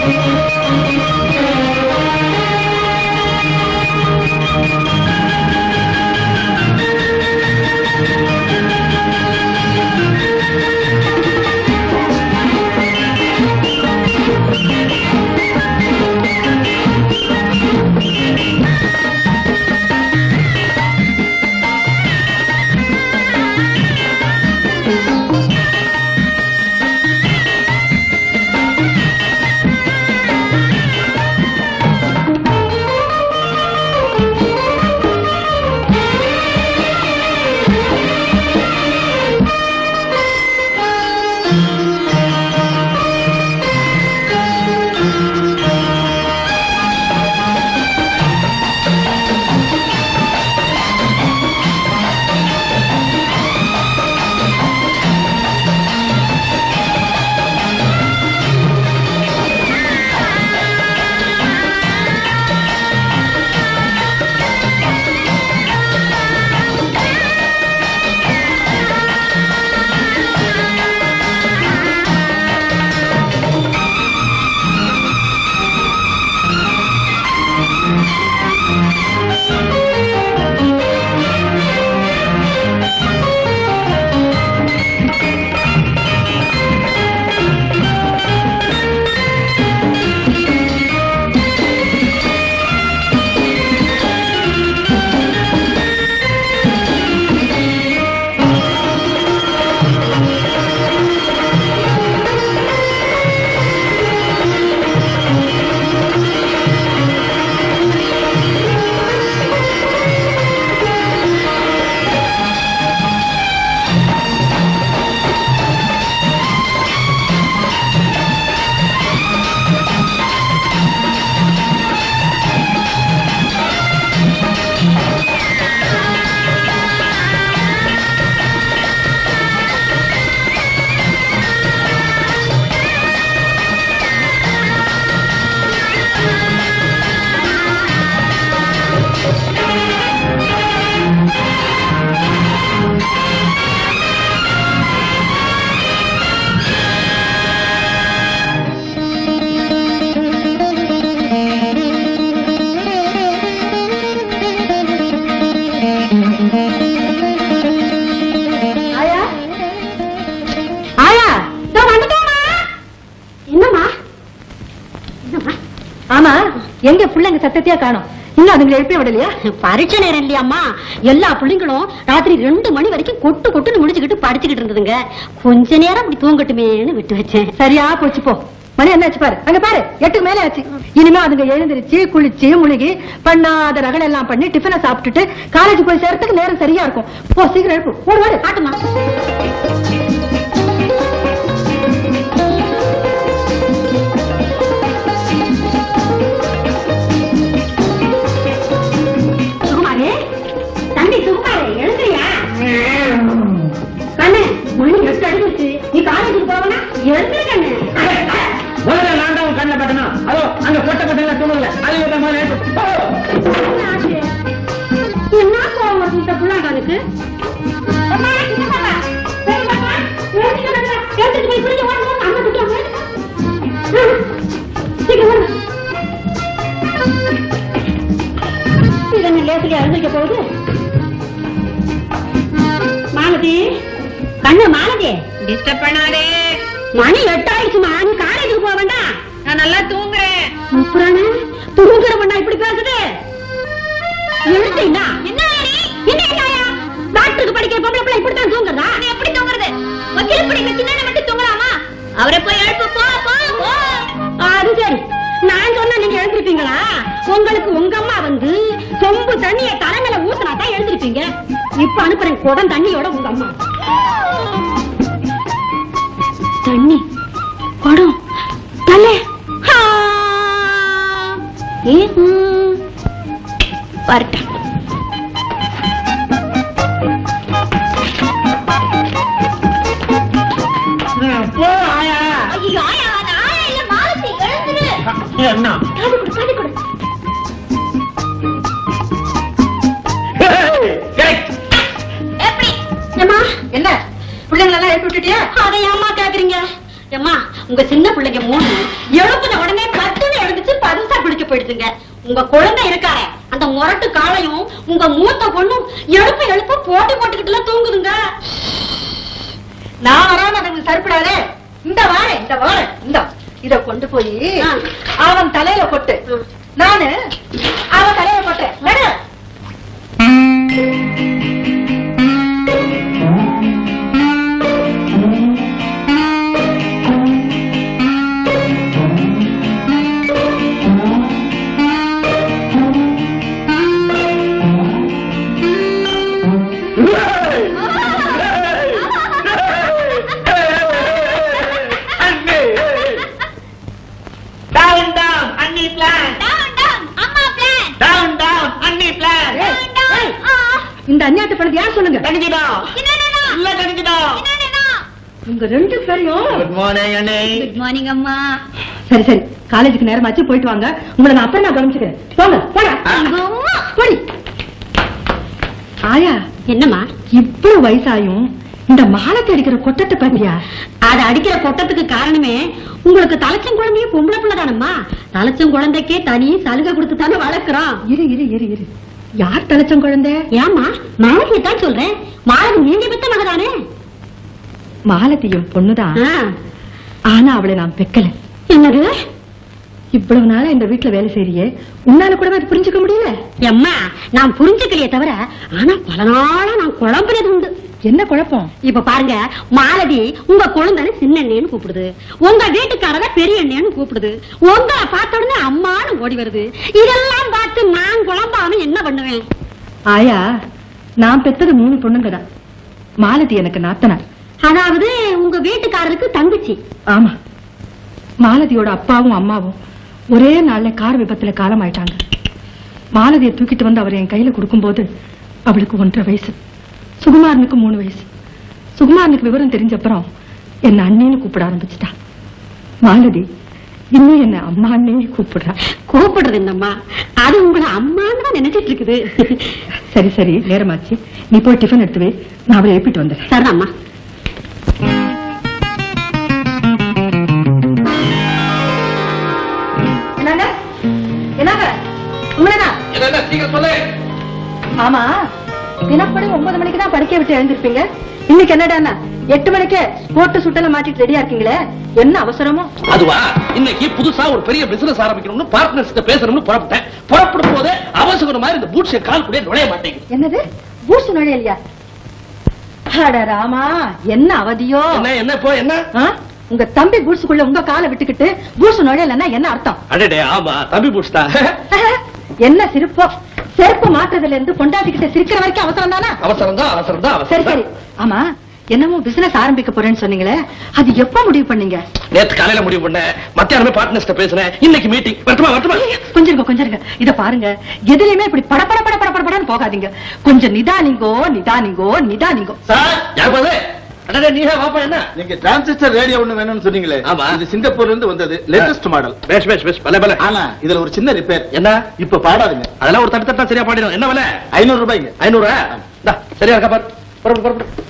ஆயா ஆயா இதோ வந்துட்டேம்மா என்னம்மா என்னம்மா ஆமா எங்க பிள்ளைங்க சத்தத்தையா காணோம் இன்னும் அதுங்களை எழுப்பி விடலையா பரீட்சை நேரம் இல்லையாம்மா எல்லா பிள்ளைங்களும் ராத்திரி ரெண்டு மணி வரைக்கும் கொட்டு கொட்டுன்னு முடிச்சுக்கிட்டு படிச்சுக்கிட்டு இருந்ததுங்க கொஞ்ச நேரம் அப்படி தூங்கட்டுமேன்னு விட்டு வச்சேன் சரியா போச்சு போ மணி என்னாச்சு பாரு அங்க பாரு எட்டுக்கு மேல ஆச்சு இனிமே அதுங்க எழுந்திருச்சு குளிச்சு முழுகி பண்ணாத ரகலை எல்லாம் பண்ணி டிஃபனை சாப்பிட்டுட்டு காலேஜ் போய் சேர்றதுக்கு நேரம் சரியா இருக்கும் போ சீக்கிரம் எழுப்பு ஓடு ஓடு காட்டுமா சுகுமாரே தம்பி சுகுமாரே எழுந்துறியா கண்ணு மணி எட்டு அடிச்சு நீ காலேஜுக்கு போவனா எழுந்து கண்ணு முதல்ல நான் தான் கண்ணை பட்டணும் அதோ அங்க பொட்ட பொட்டல தூங்கல அது விட முதல்ல எழுப்பு. போ. என்ன கோவம் வருது இந்த புள்ளாங்களுக்கு இதென்ன லேசிலியா எழுந்திருக்க போகுது மாலதி கண்ணு மாலதி டிஸ்டர்ப் பண்ணாதே மணி எட்டாயிடுச்சுமா நீ காலேஜுக்கு போக வேண்டாம் நான் நல்லா தூங்குறேன் முப்புறானே தூங்குற பண்ணா இப்படி பேசுது எழுந்தீங்களா என்ன என்ன என்னயா டாக்டருக்கு படிக்கிற பொம்பளை பிள்ளை இப்படித்தான் தூங்குறதா நான் எப்படி தூங்குறது வக்கீல் படிக்கிற சின்ன மட்டும் தூங்கலாமா அவரை போய் எழுப்பு போ போ போ அது சரி நான் சொன்னா நீங்க எழுந்திருப்பீங்களா உங்களுக்கு உங்க அம்மா வந்து சொம்பு தண்ணிய தலைமையில ஊத்துனா தான் எழுந்திருப்பீங்க இப்ப அனுப்புறேன் குடம் தண்ணியோட உங்க அம்மா தண்ணி குடம் தலை வரட்டும் போ ஆயா ஐயோ ஆயா அது ஆயா இல்ல மாலதி எழுந்துரு என்ன காது கொடு காது கொடு ஏய், ஏய். எப்படி ஏம்மா என்ன பிள்ளைங்களை எல்லாம் எழுப்பி விட்டுட்டியா அதை ஏம்மா கேக்குறீங்க ஏம்மா உங்க சின்ன பிள்ளைங்க மூணு எழுப்புன உடனே போயிடுதுங்க உங்க குழந்தை இருக்காரே அந்த முரட்டு காளையும் உங்க மூத்த பொண்ணும் எழுப்ப எழுப்ப போட்டி போட்டுக்கிட்டு தூங்குதுங்க நான் வராம அதுக்கு சரிப்படாதே இந்த வாரேன் இந்த வாரேன் இந்த இத கொண்டு போய் ஆ. அவன் தலையில கொட்டு நானு அவன் தலையில கொட்டேன் நடு. டவுன் டவுன் அன்னி பிளான் டவுன் டவுன் அம்மா பிளான் டவுன் டவுன் அன்னி பிளான் ஏய், ஏய், ஆ இந்த அந்நியாத்த படத்தை யார் சொல்லுங்க கணிஞ்சிடும் என்னன்னா இல்ல கணிஞ்சிடும் என்னன்னா உங்க ரெண்டு பேரையும் குட் மார்னிங் அண்ணே குட் மார்னிங் அம்மா சரி சரி காலேஜுக்கு நேரமாச்சு போயிட்டு வாங்க உங்களை நான் அப்புறம் நான் கவனிச்சுக்கிறேன் போங்க போங்க உங்க அம்மா போடி ஆயா என்னம்மா இவ்வளவு வயசாயும் இந்த மாலத்தை அடிக்கிற கொட்டத்தை பாத்தியா அது அடிக்கிற கொட்டத்துக்கு காரணமே உங்களுக்கு தலைச்சம் குழந்தையே பொம்பளை பிள்ளை தானம்மா தலைச்சம் குழந்தைக்கே தனி சலுகை கொடுத்து தானே வளர்க்கிறோம் இரு இரு இரு இரு யார் தலைச்சம் குழந்தை ஏம்மா மாலதியை தான் சொல்றேன் மாலதி நீங்க பெத்த மகதானே மாலத்தியும் பொண்ணுதான் ஆ, ஆனா அவளை நான் பெக்கல என்னது இவ்வளவு நாளா இந்த வீட்டுல வேலை செய்றியே உன்னால கூட அது புரிஞ்சுக்க முடியல எம்மா நான் புரிஞ்சுக்கலையே தவிர ஆனா பல நாளா நான் குழம்பினது உண்டு என்ன குழப்பம் இப்ப பாருங்க மாலதி உங்க குழந்தை சின்னண்ணேன்னு கூப்பிடுது உங்க வீட்டுக்காரத பெரிய அண்ணேன்னு கூப்பிடுது உங்களை பார்த்த உடனே அம்மான்னு ஓடி வருது இதெல்லாம் பார்த்து நான் குழம்பாம என்ன பண்ணுவேன் ஆயா நான் பெத்தது மூணு பொண்ணுங்கதான் மாலதி எனக்கு நாத்தனார் அதாவது உங்க வீட்டுக்காரருக்கு தங்கச்சி ஆமா மாலதியோட அப்பாவும் அம்மாவும் ஒரே நாள்ல கார் விபத்துல காலமாயிட்டாங்க மாலதியை தூக்கிட்டு வந்து அவர் என் கையில கொடுக்கும்போது அவளுக்கு ஒன்றரை வயசு சுகுமாரனுக்கு மூணு வயசு சுகுமாரனுக்கு விவரம் தெரிஞ்சப்புறம் என்ன அண்ணின்னு கூப்பிட ஆரம்பிச்சுட்டா மாலதி இன்னும் என்ன அம்மா அண்ணே கூப்பிடுறா கூப்பிடுறது என்னம்மா அது உங்களை அம்மான்னு தான் நினைச்சிட்டு இருக்குது சரி சரி நேரமாச்சு நீ போய் டிஃபன் எடுத்து வை நான் அவளை எழுப்பிட்டு வந்துடுறேன் சரிதாம்மா என்னங்க என்னங்க உண்மைதான் என்ன சீக்கிரம் சொல்லு ஆமா தினப்படி ஒன்பது மணிக்கு தான் படிக்க விட்டு எழுந்திருப்பீங்க இன்னைக்கு என்னடான்னா எட்டு மணிக்கே போட்டு சுட்டல மாட்டிட்டு ரெடியா இருக்கீங்களே என்ன அவசரமோ அதுவா இன்னைக்கு புதுசா ஒரு பெரிய பிசினஸ் ஆரம்பிக்கணும்னு பார்ட்னர்ஸ் பேசணும்னு புறப்பட்டேன் புறப்படும் போதே அவசரம் மாதிரி இந்த பூட்ஸ் கால் கூட நுழைய மாட்டேங்குது என்னது பூசு நுழையலையா அட ராமா என்ன அவதியோ என்ன என்ன இப்போ என்ன ஆ? உங்க தம்பி பூட்ஸுக்குள்ள உங்க காலை விட்டுக்கிட்டு பூசு நுழையலன்னா என்ன அர்த்தம் அடடே ஆமா தம்பி பூட்ஸ் தான் என்ன சிரிப்போ செருப்பு மாற்றதுல இருந்து பொண்டாட்டிக்கிட்ட சிரிக்கிற வரைக்கும் அவசரம் தானா அவசரம் தான் அவசரம் தான் சரி அவசரம் சரி தான் ஆமா என்னமோ பிசினஸ் ஆரம்பிக்க போறேன்னு சொன்னீங்களே அது எப்ப முடிவு பண்ணீங்க நேத்து காலையில முடிவு பண்ணேன் மத்தியானமே பார்ட்னர்ஸ் பேசினேன் இன்னைக்கு மீட்டிங் வரட்டுமா வரட்டுமா கொஞ்சம் இருங்க கொஞ்சம் இருங்க இத பாருங்க எதுலயுமே இப்படி பட பட பட பட பட படன்னு போகாதீங்க கொஞ்சம் நிதானிங்கோ நிதானிங்கோ நிதானிங்கோ சார் யார் பாது அடடே நீ வாப்பா என்ன நீங்க டிரான்சிஸ்டர் ரேடியோ ஒண்ணு வேணும்னு சொன்னீங்களே ஆமா. இது சிங்கப்பூர்ல இருந்து வந்தது லேட்டஸ்ட் மாடல் பேஷ் பேஷ் பேஷ் பல பல ஆனா இதுல ஒரு சின்ன ரிப்பேர் என்ன இப்ப பாடாதுங்க அதெல்லாம் ஒரு தட்டு தட்டா சரியா பாடிடும் என்ன விலை ஐநூறு ரூபாய்ங்க ஐநூறு இந்தா, சரியா இருக்கா பாரு புறப்படு புறப்படு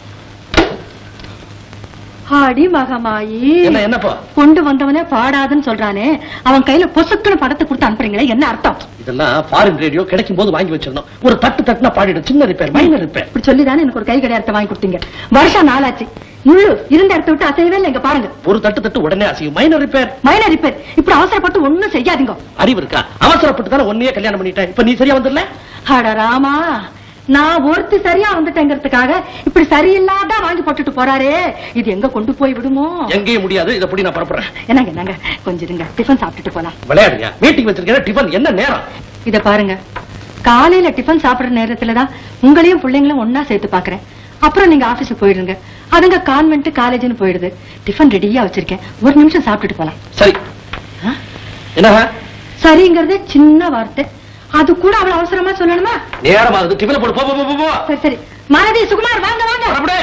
ஆடி மகமாயி என்ன என்னப்பா கொண்டு வந்தவனே பாடாதுன்னு சொல்றானே அவன் கையில பொசுக்குன்னு படத்தை கொடுத்து அனுப்புறீங்களே என்ன அர்த்தம் இதெல்லாம் ஃபாரின் ரேடியோ கிடைக்கும் போது வாங்கி வச்சிருந்தோம் ஒரு தட்டு தட்டுனா பாடிடும் சின்ன ரிப்பேர் மைனர் ரிப்பேர் இப்படி சொல்லிதானே எனக்கு ஒரு கை கடையாரத்தை வாங்கி கொடுத்தீங்க வருஷம் நாளாச்சு முள்ளு இருந்த இடத்த விட்டு அசையவே இல்லை இங்க பாருங்க ஒரு தட்டு தட்டு உடனே அசையும் மைனர் ரிப்பேர் மைனர் ரிப்பேர் இப்படி அவசரப்பட்டு ஒண்ணும் செய்யாதீங்க அறிவு இருக்கா அவசரப்பட்டு தானே ஒன்னையே கல்யாணம் பண்ணிட்டேன் இப்ப நீ சரியா வந்துடல அட ராமா நான் ஒருத்தி சரியா வந்துட்டேங்கிறதுக்காக இப்படி சரியில்லாத வாங்கி போட்டுட்டு போறாரே இது எங்க கொண்டு போய் விடுமோ எங்கேயும் முடியாது இதை படி நான் புறப்படுறேன் என்னங்க என்னங்க கொஞ்சம் இருங்க டிஃபன் சாப்பிட்டுட்டு போலாம் விளையாடுங்க மீட்டிங் வச்சிருக்கேன் டிஃபன் என்ன நேரம் இத பாருங்க காலையில டிஃபன் சாப்பிடுற நேரத்துல தான் உங்களையும் பிள்ளைங்களும் ஒன்னா சேர்த்து பாக்குறேன் அப்புறம் நீங்க ஆபீஸுக்கு போயிடுங்க அதுங்க கான்வென்ட் காலேஜ்னு போயிடுது டிஃபன் ரெடியா வச்சிருக்கேன் ஒரு நிமிஷம் சாப்பிட்டுட்டு போலாம் சரி என்ன சரிங்கிறது சின்ன வார்த்தை அது கூட அவ்வளவு அவசரமா சொல்லணுமா நேரம் ஆகுது டிஃபன் போடு போ போ, போ, போ, போ சரி சரி மாலதி சுகுமார் வாங்க வாங்க புறப்படு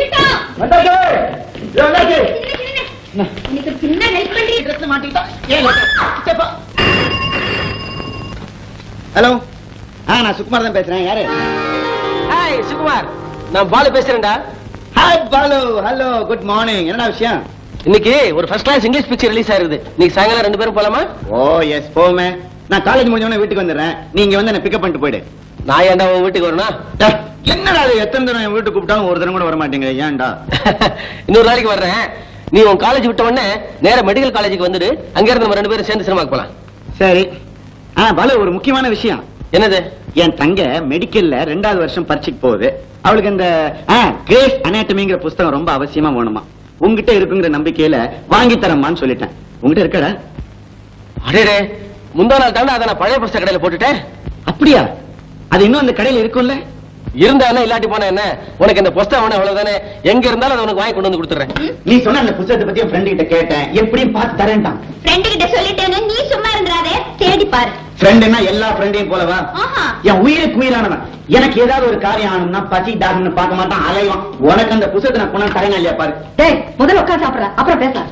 இன்னைக்கு சின்ன ஹெல்ப் பண்ணி ஹலோ ஆ நான் சுகுமார் தான் பேசுறேன் யாரு ஹாய் சுகுமார் நான் பாலு பேசுறேன்டா hi Balu hello good morning என்னடா விஷயம் இன்னைக்கு ஒரு first class English picture release ஆயிருது நீங்க சாயங்காலம் ரெண்டு பேரும் போலாமா ஓ எஸ் போமே நான் காலேஜ் முடிஞ்சவொடனே வீட்டுக்கு வந்துடுறேன் நீங்க வந்து என்ன பிக்கப் பண்ணிட்டு போயிடு நான் ஏன்டா உன் வீட்டுக்கு வரணும் டேய், என்னடா அது எத்தனை தடவை என் வீட்டுக்கு கூப்பிட்டாலும் ஒரு தடவை கூட வர மாட்டேங்க ஏன்டா இன்னொரு நாளைக்கு வர்றேன் நீ உன் காலேஜ் விட்ட உடனே நேரா மெடிக்கல் காலேஜுக்கு வந்துடு அங்க இருந்து நம்ம ரெண்டு பேரும் சேர்ந்து சினிமாக்கு போலாம் சரி ஆ பாலு ஒரு முக்கியமான விஷயம் என்னது என் தங்க மெடிக்கல்ல ரெண்டாவது வருஷம் பரீட்சைக்கு போகுது அவளுக்கு இந்த கிரேஸ் அனாட்டமிங்கிற புஸ்தகம் ரொம்ப அவசியமா வேணுமா உங்ககிட்ட இருக்குங்கிற நம்பிக்கையில வாங்கி தரமான்னு சொல்லிட்டேன் உங்ககிட்ட இருக்கடா அடேடே முந்தா நாள் தாண்டா அதை நான் பழைய புஸ்தக கடையில போட்டுட்டேன் அப்படியா அது இன்னும் அந்த கடையில இருக்கும்ல இருந்தா என்ன இல்லாட்டி போனா என்ன உனக்கு இந்த புஸ்தகம் வேணும் அவ்வளவுதானே எங்க இருந்தாலும் அதை உனக்கு வாங்கி கொண்டு வந்து கொடுத்துறேன் நீ சொன்ன அந்த புத்தகத்தை பத்தி என் ஃப்ரெண்டு கிட்ட கேட்டேன் எப்படியும் பார்த்து தரேன்ட்டான் ஃப்ரெண்டு கிட்ட சொல்லிட்டேன்னு நீ சும்மா இருந்துறாதே தேடி பாரு ஃப்ரெண்டுன்னா எல்லா ஃப்ரெண்டையும் போலவா ஆஹா. என் உயிருக்கு உயிரானவன் எனக்கு ஏதாவது ஒரு காரியம் ஆகணும்னா பசி தாகம்னு பார்க்க மாட்டான் அலைவான் உனக்கு அந்த புத்தகத்தை நான் கொண்டாந்து தரேன் இல்லையா பாரு டேய் முதல்ல உட்காந்து சாப்பிடுற அப்புறம் பேசலாம்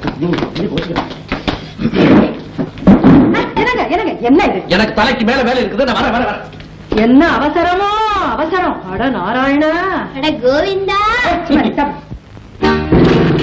ஆ, என்னங்க என்னங்க என்ன இது எனக்கு தலைக்கு மேல வேலை இருக்குது நான் வர வர வர என்ன அவசரமோ அவசரம் அட நாராயணா அட கோவிந்தா சும்மா இரு, சாப்பிடு.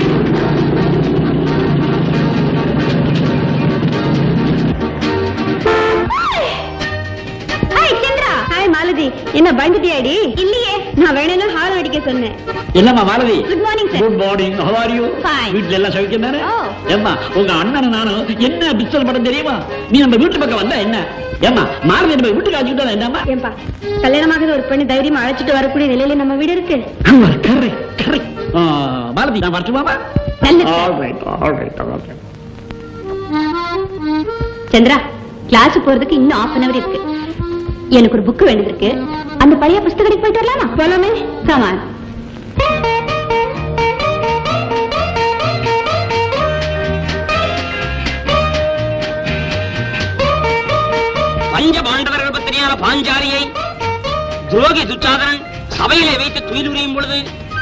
ஹாய் சந்திரா ஹாய் மாலதி என்ன பயந்துட்டியாடி இல்லையே நான் வேணும்னு ஹால் அடிக்க சொன்னேன் என்னம்மா Malathi good morning sir good morning how are you Fine. வீட்ல எல்லாம் சௌக்கியம் தானே Oh. ஏம்மா உங்க அண்ணன் நானும் என்ன பிஸ்டல் படம் தெரியுமா நீ நம்ம வீட்டு பக்கம் வந்தா என்ன ஏம்மா மாலதி நம்ம வீட்டுக்கு அழைச்சிட்டு என்னம்மா ஏன்பா கல்யாணமாகாத ஒரு பெண்ணு தைரியமா அழைச்சிட்டு வரக்கூடிய நிலையில நம்ம வீடு இருக்கு ஆமா கரெக்ட் கரெக்ட் மாலதி நான் வரட்டுமாமா நல்லது sir. All right all right all right Chandra class போறதுக்கு இன்னும் half அன் அவர் இருக்கு எனக்கு ஒரு புக் வேண்டியது இருக்கு அந்த பழைய புஸ்தகத்துக்கு போயிட்டு வரலாமா போலாமே சாமான் பஞ்ச பாண்டவர்கள் பத்திரியான பாஞ்சாலியை துரோகி துச்சாதனன் சபையிலே வைத்து துயிலுரியும் பொழுது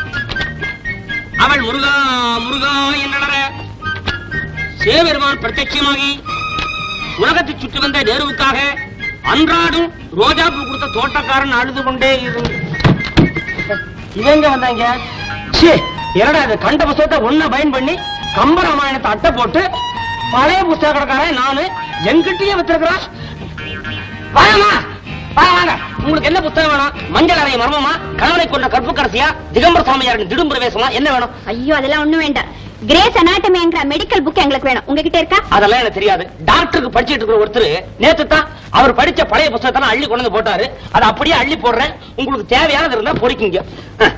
அவள் முருகா முருகா என்றளர சிவபெருமான் பிரத்யட்சமாகி உலகத்தை சுற்றி வந்த நேருவுக்காக அன்றாடும் ரோஜாப்பூ கொடுத்த தோட்டக்காரன் அழுது கொண்டே இருந்து இவங்க வந்தாங்க ச்சே, என்னடா இது கண்ட புஸ்தகத்தை ஒண்ண பயன் பண்ணி கம்பராமாயணத்தை அட்டை போட்டு பழைய புஸ்தக கடைக்காரன் நானு எங்கிட்டயே வித்திருக்கிறான் வாங்கம்மா வாங்க வாங்க உங்களுக்கு என்ன புத்தகம் வேணும் மஞ்சள் அறை மர்மமா கணவனை கொண்ட கற்புக்கரசியா திகம்பர சாமியாரின் திடும் பிரவேசமா என்ன வேணும் ஐயோ அதெல்லாம் ஒண்ணும் வேண்டாம் கிரேஸ் அனாட்டமிங்கிற மெடிக்கல் புக் எங்களுக்கு வேணும் உங்ககிட்ட இருக்கா அதெல்லாம் எனக்கு தெரியாது டாக்டருக்கு படிச்சிட்டு இருக்கிற ஒருத்தர் நேத்து தான் அவர் படிச்ச பழைய புத்தகத்தை அள்ளி கொண்டு வந்து போட்டாரு அதை அப்படியே அள்ளி போடுறேன் உங்களுக்கு தேவையானது இருந்தா பொறிக்குங்க அஹ்.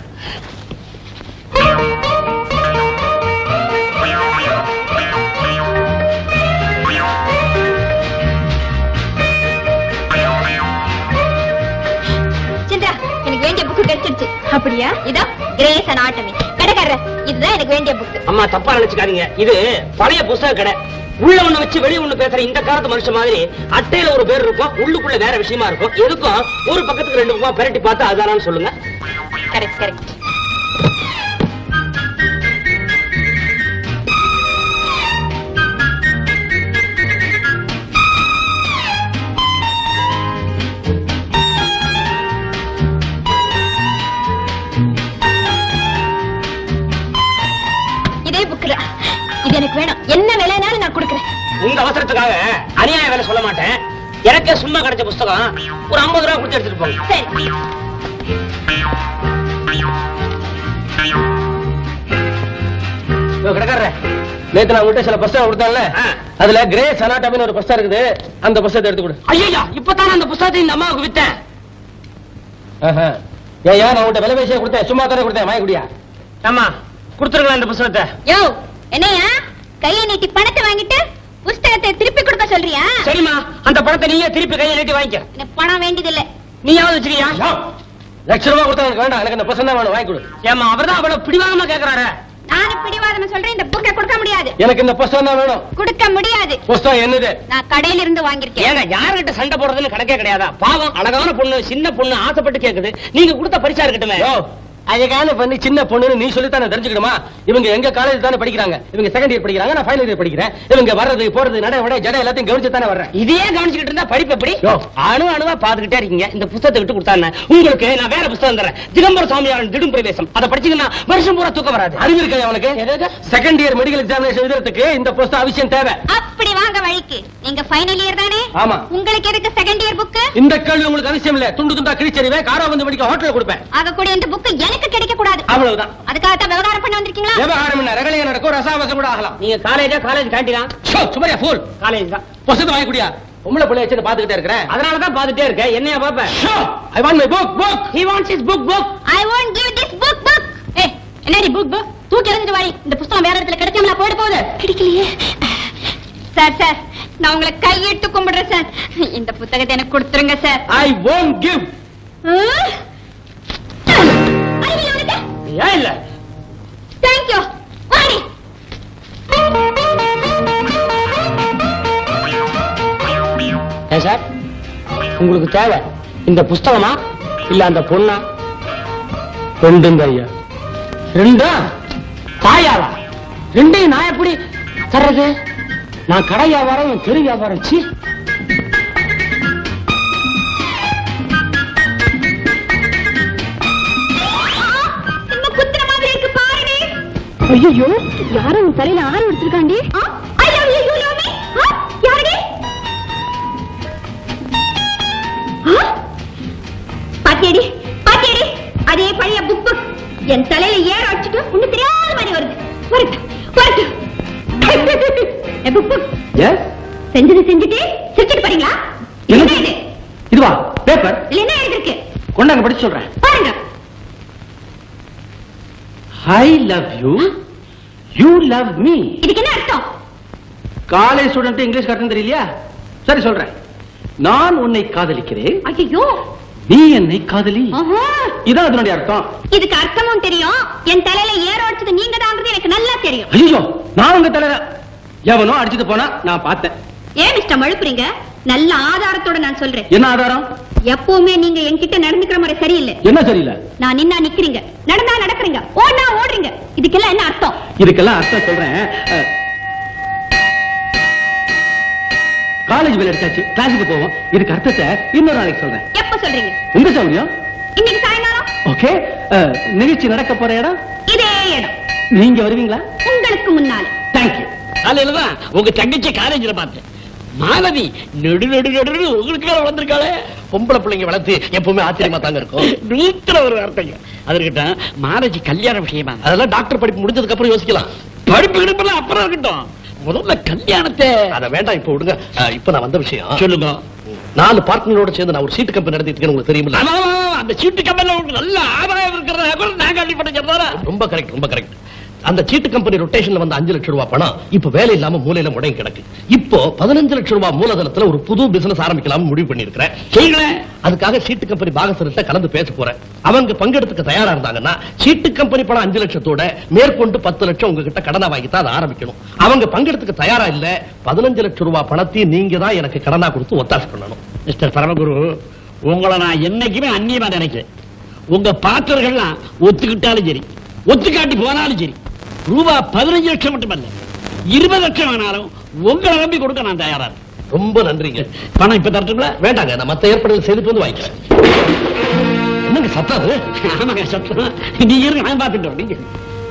சந்திரா எனக்கு வேண்டிய புக் கிடைச்சிருச்சு அப்படியா இதோ கிரேஸ் அனாட்டமி கடைக்காரர் இதுதான் எனக்கு வேண்டிய புக் அம்மா தப்பா நினைச்சுக்காதீங்க இது பழைய புத்தக கடை உள்ள ஒண்ணு வச்சு வெளிய ஒண்ணு பேசுற இந்த காலத்து மனுஷன் மாதிரி அட்டையில ஒரு பேர் இருக்கும் உள்ளுக்குள்ள வேற விஷயமா இருக்கும் எதுக்கும் ஒரு பக்கத்துக்கு ரெண்டு பக்கம் பெரட்டி பார்த்து அதானான்னு சொல்லுங்க கரெக்ட் கரெக்ட் இதே புக் இது எனக்கு வேணும் என்ன விலைனாலும் நான் கொடுக்குறேன் உங்க அவசரத்துக்காக அநியாய வேலை சொல்ல மாட்டேன் எனக்கே சும்மா கிடைச்ச புஸ்தகம் ஒரு ஐம்பது ரூபா கொடுத்து எடுத்துட்டு போங்க சரி கிடக்கார நேத்து நான் உங்கள்கிட்ட சில புஸ்தகம் கொடுத்தேன்ல ஆ. அதுல கிரே சனாட்டாமின்னு ஒரு புஸ்தகம் இருக்குது அந்த புஸ்தகத்தை எடுத்து கொடு ஐயா இப்பதான் அந்த புஸ்தகத்தை இந்த அம்மாவுக்கு வித்தேன் ஆஹா. ஏய்யா நான் உன்கிட்ட விலை பேசியே கொடுத்தேன் சும்மா தானே கொடுத்தேன் வாங்கி குடியா அம்மா கொடுத்துருங்களேன் இந்த புஸ்தகத்தை யோ என்னையா கையை நீட்டி பணத்தை வாங்கிட்டு புஸ்தகத்தை திருப்பி கொடுக்க சொல்றியா சரிம்மா அந்த பணத்தை நீயே திருப்பி கையை நீட்டி வாங்கிக்க எனக்கு பணம் வேண்டியதில்லை நீயாவது வச்சுக்கியா லட்ச ரூபா கொடுத்தா எனக்கு வேண்டாம் எனக்கு இந்த புஸ்தகம் தான் வேணும் வாங்கி கொடு ஏமா அவர்தான் அவ்வளவு பிடிவாதமா கேக்குறாரு நானும் பிடிவாதம் சொல்றேன் இந்த புக்கை கொடுக்க முடியாது எனக்கு இந்த புஸ்தகம் தான் வேணும் கொடுக்க முடியாது புஸ்தகம் என்னது நான் கடையில இருந்து வாங்கியிருக்கேன் ஏங்க யாருகிட்ட சண்டை போடுறதுன்னு கணக்கே கிடையாதா பாவம் அழகான பொண்ணு சின்ன பொண்ணு ஆசைப்பட்டு கேக்குது நீங்க கொடுத்த பரிசா இருக்கட்டுமே யோ, அழகான பண்ணி சின்ன பொண்ணுன்னு நீ சொல்லி தானே தெரிஞ்சுக்கணுமா இவங்க எங்க காலேஜ் தானே படிக்கிறாங்க இவங்க செகண்ட் இயர் படிக்கிறாங்க நான் ஃபைனல் இயர் படிக்கிறேன் இவங்க வர்றது போறது நட விட ஜட எல்லாத்தையும் கவனிச்சு தானே வர்றேன் இதையே கவனிச்சுக்கிட்டு இருந்தா படிப்பு எப்படி யோ. அணு அணுவா பாத்துக்கிட்டே இருக்கீங்க இந்த புத்தகத்தை விட்டு கொடுத்தாங்க உங்களுக்கு நான் வேற புத்தகம் தரேன் திகம்பர சுவாமியாரின் திடும் பிரவேசம் அதை படிச்சீங்கன்னா வருஷம் பூரா தூக்கம் வராது அறிவு இருக்கா அவனுக்கு செகண்ட் இயர் மெடிக்கல் எக்ஸாமினேஷன் எழுதுறதுக்கு இந்த புஸ்தகம் அவசியம் தேவை அப்படி வாங்க வழிக்கு நீங்க ஃபைனல் இயர் தானே ஆமா உங்களுக்கு எதுக்கு செகண்ட் இயர் புக்கு இந்த கேள்வி உங்களுக்கு அவசியம் இல்ல துண்டு துண்டா கிழிச்சறிவேன் காரா வந்து படிக்க ஹோட்டல்ல கொடுப்பேன் ஆக கூட இந்த புக்கு எனக்கு கிடைக்க கூடாது அவ்வளவுதான் அதுக்காகத்தான் விவகாரம் பண்ண வந்திருக்கீங்களா விவகாரம் என்ன ரகளைய நடக்கும் ரசாவசம் கூட ஆகலாம் நீங்க காலேஜா காலேஜ் கேண்டீனா ஷோ, சும்மாரியா ஃபூல் காலேஜ் தான் பொசத்து வாங்கி குடியா உங்களை பிள்ளை வச்சு பாத்துக்கிட்டே இருக்கிறேன் அதனால தான் பாத்துட்டே இருக்கேன் என்னையா பாப்பேன் I want my book book he wants his book book I won't give this book book ஏய் என்னடி புக் புக் தூக்கி எறிஞ்சிட்டு வாடி இந்த புத்தகம் வேற இடத்துல கிடைக்காமலா போயிட போகுது கிடைக்கலையே சார் சார் நான் உங்களை கையிட்டு கும்பிடுறேன் சார் இந்த புத்தகத்தை எனக்கு கொடுத்துருங்க சார் ஐ won't give ஏன் இல்ல தேங்க்யூ வாடி ஏன் சார் உங்களுக்கு தேவை இந்த புஸ்தகமா இல்ல அந்த பொண்ணா ரெண்டும் தான் ஐயா ரெண்டா தாயாவா ரெண்டையும் நான் எப்படி தர்றது நான் கடை வியாபாரம் இவன் தெரு வியாபாரம் சி நம்ம குத்துற மாதிரி இருக்கு பாருடி ஐயோ யாரும் உன் தலையில ஆறு எடுத்திருக்காண்டி I love you you love me யாரடி பாத்தியடி பாத்தியடி அதே பழைய புக் புக் என் தலையில ஏற வச்சுட்டு ஒண்ணு தெரியாத மாதிரி வருது வருது வருது புக் புக் எஸ் செஞ்சது செஞ்சுட்டு சிரிச்சிட்டு பாருங்களா என்ன இது இதுவா பேப்பர் இதுல என்ன எழுதிருக்கு கொண்டாங்க படிச்சு சொல்றேன் பாருங்க I love you you love me இதுக்கு என்ன அர்த்தம் காலேஜ் ஸ்டூடெண்ட் இங்கிலீஷ் கட்டணம் தெரியலையா சரி சொல்றேன் நான் உன்னை காதலிக்கிறேன் ஐயோ நீ என்னை காதலி இதான் அதனுடைய அர்த்தம் இதுக்கு அர்த்தமும் தெரியும் என் தலையில ஏற வச்சது நீங்க எனக்கு நல்லா தெரியும் ஐயோ நான் உங்க தலைவர எவனோ அடிச்சுட்டு போனா நான் பார்த்தேன் ஏன் மிஸ்டர் மழுப்புறீங்க நல்ல ஆதாரத்தோட நான் சொல்றேன் என்ன ஆதாரம் எப்பவுமே நீங்க என்கிட்ட நடந்துக்கிற முறை சரியில்லை என்ன சரியில்லை நான் நின்னா நிக்கிறீங்க நடந்தா நடக்கிறீங்க ஓடினா ஓடுறீங்க இதுக்கெல்லாம் என்ன அர்த்தம் இதுக்கெல்லாம் அர்த்தம் சொல்றேன் அஹ், காலேஜ் வேலை அடிச்சாச்சு கிளாஸுக்கு போவோம் இதுக்கு அர்த்தத்தை இன்னொரு நாளைக்கு சொல்றேன் எப்ப சொல்றீங்க உங்க சௌரியம் இன்னைக்கு சாயங்காலம் ஓகே நிகழ்ச்சி நடக்க போற இடம் இதே இடம் நீங்க வருவீங்களா உங்களுக்கு முன்னால தேங்க்யூ காலையிலதான் உங்க தங்கச்சி காலேஜ்ல பார்த்தேன் மாலதி நெடு நெடு நெடு உங்களுக்கு மேல வளர்ந்துருக்காளே பொம்பளை பிள்ளைங்க வளர்த்து எப்பவுமே ஆச்சரியமா தாங்க இருக்கும் நூத்துல ஒரு வார்த்தைங்க அதற்கிட்ட மாலதி கல்யாண விஷயமா அதெல்லாம் டாக்டர் படிப்பு முடிஞ்சதுக்கு அப்புறம் யோசிக்கலாம் படிப்பு கிடப்பெல்லாம் அப்புறம் இருக்கட்டும் முதல்ல கல்யாணத்தை அத வேண்டாம் இப்ப விடுங்க அஹ், இப்ப நான் வந்த விஷயம் சொல்லுங்க நாலு பார்ட்னரோட சேர்ந்து நான் ஒரு சீட்டு கம்பெனி நடத்திட்டு இருக்கேன்னு உங்களுக்கு தெரியுமில்ல ஆமா, ஆமா, ஆமா. அந்த சீட்டு கம்பெனில உங்களுக்கு நல்ல ஆதாயம் இருக்கிறதா கூட நான் கேள்விப்பட்டேன் சொல்றாரா ரொம்ப கரெக்ட் ரொம்ப கரெக்ட் அந்த சீட்டு கம்பெனி ரொட்டேஷன்ல வந்த அஞ்சு லட்சம் ரூபாய் பணம் இப்ப வேலை இல்லாம மூலையில முடங்கி கிடக்கு இப்போ பதினஞ்சு லட்சம் ரூபாய் மூலதனத்துல ஒரு புது பிசினஸ் ஆரம்பிக்கலாம்னு முடிவு பண்ணிருக்கிறேன் செய்யுங்களேன் அதுக்காக சீட்டு கம்பெனி பாகசரத்தை கலந்து பேச போறேன் அவங்க பங்கெடுத்துக்க தயாரா இருந்தாங்கன்னா சீட்டு கம்பெனி பணம் அஞ்சு லட்சத்தோட மேற்கொண்டு பத்து லட்சம் உங்ககிட்ட கடனா வாங்கி தான் அதை ஆரம்பிக்கணும் அவங்க பங்கெடுத்துக்க தயாரா இல்ல பதினஞ்சு லட்சம் ரூபாய் பணத்தையும் நீங்க தான் எனக்கு கடனா கொடுத்து ஒத்தாசை பண்ணணும் மிஸ்டர் பரமகுரு உங்களை நான் என்னைக்குமே அந்நியமா நினைக்கிறேன் உங்க பாத்திரங்கள்லாம் ஒத்துக்கிட்டாலும் சரி ஒத்துக்காட்டி போனாலும் சரி ரூபா பதினஞ்சு லட்சம் மட்டுமல்ல இருபது லட்சம் வேணாலும் உங்களை நம்பி கொடுக்க நான் தயாரா இருக்கேன். ரொம்ப நன்றிங்க பணம் இப்ப தரட்டுங்களா வேண்டாங்க நான் மத்த ஏற்பாடுகள் செய்துட்டு வந்து வாங்கிக்கிறேன் என்னங்க சத்தம் அது? ஆமாங்க சத்தம் நீங்க இருங்க நான் பார்த்துட்டு வரேன். நீங்க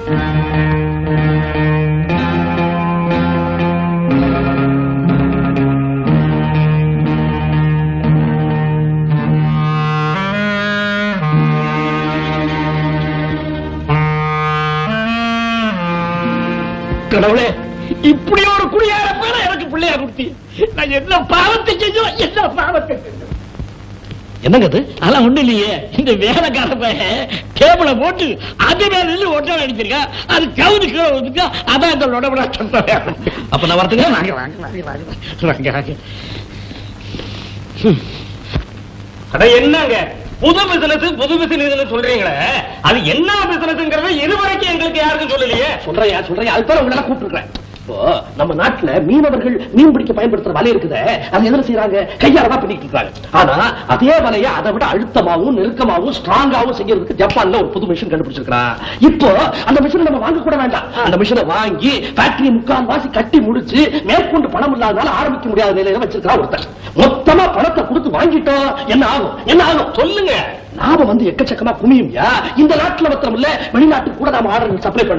கடவுளே இப்படி ஒரு குடியார பேர எனக்கு பிள்ளையா கொடுத்தி நான் என்ன பாவத்தை செஞ்சோம் என்ன பாவத்தை செஞ்சோம் என்னங்க அது அதெல்லாம் ஒண்ணு இல்லையே இந்த வேலைக்கார பையன் டேபிள போட்டு அது மேல நின்று ஒட்டல் அடிச்சிருக்கா அது கவுது கீழே வந்துக்கா அதான் இந்த லொடபடா சொல்றேன் அப்ப நான் வரட்டுங்க வாங்க வாங்க வாங்க வாங்க வாங்க வாங்க அட என்னங்க புது பிசினஸ் புது பிசினஸ் சொல்றீங்களே அது என்ன பிசினஸ்ங்கறத இதுவரைக்கும் எங்களுக்கு யாருக்கும் சொல்லலையே சொல்றையா சொல்றையா அதுதான் உங்களை கூப்பிட்டுருக்கேன் இப்போ நம்ம நாட்டுல மீனவர்கள் மீன் பிடிக்க பயன்படுத்துற வலை இருக்குதே அது எதிர செய்யறாங்க கையால தான் பிடிக்கிட்டு இருக்காங்க ஆனா அதே வலைய அதை விட அழுத்தமாவும் நெருக்கமாவும் ஸ்ட்ராங்காவும் செய்யறதுக்கு ஜப்பான்ல ஒரு புது மிஷின் கண்டுபிடிச்சிருக்கான் இப்போ அந்த மிஷினை நம்ம வாங்க கூட வேண்டாம் அந்த மிஷினை வாங்கி ஃபேக்டரி முக்கால் வாசி கட்டி முடிச்சு மேற்கொண்டு பணம் இல்லாதனால ஆரம்பிக்க முடியாத நிலையில வச்சிருக்கான் ஒருத்தன் மொத்தமா பணத்தை கொடுத்து வாங்கிட்டோம் என்ன ஆகும் என்ன ஆகும் சொல்லுங்க லாபம் வந்து எக்கச்சக்கமா குமியும்யா இந்த நாட்டுல மாத்திரம் இல்ல வெளிநாட்டுக்கு கூட நாம ஆர்டர் சப்ளை பண்ணலாம்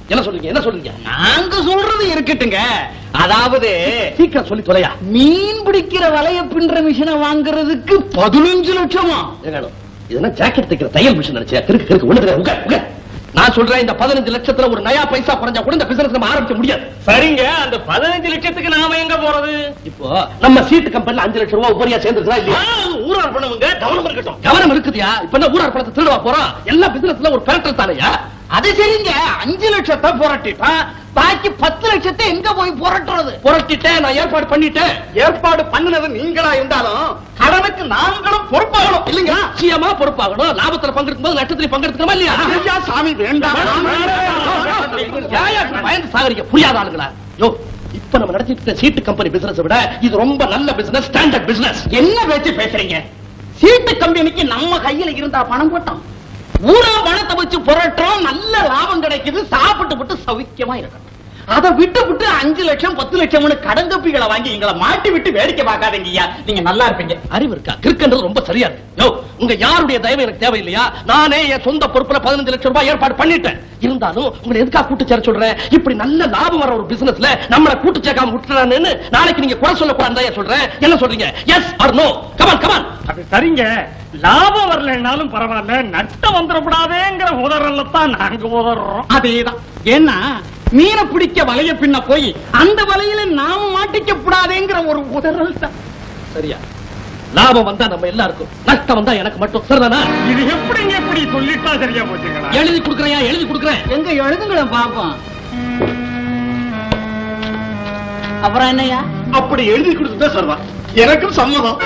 என்ன சொல்றீங்க என்ன சொல்றீங்க நாங்க சொல்றது இருக்கட்டுங்க அதாவது சீக்கிரம் சொல்லி தொலையா மீன் பிடிக்கிற வலைய பின்ற மிஷினை வாங்குறதுக்கு பதினஞ்சு லட்சமா ஏகாலம், இதெல்லாம் ஜாக்கெட் தைக்கிற தையல் மிஷின் நினைச்சியா கிறுக்கு கிறுக்கு ஒண்ணு கிடையாது உட்கார், உட்கார். நான் சொல்றேன் இந்த பதினஞ்சு லட்சத்துல ஒரு நயா பைசா குறைஞ்சா கூட இந்த பிசினஸ் நம்ம ஆரம்பிக்க முடியாது சரிங்க அந்த பதினஞ்சு லட்சத்துக்கு நாம எங்க போறது இப்போ நம்ம சீட்டு கம்பெனில அஞ்சு லட்சம் ரூபாய் உபரியா சேர்ந்துருக்கா இல்லையா ஊரார் பண்ணுவங்க கவனம் இருக்கட்டும் கவனம் இருக்குதியா இப்ப என்ன ஊரார் பணத்தை திருடவா போறோம் எல்லா பிசினஸ்ல ஒரு பெரட்டல் தானையா அது சரிங்க அஞ்சு லட்சத்தை புரட்டிட்டான் பாக்கி பத்து லட்சத்தை எங்க போய் புரட்டுறது புரட்டிட்டேன் நான் ஏற்பாடு பண்ணிட்டேன் ஏற்பாடு பண்ணினது நீங்களா இருந்தாலும் கடனுக்கு நாங்களும் பொறுப்பாகணும் இல்லைங்க நிச்சயமா பொறுப்பாகணும் லாபத்துல பங்கெடுக்கும் போது நஷ்டத்துல பங்கெடுக்கணுமா இல்லையா ஐயா, சாமி வேண்டாம் ஏன் இப்படி பயந்து சாகுறீங்க புரியாத ஆளுங்களா யோ இப்ப நம்ம நடத்திட்டு இருக்க சீட்டு கம்பெனி பிசினஸ் விட இது ரொம்ப நல்ல பிசினஸ் ஸ்டாண்டர்ட் பிசினஸ் என்ன பேச்சு பேசுறீங்க சீட்டு கம்பெனிக்கு நம்ம கையில இருந்தா பணம் போட்டோம் ஊரா பணத்தை வச்சு புரட்டுறோம் நல்ல லாபம் கிடைக்குது சாப்பிட்டு விட்டு சௌக்கியமா இருக்கணும் அதை விட்டு விட்டு அஞ்சு லட்சம் பத்து லட்சம்னு கடன் கப்பிகளை வாங்கி எங்களை மாட்டி விட்டு வேடிக்கை பார்க்காதீங்க ஐயா நீங்க நல்லா இருப்பீங்க அறிவு இருக்கா கிறுக்குன்றது ரொம்ப சரியா இருக்கு யோ உங்க யாருடைய தயவு எனக்கு தேவையில்லையா நானே என் சொந்த பொறுப்புல பதினஞ்சு லட்சம் ரூபாய் ஏற்பாடு பண்ணிட்டேன் இருந்தாலும் உங்களை எதுக்கா கூட்டு சேர சொல்றேன் இப்படி நல்ல லாபம் வர ஒரு பிசினஸ்ல நம்மள கூட்டு சேர்க்காம விட்டுறான்னு நாளைக்கு நீங்க குறை சொல்லக்கூடாது சொல்றேன் என்ன சொல்றீங்க yes or no come on come on அது சரிங்க லாபம் வரலைன்னாலும் பரவாயில்ல நட்டம் வந்துடக்கூடாதேங்கிற உதறல தான் நாங்க உதறோம் அதேதான் ஏன்னா மீனை பிடிக்க வலைய பின்ன போய் அந்த வலையில நாம மாட்டிக்க கூடாதேங்கிற ஒரு உதறல் தான் சரியா லாபம் வந்தா நம்ம எல்லாருக்கும் நஷ்டம் வந்தா எனக்கு மட்டும் சரிதானா இது எப்படிங்க எப்படி சொல்லிட்டா சரியா போச்சுங்களா எழுதி கொடுக்குறேன் எழுதி கொடுக்குறேன் எங்க எழுதுங்களேன் பாப்போம் அப்புறம் என்னையா அப்படி எழுதி கொடுத்துட்டா சர்வா எனக்கும் சம்மதம்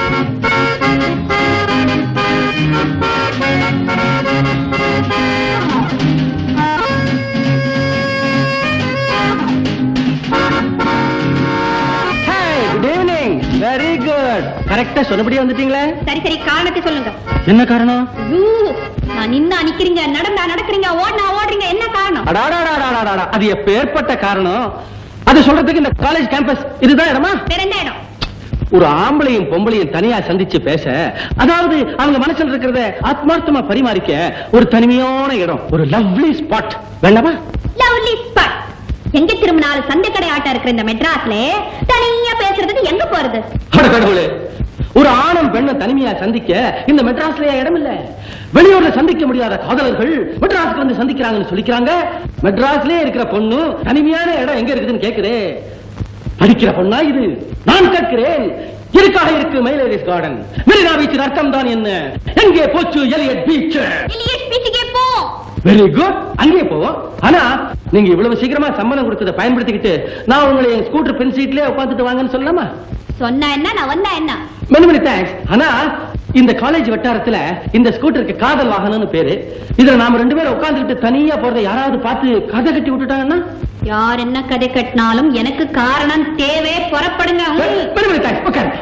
குட் ஈவினிங் வெரி குட் கரெக்டா சொன்னபடியே வந்துட்டீங்களே சரி சரி காரணத்தை சொல்லுங்க என்ன காரணம் ஐயோ, நான் நின்னா நிக்கிறீங்க நடந்தா நடக்கிறீங்க ஓடினா ஓடுறீங்க என்ன காரணம் அடாடாடாடாடாடா அது எப்பேற்பட்ட காரணம் அது சொல்றதுக்கு இந்த காலேஜ் கேம்பஸ் இதுதான் இடமா வேற என்ன இடம் ஒரு ஆம்பளையும் பொம்பளையும் தனியா சந்திச்சு பேச அதாவது அவங்க மனசுல இருக்கிறத ஆத்மார்த்தமா பரிமாறிக்க ஒரு தனிமையான இடம் ஒரு லவ்லி ஸ்பாட் வேண்டாமா லவ்லி ஸ்பாட் எங்க திரும்பினாலும் சந்தைக்கடை ஆட்டம் இருக்கிற இந்த மெட்ராஸ்ல தனியா பேசுறதுக்கு எங்க போறது அட கடவுளே ஒரு ஆணும் பெண்ணும் தனிமையா சந்திக்க இந்த மெட்ராஸ்லயே இடம் இல்ல வெளியூர்ல சந்திக்க முடியாத காதலர்கள் மெட்ராஸ்க்கு வந்து சந்திக்கிறாங்கன்னு சொல்லிக்கிறாங்க மெட்ராஸ்லயே இருக்கிற பொண்ணு தனிமையான இடம் எங்க இருக்குதுன்னு கேக்குதே படிக்கிற பொண்ணா இது நான் கேட்கிறேன் இருக்காக இருக்கு மயிலேரிஸ் கார்டன் மெரினா பீச் அர்த்தம் தான் என்ன எங்கே போச்சு எலியட் பீச் இல்லையே ஸ்பீச்சுக்கே போ வெரி குட் அங்கே போவோம் ஆனா நீங்க இவ்வளவு சீக்கிரமா சம்மதம் கொடுத்ததை பயன்படுத்திக்கிட்டு நான் உங்களை என் ஸ்கூட்டர் பின் சீட்லயே உட்காந்துட்டு வாங்கன்னு சொல்லலாமா சொன்னா என்ன நான் வந்தா என்ன மெனி மெனி தேங்க்ஸ் ஆனா இந்த காலேஜ் வட்டாரத்துல இந்த ஸ்கூட்டருக்கு காதல் வாகனம்னு பேரு இதுல நாம ரெண்டு பேரும் உட்கார்ந்துட்டு தனியா போறதை யாராவது பார்த்து கதை கட்டி விட்டுட்டாங்கன்னா யார் என்ன கதை கட்டினாலும் எனக்கு காரணம் தேவை புறப்படுங்க ம். மெனி மெனி தேங்க்ஸ் உட்காருங்க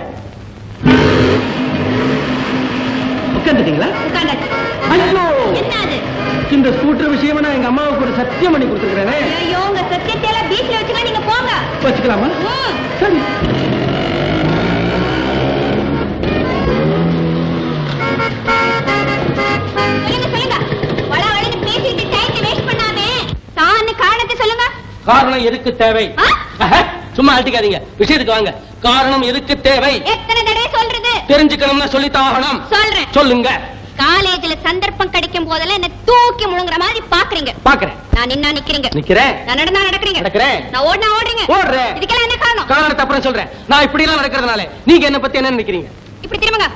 உட்காந்துட்டீங்களா உட்கார்ந்தாச்சு. ஐயோ என்ன அது இந்த ஸ்கூட்டர் விஷயமா நான் எங்க அம்மாவுக்கு ஒரு சத்தியம் பண்ணி கொடுத்துருக்கிறேனே ஐயோ உங்க சத்தியத்தை எல்லாம் பீச்ல வச்சுக்க நீங்க போங்க வச்சுக்கலாமா ம். சரி சொல்லுங்க சொல்லுங்க வள வளன்னு பேசிட்டு டைத்தை வேஸ்ட் பண்ணாம தான் காரணத்தை சொல்லுங்க காரணம் எதுக்கு தேவை ஆ? அஹ, சும்மா அழட்டிக்காதீங்க விஷயத்துக்கு வாங்க காரணம் எதுக்கு தேவை எத்தனை தடவை சொல்றது தெரிஞ்சுக்கணும்னா சொல்லித்தான் ஆகணும் சொல்றேன் சொல்லுங்க காலேஜ்ல சந்தர்ப்பம் கிடைக்கும் போதெல்லாம் என்ன தூக்கி முழுங்குற மாதிரி பாக்குறீங்க பாக்குறேன் நான் நின்னா நிக்கிறீங்க நிக்கிறேன் நான் நடந்தா நடக்கிறீங்க நடக்கிறேன். நான் ஓடினா ஓடுறீங்க ஓடுறேன். இதுக்கெல்லாம் என்ன காரணம் காரணத்தை அப்புறம் சொல்றேன் நான் இப்படி எல்லாம் நடக்கிறதுனால நீங்க என்ன பத்தி என்ன நினைக்கிறீங்க இப்படி திரும்புங்க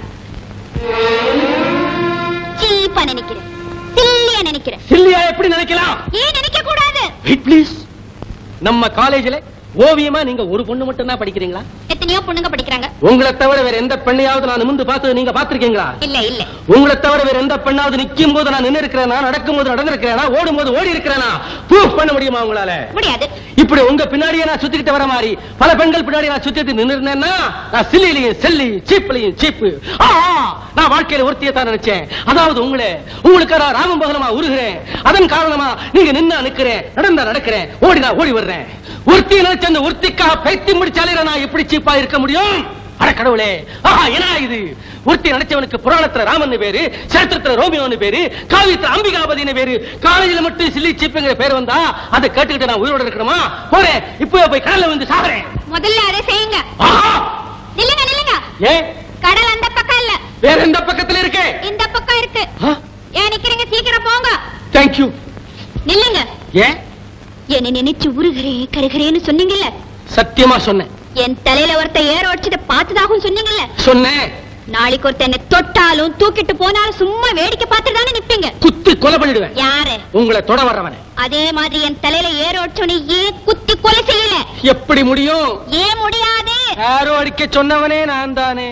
சீப்பா நினைக்கிறேன் சில்லியா நினைக்கிறேன் சில்லியா எப்படி நினைக்கலாம் ஏன் நினைக்க கூடாது வெயிட் ப்ளீஸ் நம்ம காலேஜ்ல ஓவியமா நீங்க ஒரு பொண்ணு மட்டும் தான் படிக்கிறீங்களா எத்தனையோ பொண்ணுங்க படிக்கிறாங்க உங்களை தவிர வேற எந்த பெண்ணையாவது நான் நிமிந்து பார்த்து நீங்க பாத்திருக்கீங்களா இல்ல இல்ல உங்களை தவிர வேற எந்த பெண்ணாவது நிக்கும் போது நான் நின்று இருக்கிறேனா நடக்கும் போது நடந்திருக்கிறேனா ஓடும் போது ஓடி இருக்கிறேனா ப்ரூஃப் பண்ண முடியுமா உங்களால முடியாது இப்படி உங்க பின்னாடியே நான் சுத்திக்கிட்டு வர மாதிரி பல பெண்கள் பின்னாடி நான் சுத்திட்டு நின்று இருந்தேன்னா நான் சில்லிலையும் செல்லி சீப்லையும் சீப்பு ஆ, நான் வாழ்க்கையில ஒருத்தியை தான் நினைச்சேன் அதாவது உங்களே உங்களுக்கு நான் ராமம் பகலமா உருகிறேன் அதன் காரணமா நீங்க நின்னா நிக்கிறேன் நடந்தா நடக்கிறேன் ஓடினா ஓடி வர்றேன் ஒருத்தியை நினைச்ச அந்த ஒருத்திக்காக பைத்தி முடிச்சாலே நான் எப்படி சீப்பா இருக்க முடியும் அட கடவுளே ஆஹா என்ன இது ஒருத்தி நினைச்சவனுக்கு புராணத்துல ராமன் பேரு சரித்திரத்துல ரோமியோன்னு பேரு காவியத்துல அம்பிகாபதினு பேரு காலேஜில் மட்டும் சில்லி சீப்புங்கிற பேர் வந்தா அதை கேட்டுக்கிட்டு நான் உயிரோட இருக்கணுமா போறேன் இப்போ போய் கடல்ல வந்து சாகுறேன் முதல்ல அதை செய்யுங்க ஆஹா நில்லுங்க நில்லுங்க ஏ கடல் அந்த பக்கம் இல்ல வேற எந்த பக்கத்துல இருக்கே இந்த பக்கம் இருக்கு ஏன் நிக்கிறீங்க சீக்கிரம் போங்க தேங்க்யூ நில்லுங்க ஏன் என்ன நினைச்சு உருகிறே கருகிறேன்னு சொன்னீங்கல்ல சத்தியமா சொன்னேன் என் தலையில ஒருத்த ஏற உடச்சத பார்த்ததாகவும் சொன்னீங்கல்ல சொன்னேன் நாளைக்கு ஒருத்த என்ன தொட்டாலும் தூக்கிட்டு போனாலும் சும்மா வேடிக்கை பார்த்துட்டு தானே நிப்பீங்க குத்தி கொலை பண்ணிடுவேன் யாரு உங்களை தொட வர்றவனை அதே மாதிரி என் தலையில ஏற உடச்சோன்னு ஏன் குத்தி கொலை செய்யல எப்படி முடியும் ஏன் முடியாது யாரோ அடிக்க சொன்னவனே நான் தானே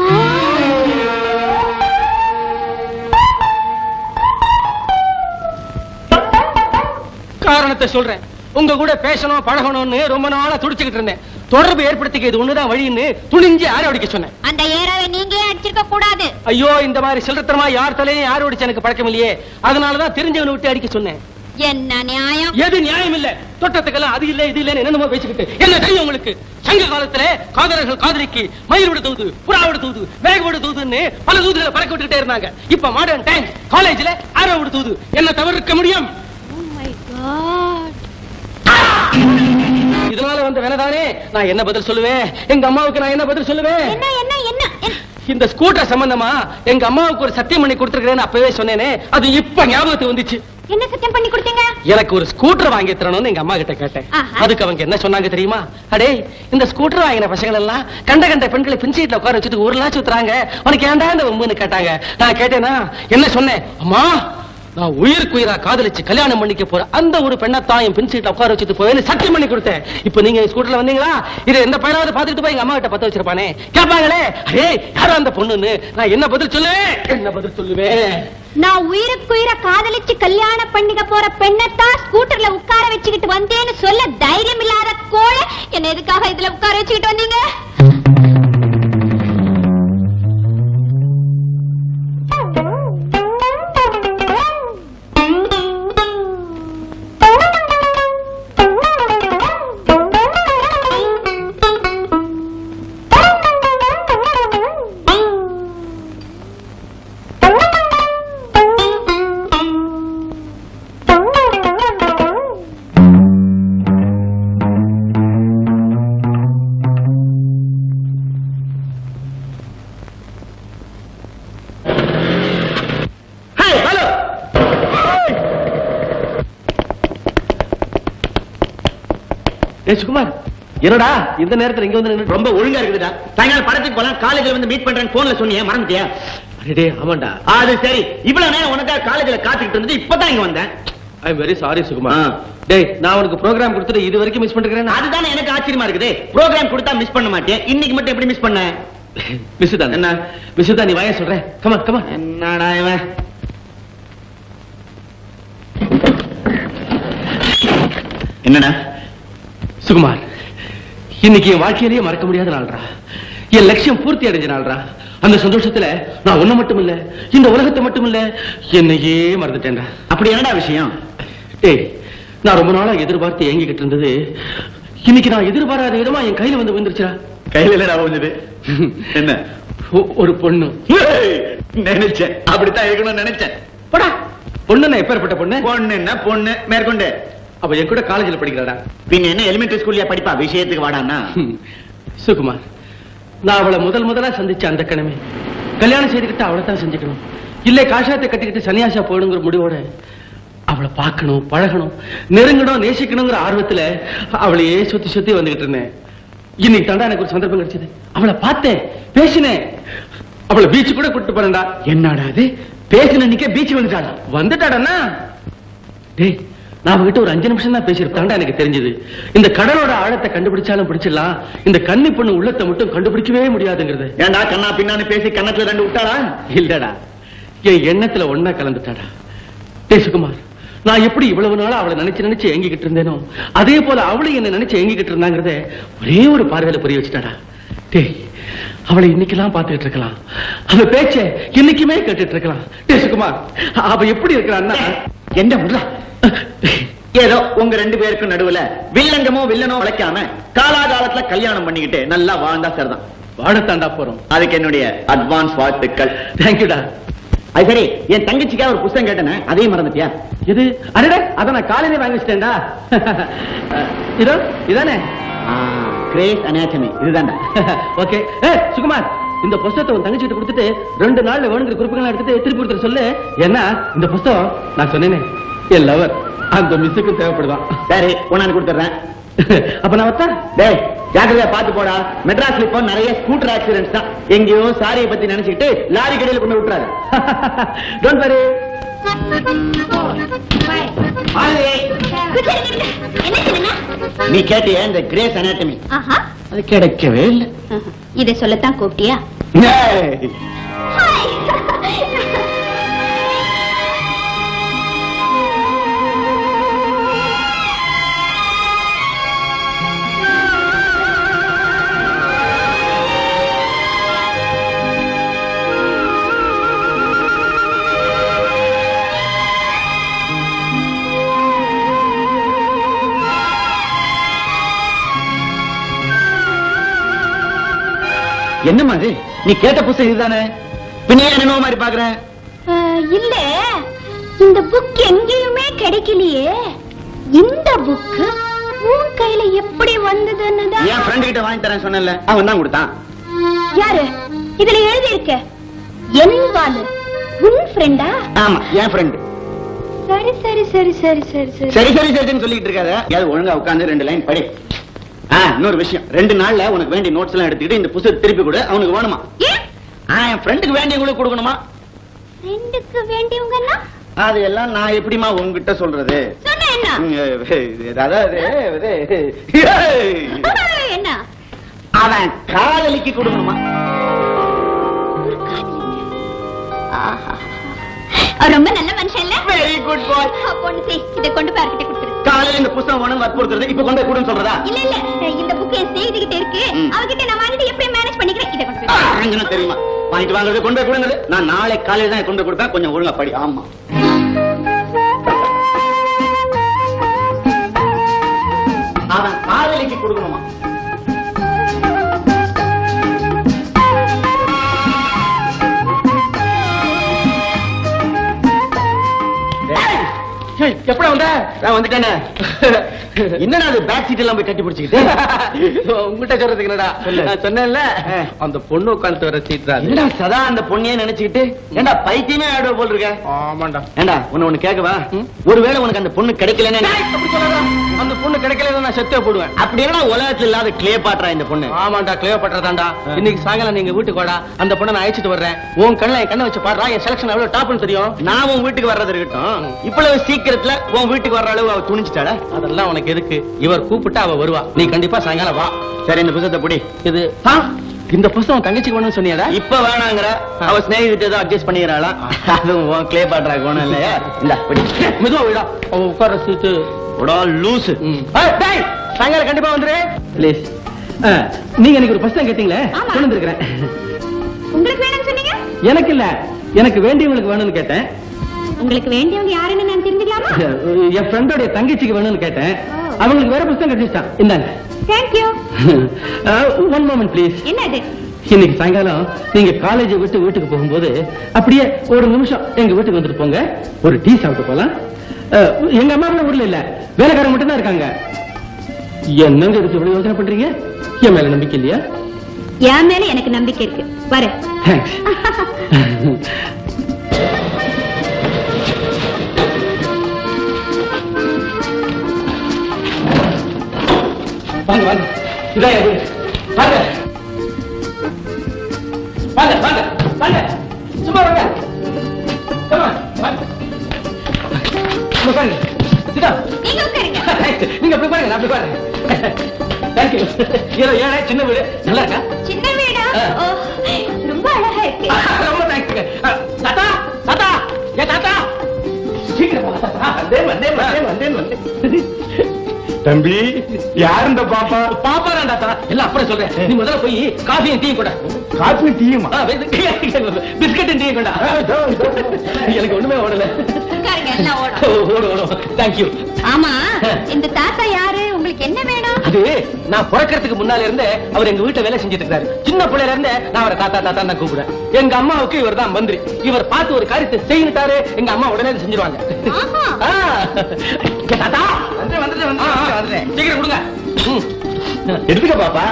காரணத்தை சொல்றேன் உங்க கூட பேசணும் பழகணும்னு ரொம்ப நாளா துடிச்சுக்கிட்டு இருந்தேன் தொடர்பு ஏற்படுத்திக்க இது ஒண்ணுதான் வழின்னு துணிஞ்சு யாரை அடிக்க சொன்னேன் அந்த ஏறாவை நீங்க ஏன் அடிச்சிருக்க கூடாது ஐயோ இந்த மாதிரி சில்லறத்தனமா யார் தலையும் யாரும் அடிச்சு எனக்கு பழக்கம் இல்லையே அதனாலதான் தெரிஞ்சவனை விட்டு அடிக்க சொன்னேன் என்ன நியாயம் எது நியாயம் இல்ல தொட்டத்துக்கெல்லாம் அது இல்ல இது இல்ல என்னென்னமோ பேசிக்கிட்டு என்ன தெரியும் உங்களுக்கு சங்க காலத்துல காதலர்கள் காதலிக்கு மயில் விட தூது புறா விட தூது வேக விட தூதுன்னு பல தூதுகளை பறக்க விட்டுக்கிட்டே இருந்தாங்க இப்ப மாடர்ன் டைம் காலேஜ்ல ஆரோ விட தூது என்ன தவிர்க்க முடியும் இதனால வந்த வேணதானே நான் என்ன பதில் சொல்லுவேன் எங்க அம்மாவுக்கு நான் என்ன பதில் சொல்லுவேன் என்ன என்ன என்ன என்ன? இந்த ஸ்கூட்டர் சம்பந்தமா எங்க அம்மாவுக்கு ஒரு சத்தியம் பண்ணி கொடுத்துருக்கேன்னு அப்பவே சொன்னேனே அது இப்ப ஞாபகத்துக்கு வந்துச்சு என்ன சத்தியம் பண்ணி கொடுத்தீங்க எனக்கு ஒரு ஸ்கூட்டர் வாங்கி தரணும்னு எங்க அம்மா கிட்ட கேட்டேன் ஆஹா. அதுக்கு அவங்க என்ன சொன்னாங்க தெரியுமா அடே இந்த ஸ்கூட்டர் வாங்கின பசங்க எல்லாம் கண்ட கண்ட பெண்களை பின் சீட்ல உட்கார வச்சுட்டு ஒரு லாச்சு ஊத்துறாங்க உனக்கு ஏன்டா இந்த வம்புன்னு கேட்டாங்க நான் கேட்டேனா என்ன சொன்னேன் அம்மா நான் உயிருக்கு உயிரா காதலிச்சு கல்யாணம் பண்ணிக்க போற அந்த ஒரு பெண்ணத்தான் என் பின் சீட்ல உட்கார வச்சுட்டு போவேன்னு சத்தியம் பண்ணி கொடுத்தேன் இப்போ நீங்க ஸ்கூட்டர்ல வந்தீங்களா இதை எந்த பையனாவது பாத்துட்டு போய் எங்க அம்மா கிட்ட பத்த வச்சிருப்பானே கேட்பாங்களே அரே யாரா அந்த பொண்ணுன்னு நான் என்ன பதில் சொல்லுவேன் என்ன பதில் சொல்லுவேன் நான் உயிருக்குயிர காதலிச்சு கல்யாணம் பண்ணிக்க போற பெண்ணத்தான் ஸ்கூட்டர்ல உட்கார வச்சுக்கிட்டு வந்தேன்னு சொல்ல தைரியம் இல்லாத கோழ என்ன எதுக்காக இதுல உட்கார வச்சுக்கிட்டு வந்தீங்க ஹலோ ஏ சுகுமார் என்னடா இந்த நேரத்துல இங்க வந்து நின்னு ரொம்ப ஒழுங்கா இருக்குதுடா சாயங்காலம் படத்துக்கு போலாம் காலேஜ்ல வந்து மீட் பண்றேன் போன்ல சொன்னியே மறந்துட்டியா அடே ஆமாண்டா அது சரி இவ்வளவு நேரம் உனக்கா காலேஜ்ல காத்துக்கிட்டு இருந்தது இப்பதான் இங்க வந்தேன் I am very sorry Sukumar ஆ. டேய் நான் உனக்கு ப்ரோகிராம் கொடுத்துட்டு இது வரைக்கும் மிஸ் பண்ணிருக்கேன் அதுதானே எனக்கு ஆச்சரியமா இருக்குது ப்ரோக்ராம் கொடுத்தா மிஸ் பண்ண மாட்டேன் இன்னைக்கு மட்டும் எப்படி மிஸ் பண்ண மிஸ் தான் என்ன? மிஸ் தான் நீ வாய சொல்றேன் கமா கமா என்னடா இவன் என்னடா சுகுமார் இன்னைக்கு என் வாழ்க்கையிலேயே மறக்க முடியாத நாள்ரா என் லட்சியம் பூர்த்தி அடைஞ்ச நாள்ரா அந்த சந்தோஷத்துல நான் ஒண்ணு மட்டும் இல்ல இந்த உலகத்தை மட்டும் இல்ல என்னையே மறந்துட்டேன்டா அப்படி என்னடா விஷயம் டேய் நான் ரொம்ப நாளா எதிர்பார்த்து ஏங்கிக்கிட்டு இருந்தது இன்னைக்கு நான் எதிர்பாராத விதமா என் கையில வந்து விழுந்துருச்சா கையில என்னடா வந்தது என்ன ஒ- ஒரு பொண்ணு ஏய், நினைச்சேன் அப்படித்தான் இருக்கணும்னு நினைச்சேன் போடா பொண்ணு நான் எப்பேற்பட்ட பொண்ணு பொண்ணு என்ன பொண்ணு மேற்கொண்டு அவ என் கூட காலேஜ்ல படிக்கிறாடா பின்ன என்ன எலிமெண்டரி ஸ்கூல்ல படிப்பா விஷயத்துக்கு வாடான்னா ஹம். சுகுமார் நான் அவளை முதல் முதலா சந்திச்ச அந்த கணமே கல்யாணம் செய்துக்கிட்டு அவளை தான் செஞ்சுக்கணும் இல்ல காஷாயத்தை கட்டிக்கிட்டு சன்னியாசா போகணுங்கிற முடிவோட அவளை பார்க்கணும் பழகணும் நெருங்கணும் நேசிக்கணுங்கிற ஆர்வத்துல அவளையே சுத்தி சுத்தி வந்துகிட்டு இருந்தேன் இன்னைக்கு தாண்டா எனக்கு ஒரு சந்தர்ப்பம் கிடைச்சது அவளை பார்த்தேன் பேசினேன் அவளை பீச் கூட கூட்டிட்டு போறேன்டா என்னடா அது பேசின நிக்க பீச் வந்துட்டாளா வந்துட்டாடன்னா டேய் நான் அவகிட்ட ஒரு அஞ்சு நிமிஷம் தான் பேசியிருப்பாண்டா எனக்கு தெரிஞ்சது இந்த கடலோட ஆழத்தை கண்டுபிடிச்சாலும் பிடிச்சிடலாம் இந்த கன்னி பொண்ணு உள்ளத்தை மட்டும் கண்டுபிடிக்கவே முடியாதுங்கிறது ஏன்டா கண்ணா பின்னான்னு பேசி கன்னத்துல ரெண்டு விட்டாளா இல்லடா என் எண்ணத்துல ஒண்ணா கலந்துட்டாடா டேய் சுகுமார் நான் எப்படி இவ்வளவு நாளா அவளை நினைச்சு நினைச்சு ஏங்கிக்கிட்டு இருந்தேனோ அதே போல அவளும் என்ன நினைச்சு ஏங்கிக்கிட்டு இருந்தாங்கிறத ஒரே ஒரு பார்வையில புரிய வச்சுட்டாடா டேய் அவளை இன்னைக்கெல்லாம் பார்த்துக்கிட்டு இருக்கலாம் அவ பேச்ச இன்னைக்குமே கேட்டுட்டு இருக்கலாம் டேய் சுகுமார் அவ எப்படி இருக்கிறான்னா என்ன முடா ஏதோ உங்க ரெண்டு பேருக்கும் நடுவுல வில்லங்கமோ வில்லனோ வளைக்காம காலாகாலத்துல கல்யாணம் பண்ணிக்கிட்டு நல்லா வாழ்ந்தா சரிதான் வாழத்தாண்டா போறோம் அதுக்கு என்னுடைய அட்வான்ஸ் வாழ்த்துக்கள் தேங்க்யூடா அது சரி என் தங்கச்சிக்காக ஒரு புத்தகம் கேட்டேனே அதையும் மறந்துட்டியா இது அடடே அத நான் காலையிலே வாங்கி வச்சிட்டேன்டா இதோ இதானே கிரேஸ் அனாட்டமி இதுதான்டா ஓகே ஏ சுகுமார் இந்த புஸ்தகத்தை உன் தங்கச்சி கிட்ட கொடுத்துட்டு ரெண்டு நாள்ல வேணுங்கிற குறிப்புகளை எடுத்துட்டு திருப்பி கொடுத்துட்டு சொல்லு ஏன்னா இந்த புஸ்தகம் நான் சொன்னேனே என் லவர் அந்த மிஸ்ஸுக்கு தேவைப்படுதான் சரி உன்னான்னு கொடுத்துட்றேன் அப்ப நான் வத்தா டேய் ஜாக்கிரதையா பாத்து போடா மெட்ராஸ்ல இப்போ நிறைய ஸ்கூட்டர் ஆக்சிடென்ட்ஸ் தான் எங்கேயோ சாரியை பத்தி நினைச்சுக்கிட்டு லாரி கடையில கொண்டு விட்டுறாரு டோன்ட் வரி என்ன சொல்லுங்க நீ கேட்டிய இந்த கிரேஸ் அனாட்டமி ஆஹா அது கிடைக்கவே இல்லை இதை சொல்லத்தான் கூப்பிட்டியா ஹாய் என்னம்மா இது நீ கேட்ட புத்தகம் இதுதானே பின்ன ஏன் என்னமோ மாதிரி பாக்குறேன் அஹ், இல்ல இந்த புக் எங்கேயுமே கிடைக்கலையே இந்த புக் உன் கையில எப்படி வந்ததுன்னு தான் என் ஃப்ரெண்ட் கிட்ட வாங்கி தரேன் சொன்னேன்ல அவன் தான் கொடுத்தான் யாரு இதுல எழுதி இருக்க என் வாலு உன் ஃப்ரெண்டா ஆமா என் ஃப்ரெண்ட் சரி சரி சரி சரி சரி சரி சரி சரி சரின்னு சொல்லிட்டு இருக்காத ஏதாவது ஒழுங்கா உட்கார்ந்து ரெண்டு லைன் படி ஆ இன்னொரு விஷயம் ரெண்டு நாள்ல உனக்கு வேண்டிய நோட்ஸ் எல்லாம் எடுத்துக்கிட்டு இந்த புத்தகத்தை திருப்பி கொடு அவனுக்கு வேணுமா ஏன் ஆ என் ஃப்ரெண்டுக்கு வேண்டியவங்களுக்கு கொடுக்கணுமா ஃப்ரெண்டுக்கு வேண்டியவங்கன்னா அது எல்லாம் நான் எப்படிமா உங்ககிட்ட சொல்றது சொன்ன என்ன ம், அதாவது இது, என்ன அவன் காதலிக்கு கொடுக்கணுமா ஒரு காதலிங்க. ஆஹா. அவர் ரொம்ப நல்ல மனுஷன் இல்ல வெரி குட் பாய் அப்போ ஒண்ணு செய் இதை கொண்டு போய் அவர்கிட்ட கொடுத்துரு காலையில இந்த புத்தகம் வேணும் வற்புறுத்துறது இப்ப கொண்டு போய் கொடுன்னு சொல்றதா இல்ல இல்ல இந்த புக் என் ஸ்நேகிதிகிட்ட இருக்கு ம். அவகிட்ட நான் வாங்கிட்டு எப்படி மேனேஜ் பண்ணிக்கிறேன் இதை கொண்டு ஆ, போய் எனக்கு என்ன தெரியுமா வாங்கிட்டு வாங்குறது கொண்டு போய் கொடுங்க நான் நாளை காலையில தான் கொண்டு போய் கொடுப்பேன் கொஞ்சம் ஒழுங்கா படி ஆமா அவன் காதலிக்கு கொடுக்கணுமா எப்படி வந்த நான் வந்துட்டேனே என்னடா அது பேக் சீட் எல்லாம் போய் கட்டி பிடிச்சிக்கிட்டு உங்ககிட்ட சொல்றதுக்கு என்னடா சொல்லு. நான் சொன்னேன்ல ஆ. அந்த பொண்ணு உட்காந்து வர சீட் தான் என்னடா சதா அந்த பொண்ணையே நினைச்சுக்கிட்டு ஏண்டா பைத்தியமே ஆடுவ போல் இருக்க ஆமாண்டா ஏண்டா உன்னை ஒண்ணு கேட்கவா ம். ஒருவேளை உனக்கு அந்த பொண்ணு கிடைக்கலன்னு அப்படி சொல்லாத. அந்த பொண்ணு கிடைக்கல நான் செத்தே போடுவேன் அப்படி என்ன உலகத்துல இல்லாத கிளே பாட்டுறா இந்த பொண்ணு ஆமாண்டா கிளியோ பண்றதாண்டா ஆ. இன்னைக்கு சாயங்காலம் நீங்க வீட்டுக்கு வாடா அந்த பொண்ணை நான் அழைச்சிட்டு வர்றேன் உன் கண்ணுல என் கண்ணை வச்சு பாடுறா என் செலக்ஷன் எவ்வளவு டாப்னு தெரியும் நான் உன் வீட்டுக்கு வர்றது இருக்கட்டும் இவ்வளவு சீக்கிரத்துல உன் வீட்டுக்கு வர்ற அளவு அவ துணிச்சிட்டாளா அதெல்லாம் உனக்கு எதுக்கு இவர் கூப்பிட்டா அவ வருவா நீ கண்டிப்பா சாயங்காலம் வா சரி இந்த புத்தகத்தை புடி இது ஆ, இந்த புஸ்தகம் தங்கச்சிக்கு வேணும்னு சொன்னியாடா இப்ப வேணாங்கிற அவ ஸ்நேகிட்டு ஏதோ அட்ஜஸ்ட் பண்ணிடுறாளா அதுவும் உன் கிளே பாட்டுறா கோணம் இல்லையா இந்த படி மெதுவா விடா அவ உட்கார சீட்டு உடா லூசு சாயங்காலம் கண்டிப்பா வந்துரு ப்ளீஸ் நீங்க எனக்கு ஒரு புஸ்தகம் கேட்டீங்களே ஆமா. கொண்டு வந்திருக்கிறேன் உங்களுக்கு வேணும்னு சொன்னீங்க எனக்கு இல்ல எனக்கு வேண்டியவங்களுக்கு வேணும்னு கேட்டேன் உங்களுக்கு வேண்டியவங்க யாருன்னு நான் தெரிஞ்சுக்கலாமா என் ஃப்ரெண்டோட தங்கச்சிக்கு வேணும்னு கேட்டேன் ஓ. அவங்களுக்கு வேற புஸ்தகம் கிடைச்சிட்டான் இந்தாங்க தேங்க்யூ ஒன் மோமெண்ட் ப்ளீஸ் என்னது இன்னைக்கு சாயங்காலம் நீங்க காலேஜ் விட்டு வீட்டுக்கு போகும்போது அப்படியே ஒரு நிமிஷம் எங்க வீட்டுக்கு வந்துட்டு போங்க ஒரு டீ சாப்பிட்டு போலாம் அஹ், எங்க அம்மா கூட ஊர்ல இல்ல வேலைக்காரங்க மட்டும் தான் இருக்காங்க என்னங்க இதுக்கு இவ்வளவு யோசனை பண்றீங்க என் மேல நம்பிக்கை இல்லையா என் மேல எனக்கு நம்பிக்கை இருக்கு வர தேங்க்ஸ் வாங்க வாங்க இதான் என் வீடு வாங்க வாங்க வாங்க வாங்க சும்மா வாங்க Come on, வாங்க சும்மா உட்காருங்க. Sit down. நீங்க உட்காருங்க Thanks. நீங்க அப்படி பாருங்க நான் அப்படி பாருங்க தேங்க்யூ ஏதோ ஏழை சின்ன வீடு நல்லா இருக்கா சின்ன வீடா ஆ. ஓ, ரொம்ப அழகா இருக்கு ரொம்ப தேங்க்ஸுங்க தாத்தா தாத்தா ஏ தாத்தா சீக்கிரம் வா, தாத்தா வந்தேன் வந்தேன் வந்தேன் வந்தேன் வந்தேன் தம்பி யார் இந்த பாப்பா பாப்பாரா தாத்தா எல்லாம் அப்புறம் சொல்றேன் நீ முதல்ல போய் காஃபியும் டீ கூட காஃபி டீயுமா பிஸ்கட் டீ கொண்டா எனக்கு ஒண்ணுமே ஓடல உட்காருங்க எல்லாம் ஓடும் ஓடும் ஓடும் தேங்க்யூ ஆமா இந்த தாத்தா யாரு உங்களுக்கு என்ன வேணும் அது நான் பிறக்கிறதுக்கு முன்னால இருந்தே அவர் எங்க வீட்டுல வேலை செஞ்சுட்டு இருக்காரு சின்ன பிள்ளையில இருந்தே நான் அவரை தாத்தா தாத்தா தான் கூப்பிடுறேன் எங்க அம்மாவுக்கு இவர் தான் மந்திரி இவர் பார்த்து ஒரு காரியத்தை செய்யிட்டாரு எங்க அம்மா உடனே அதை செஞ்சிருவாங்க ஆஹா. ஆ. இங்க தாத்தா வந்து வந்துட்டு வந்து ஆ, ஆ. வந்துட்டேன் சீக்கிரம் கொடுங்க ம். எடுத்துக்க பாப்பா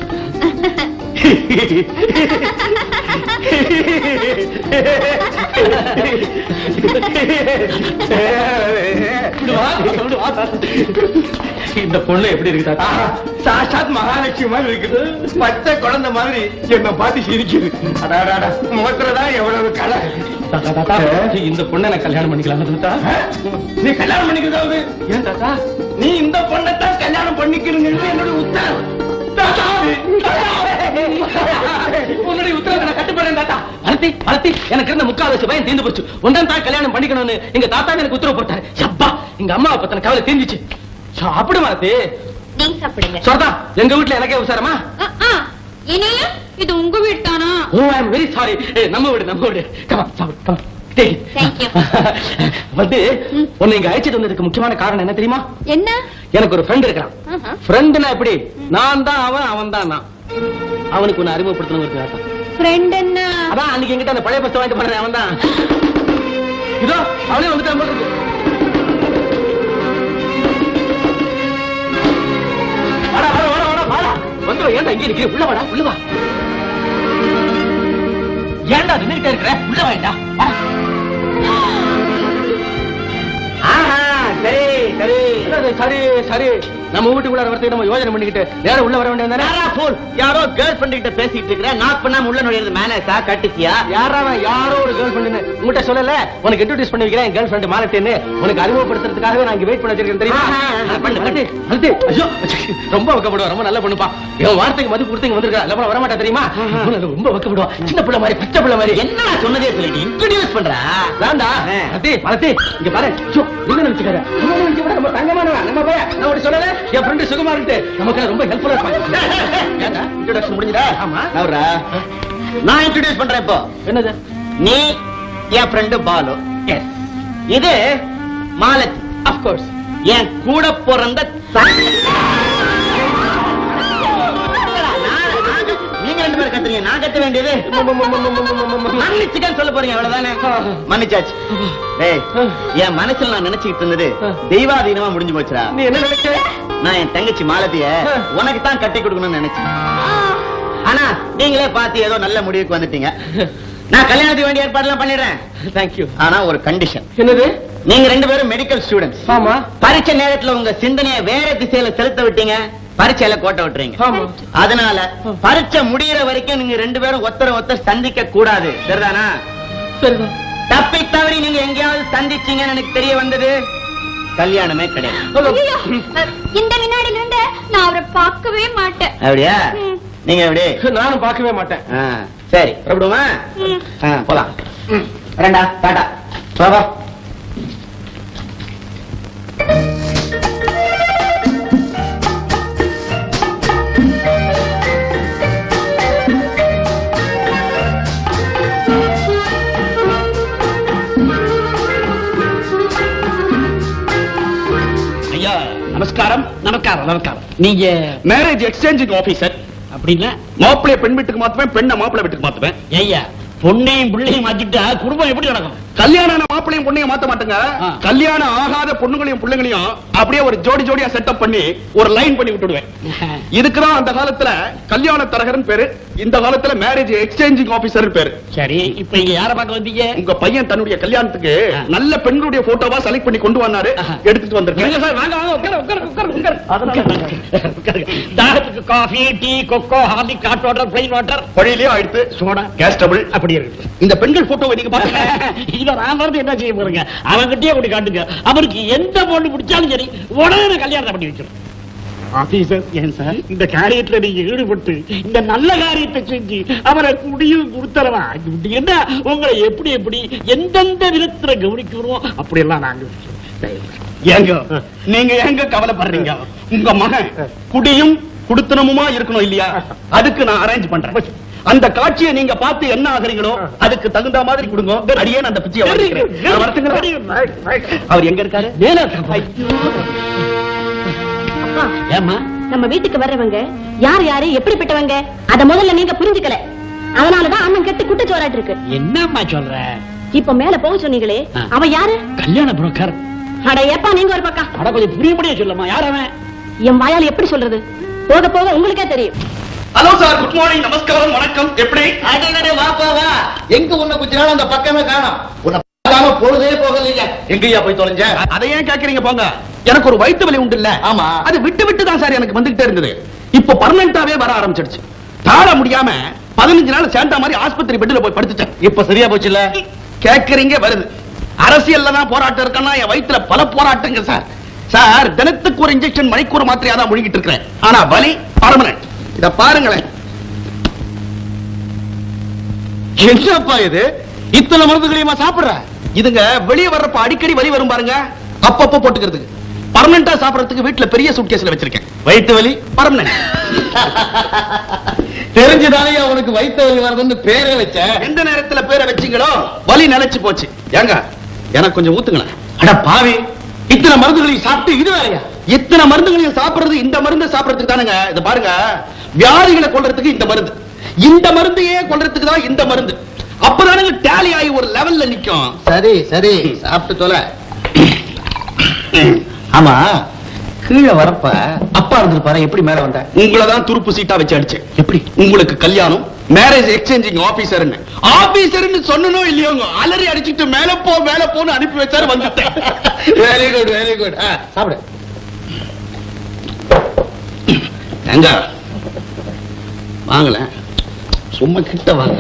இப்படி வா, இப்படி வா, தாத்தா. இந்த பொண்ணு எப்படி இருக்கு தாத்தா சாஷாத் மகாலட்சுமி மாதிரி இருக்குது பச்சை குழந்தை மாதிரி என்ன பார்த்து சிரிக்குது அடாடாடா முகத்துலதான் எவ்வளவு கலை தாத்தா தாத்தா இந்த பொண்ணை நான் கல்யாணம் பண்ணிக்கலாம் தாத்தா நீ கல்யாணம் பண்ணிக்கிறது ஏன் தாத்தா நீ இந்த பொண்ணத்தான் கல்யாணம் பண்ணிக்கிறீங்கன்னு என்னோட உத்தரவு தாத்தா, தாத்தா. உன்னுடைய உத்தரவை நான் கட்டுப்படுறேன் தாத்தா வளர்த்தி வளர்த்தி எனக்கு இருந்த முக்கால் வச்சு பயம் தீர்ந்து போச்சு ஒன்றாம் தான் கல்யாணம் பண்ணிக்கணும்னு எங்க தாத்தா எனக்கு உத்தரவு போட்டாரு அப்பா எங்க அம்மாவை பத்தின கவலை தீர்ந்துச்சு சாப்பிடு வளர்த்தி நீங்க சாப்பிடுங்க சொல்றா எங்க வீட்டுல எனக்கே உசாரமா ஆ, ஆ. இனியா இது உங்க வீடு தானா oh I am very sorry நம்ம வீடு நம்ம வீடு கமா சாப்பிடு கமா Thank you. வந்து உன்னை இங்க அழைச்சிட்டு வந்ததுக்கு முக்கியமான காரணம் என்ன தெரியுமா என்ன எனக்கு ஒரு ஃப்ரெண்ட் இருக்கிறான் ஆஹா. ஃப்ரெண்டுனா எப்படி நான் தான் அவன் அவன் தான் நான் அவனுக்கு ஒன்னு அறிமுகப்படுத்தணும் இருக்கு தாத்தா ஃப்ரெண்ட் என்ன அதான் அன்னைக்கு என்கிட்ட அந்த பழைய பஸ்தை வாங்கிட்டு போனேன் அவன் தான் இதோ அவனே வந்துட்டான் போல இருக்கு வாடா வாடா வாடா வாடா வாடா வந்துடும் ஏன்டா இங்கே நிக்கிற உள்ள வாடா உள்ள வா ஏன்டா நின்னுகிட்டே இருக்கிற உள்ள வாடா வா ஆஹா சரி சரி சரி சரி நம்ம வீட்டுக்குள்ள வரதுக்கு நம்ம யோசனை பண்ணிக்கிட்டு நேரம் உள்ள வர வேண்டியது யாரா போல் யாரோ கேர்ள் ஃபிரெண்ட் கிட்ட பேசிட்டு இருக்கிற நாக் பண்ணாம உள்ள நுழையிறது மேனேஜா கட்டிச்சியா யாராவன் யாரோ ஒரு கேர்ள் ஃப்ரெண்ட் உங்ககிட்ட சொல்லல உனக்கு இன்ட்ரோடியூஸ் பண்ணி வைக்கிறேன் கேர்ள் ஃப்ரெண்ட் மாலட்டின்னு உனக்கு அறிமுகப்படுத்துறதுக்காகவே நான் இங்க வெயிட் பண்ண வச்சிருக்கேன் தெரியுமா ஆஹா, ஆஹா. பண்ணு, பண்ணு. அழுத்து. ஐயோ, ரொம்ப வைக்கப்படுவா ரொம்ப நல்ல பொண்ணுப்பா என் வார்த்தைக்கு மதிப்பு கொடுத்து இங்க வந்திருக்கா இல்ல வர மாட்டா தெரியுமா ரொம்ப வைக்கப்படுவா சின்ன பிள்ளை மாதிரி பச்சை பிள்ளை மாதிரி என்ன சொன்னதே சொல்லிட்டு இன்ட்ரோடியூஸ் பண்றா வேண்டா ஆ. அத்தி பழத்தி இங்க பாரு ஐயோ, எங்க நினைச்சுக்காரு நம்ம தங்கமானவன் நம்ம பையன் நான் உனக்கு சொல்லல என் ஃப்ரெண்டு சுகுமார்ட்டு நமக்கு ரொம்ப ஹெல்ப்ஃபுல்லா இருப்பாங்க ஏன்டா? இன்ட்ரோடக்ஷன் முடிஞ்சதா ஆமா. நவரா நான் இன்ட்ரோடியூஸ் பண்றேன் இப்போ என்னது நீ என் ஃப்ரெண்டு பாலு எஸ் இது மாலதி அப்கோர்ஸ் என் கூட பிறந்த தங்கை. நீங்க ரெண்டு பேரும் கத்துறீங்க நான் கத்த வேண்டியது மன்னிச்சுக்கன்னு சொல்ல போறீங்க அவ்வளவுதானே மன்னிச்சாச்சு டேய் என் மனசுல நான் நினைச்சுக்கிட்டு இருந்தது தெய்வாதீனமா முடிஞ்சு போச்சுடா நீ என்ன நினைச்ச நான் என் தங்கச்சி மாலதிய உனக்கு தான் கட்டி கொடுக்கணும்னு நினைச்சேன் ஆனா நீங்களே பார்த்து ஏதோ நல்ல முடிவுக்கு வந்துட்டீங்க நான் கல்யாணத்துக்கு வேண்டிய ஏற்பாடுலாம் பண்ணிடுறேன் தேங்க்யூ ஆனா ஒரு கண்டிஷன் என்னது நீங்க ரெண்டு பேரும் மெடிக்கல் ஸ்டூடெண்ட்ஸ் ஆமா பரீட்சை நேரத்துல உங்க சிந்தனையை வேற திசையில செலுத்த விட்டீங்க பரீட்சையில கோட்டை விட்டுறீங்க ஆமா அதனால பரீட்சை முடியற வரைக்கும் நீங்க ரெண்டு பேரும் ஒருத்தர ஒருத்தர் சந்திக்க கூடாது சரிதானா சரிதான் தப்பி தவறி நீங்க எங்கேயாவது சந்திச்சீங்கன்னு எனக்கு தெரிய வந்தது கல்யாணமே கிடையாது ஐயையோ, இந்த வினாடில இருந்து நான் அவரை பார்க்கவே மாட்டேன் அப்படியா ம். நீங்க எப்படி நானும் பார்க்கவே மாட்டேன் ஆ, சரி புறப்படுமா ம். ஆ, போலாம் ரெண்டா டாடா வா வா ஐயா நமஸ்காரம் நமஸ்காரம் நமஸ்காரம் நீங்க மேரேஜ் எக்ஸ்சேஞ்சிங் ஆபீசர் அப்படின்னா மாப்பிளைய பெண் வீட்டுக்கு மாத்துவேன் பெண்ணை மாப்பிள்ளை வீட்டுக்கு மாத்துவேன் ஐயா பொண்ணையும் பிள்ளையும் மாத்திட்டா குடும்பம் எப்படி நடக்கும் கல்யாணம் ஆன மாப்பிளையும் பொண்ணையும் மாத்த மாட்டேங்க ஆ. கல்யாணம் ஆகாத பொண்ணுங்களையும் பிள்ளைங்களையும் அப்படியே ஒரு ஜோடி ஜோடியா செட்டப் பண்ணி ஒரு லைன் பண்ணி விட்டுடுவேன் இதுக்குதான் அந்த காலத்துல கல்யாண தரகர்னு பேரு இந்த காலத்துல மேரேஜ் எக்ஸ்சேஞ்சிங் ஆபீசர் பேரு சரி இப்ப இங்க யார பார்க்க வந்தீங்க உங்க பையன் தன்னுடைய கல்யாணத்துக்கு ஆ. நல்ல பெண்களுடைய போட்டோவா செலக்ட் பண்ணி கொண்டு வந்தாரு ஆஹா. எடுத்துட்டு வந்திருக்கேன் இருங்க சார், வாங்க, வாங்க, உட்காரு, உட்காரு, உட்காரு, உட்காரு. உட்காருங்க, உட்காருங்க. தாகத்துக்கு coffee tea cocoa Horlick hot water plain water வழியிலேயே ஆயிடுத்து சோடா கேஸ் டபுள் அப்படி இருக்கு இந்த பெண்கள் போட்டோவை நீங்க பாத்தீங்க இத நான் மறந்து என்ன செய்ய போறேங்க அவன்கிட்டயே அப்படி காட்டுங்க அவருக்கு எந்த பொண்ணு பிடிச்சாலும் சரி உடனே நான் கல்யாணம் பண்ணி வச்சிடும் ஆபீசர் ஏன் சார் இந்த காரியத்துல நீங்க ஈடுபட்டு இந்த நல்ல காரியத்தை செஞ்சு அவரை குடியும் கொடுத்தரவா என்ன உங்களை எப்படி எப்படி எந்தெந்த விதத்துல கவனிக்கணுமோ அப்படி எல்லாம் நாங்க ஏங்க நீங்க ஏங்க கவலைப்படுறீங்க உங்க மகன் குடியும் குடுத்தனமுமா இருக்கணும் இல்லையா அதுக்கு நான் அரேஞ்ச் பண்றேன் அந்த காட்சியை நீங்க பார்த்து என்ன ஆகுறீங்களோ அதுக்கு தகுந்த மாதிரி கொடுங்க அடியே அந்த பிச்சையை வாங்கிக்கிறேன். நான் வரட்டுங்களா? அவர் எங்க இருக்காரு அப்பா ஏம்மா நம்ம வீட்டுக்கு வர்றவங்க யார் யாரு எப்படிப்பட்டவங்க அத முதல்ல நீங்க புரிஞ்சுக்கல அதனாலதான் அண்ணன் கெட்டு குட்டச்சோராட்டு இருக்கு என்னம்மா சொல்ற இப்ப மேல போக சொன்னீங்களே ஆ. அவ யாரு கல்யாண புரோக்கர் அட ஏப்பா நீங்க ஒரு பக்கம் அட கொஞ்சம் புரியும்படியா சொல்லம்மா யார் அவன் என் வாயால் எப்படி சொல்றது போக போக உங்களுக்கே தெரியும் ஹலோ சார் குட் மார்னிங் நமஸ்காரம் வணக்கம் எப்படி அடடே வாப்பா வா எங்க உன்னை கொஞ்ச நாள் அந்த பக்கமே காணோம் உன்னை பார்க்காம பொழுதே போகலைங்க எங்கய்யா போய் தொலைஞ்ச அதை ஏன் கேக்குறீங்க போங்க எனக்கு ஒரு வயிற்று வலி உண்டு இல்ல ஆமா. அது விட்டு விட்டு தான் சார் எனக்கு வந்துகிட்டே இருந்தது இப்போ பர்மனண்டாவே வர ஆரம்பிச்சிடுச்சு தாழ முடியாம பதினஞ்சு நாள் சேர்ந்த மாதிரி ஆஸ்பத்திரி பெட்ல போய் படுத்துட்டேன் இப்ப சரியா போச்சுல்ல கேக்குறீங்க வருது அரசியல்ல தான் போராட்டம் இருக்கன்னா என் வயித்துல பல போராட்டங்க சார் சார் தினத்துக்கு ஒரு இன்ஜெக்ஷன் மணிக்கு ஒரு மாத்திரையா தான் முழுங்கிட்டு இருக்கிறேன் ஆனா வலி பர்மனன்ட் இத பாருங்களேன் என்னப்பா இது இத்தனை மருந்துகளையுமா சாப்பிடுற இதுங்க வெளிய வர்றப்ப அடிக்கடி வலி வரும் பாருங்க அப்பப்ப போட்டுக்கிறதுக்கு பர்மனண்டா சாப்பிடறதுக்கு வீட்ல பெரிய சூட்கேஸ்ல வச்சிருக்கேன் வயிற்று வலி பர்மனன்ட் தெரிஞ்சுதானே உனக்கு வயிற்று வலி வருதுன்னு பேரே வச்ச எந்த நேரத்துல பேரை வச்சீங்களோ வலி நிலைச்சு போச்சு ஏங்க எனக்கு கொஞ்சம் ஊத்துங்களேன் அட பாவி இத்தனை மருந்துகளையும் சாப்பிட்டு இது வேறையா இத்தனை மருந்துகளையும் சாப்பிடுறது இந்த மருந்தை சாப்பிடுறதுக்கு தானுங்க இத பாருங்க வியாதிகளை கொல்றதுக்கு இந்த மருந்து இந்த மருந்தையே கொல்றதுக்கு தான் இந்த மருந்து அப்பதானுங்க டேலி ஆகி ஒரு லெவல்ல நிக்கும் சரி சரி சாப்பிட்டு தொலை ஆமா கீழே வரப்ப அப்பா இருந்திருப்பாரு எப்படி மேல வந்த உங்களை தான் துருப்பு சீட்டா வச்சு அடிச்சேன் எப்படி உங்களுக்கு கல்யாணம் மேரேஜ் எக்ஸ்சேஞ்சிங் ஆபீசர்னு ஆபீசர்னு சொன்னனோ இல்லையோங்க அலறி அடிச்சிட்டு மேல போ மேல போன்னு அனுப்பி வச்சாரு வந்துட்டேன் வெரி குட் வெரி குட் சாப்பிடு எங்க வாங்கல சும்மா கிட்ட வாங்க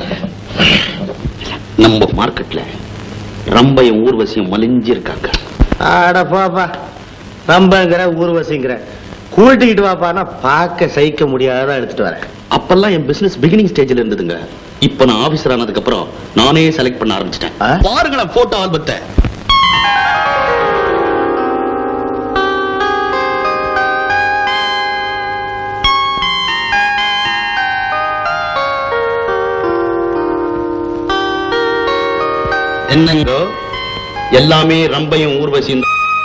நம்ம மார்க்கெட்ல ரம்பையும் ஊர்வசியும் மலிஞ்சிருக்காங்க ஆட போப்பா ரம்பங்கிற ஊர்வசிங்கிற கூட்டிக்கிட்டு வாப்பான்னா பார்க்க சகிக்க முடியாத எடுத்துட்டு வரேன் அப்பெல்லாம் என் பிசினஸ் பிகினிங் ஸ்டேஜ்ல இருந்ததுங்க இப்ப நான் ஆபீசர் ஆனதுக்கு அப்புறம் நானே செலக்ட் பண்ண ஆரம்பிச்சிட்டேன் ஆ? பாருங்களேன் போட்டோ ஆல்பத்தை என்னங்கோ எல்லாமே ரம்பையும் ஊர்வசியும்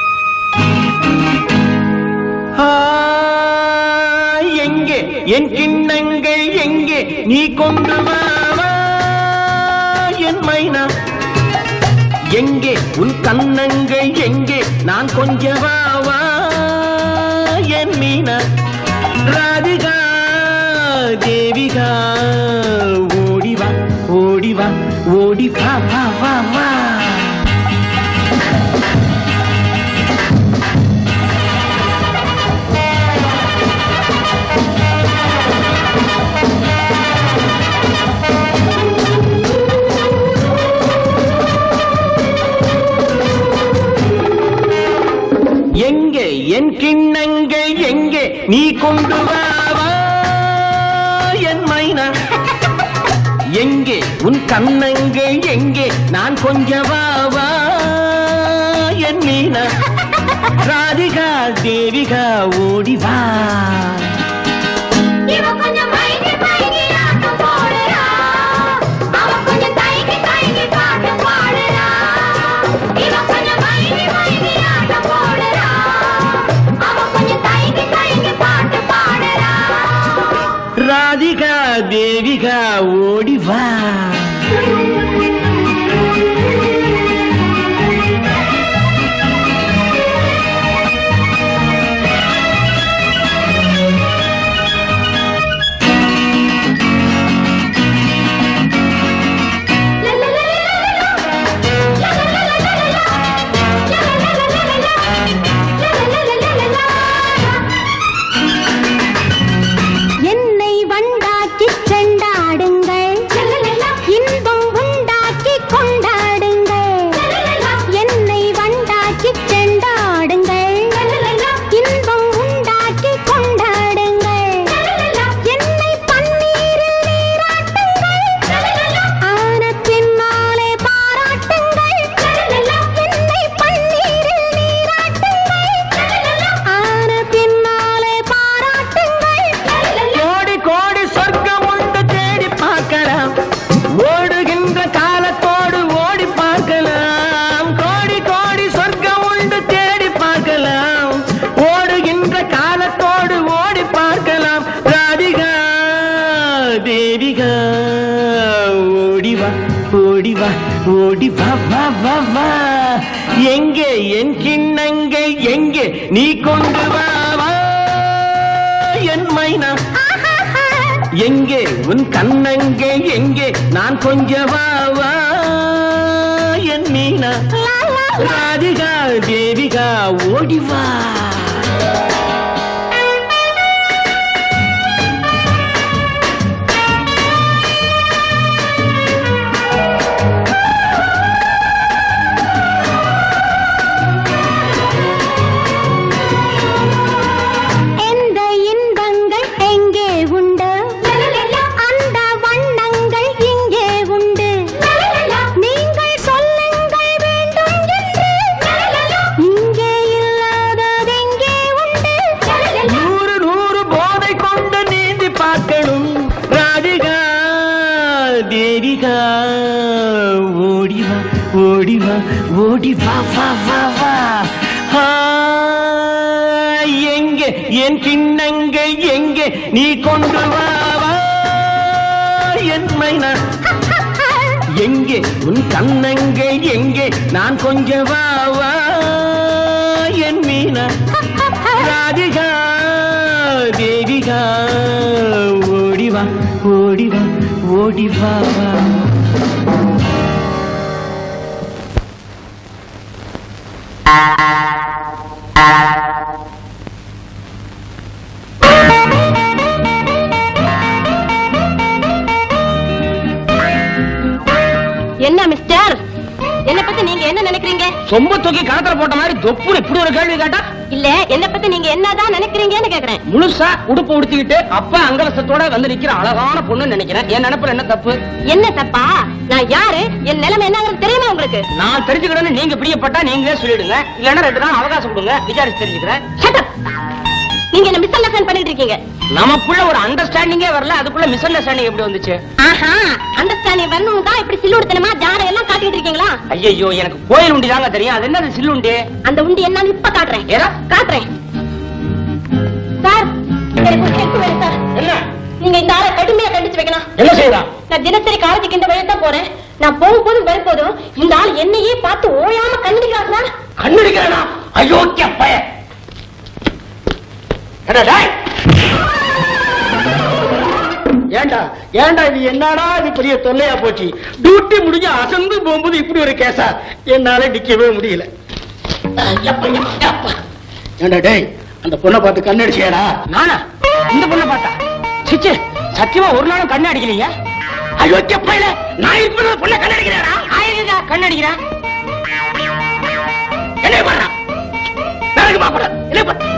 எங்கே என் கிண்ணங்கள் எங்கே நீ கொண்டு வா வா, என் மைனா எங்கே உன் கண்ணங்கள் எங்கே நான் கொஞ்சம் வா வா, என் மீனா ராதிகா தேவிகா ஓடி வா ஓடி வா ஓடி வா வா வா வா எங்கே என் கிண்ணங்கள் எங்கே நீ கொண்டு வா வா, என் மைனா எங்கே உன் கண்ணங்கள் எங்கே நான் கொஞ்சம் வா வா என் மீனா ராதிகா தேவிகா ஓடி வா இவன் கொஞ்சம் மயங்கி மயங்கி ஆட்டம் போடுறா அவன் கொஞ்சம் தயங்கி தயங்கி பாட்டு பாடுறா இவன் கொஞ்சம் மயங்கி மயங்கி ஆட்டம் போடுறா அவன் கொஞ்சம் தயங்கி தயங்கி பாட்டு பாடுறா ராதிகா தேவிகா ஓடி வா என்னை வண்டாக்கி செண்டாடுங்கள் ஓடி வா ஓடி வா வா வா வா எங்கே என் கிண்ணங்கை எங்கே நீ கொண்டு வா வா என் மைனா எங்கே உன் கண்ணங்கே எங்கே நான் கொஞ்ச வா வா என் மீனா ராதிகா தேவிகா ஓடி வா எந்த இன்பங்கள் எங்கே உண்டு அந்த வண்ணங்கள் இங்கே உண்டு நீங்கள் சொல்லுங்கள் வேண்டும் என்று இங்கே இல்லாததெங்கே உண்டு நூறு நூறு போதை கொண்டு நீந்தி பார்க்கணும் ராதிகா தேவிகா ஓடி வா ஓடி வா ஓடி வா வா வா வா ஆ, எங்கே என் கிண்ணங்கை எங்கே நீ கொண்டு வா வா என் மைனா எங்கே உன் கண்ணங்கை எங்கே நான் கொஞ்சம் வா வா என் மீனா ராதிகா தேவிகா ஓடி வா ஓடி வா ஓடி வா வா என்ன மிஸ்டர் என்ன பத்தி நீங்க என்ன நினைக்கிறீங்க சொம்ப தூக்கி கணத்துல போட்ட மாதிரி தொப்புன்னு இப்படி ஒரு கேள்வி கேட்டா இல்ல என்ன பத்தி நீங்க என்னதான் நினைக்கிறீங்கன்னு கேக்குறேன் முழுசா உடுப்பு உடுத்திக்கிட்டு அப்பா அங்கலசத்தோட வந்து நிக்கிற அழகான பொண்ணு நினைக்கிறேன் என் நினைப்புல என்ன தப்பு என்ன தப்பா நான் யாரு என் நிலைமை என்னங்கிறது தெரியுமா உங்களுக்கு நான் தெரிஞ்சுக்கிறேன்னு நீங்க பிரியப்பட்டா நீங்களே சொல்லிடுங்க இல்லன்னா ரெண்டு நாள் அவகாசம் கொடுங்க விசாரிச்சு தெரிஞ்சுக்கிறேன் Shut up. நீங்க என்ன மிஸ் அண்டர்ஸ்டாண்ட் பண்ணிட்டு இருக்கீங்க நமக்குள்ள ஒரு அண்டர்ஸ்டாண்டிங்கே வரல அதுக்குள்ள மிஸ் அண்டர்ஸ்டாண்டிங் எப்படி வந்துச்சு ஆஹா அண்டர்ஸ்டாண்டிங் வரணும் தான் இப்படி சில்லுடுத்தனமா ஜாரம் எல்லாம் காட்டிட்டு இருக்கீங்களா ஐயோ எனக்கு கோயில் உண்டி தாங்க தெரியும் அது என்னது சில்லுண்டி அந்த உண்டி என்னன்னு இப்ப காட்டுறேன் ஏதா காட்டுறேன் சார் எனக்கு ஒரு ஹெல்ப் வேணும் சார் என்ன நீங்க இந்த ஆளை கடுமையா கண்டிச்சு வைக்கணும் என்ன செய்யறா நான் தினசரி காலேஜுக்கு இந்த வழியா தான் போறேன் நான் போகும்போது வரும்போதும் இந்த ஆள் என்னையே பார்த்து ஓயாம கண்டிக்கிறான் சார் கண்ணடிக்கிறேனா அயோக்கிய பய ஏண்டா டேய்? ஏண்டா ஏண்டா இது என்னடா இது பெரிய தொல்லையா போச்சு டியூட்டி முடிஞ்சு அசந்து போகும்போது இப்படி ஒரு கேஸா என்னால நிக்கவே முடியல ஐயப்பா, ஐயப்பா. ஏண்டா டேய் அந்த பொண்ணை பார்த்து கண்ணடிச்சியாடா நானா இந்த பொண்ணை பார்த்தா சிச்சு சத்தியமா ஒரு நாளும் கண்ணு அடிக்கலீங்க அயோக்கிய பையல நான் இப்ப பொண்ணை கண்ணடிக்கிறேடா ஆயிருக்கா கண்ணடிக்கிறேன் என்ன பண்றான் வேலைக்கு பாப்பட என்ன பண்ண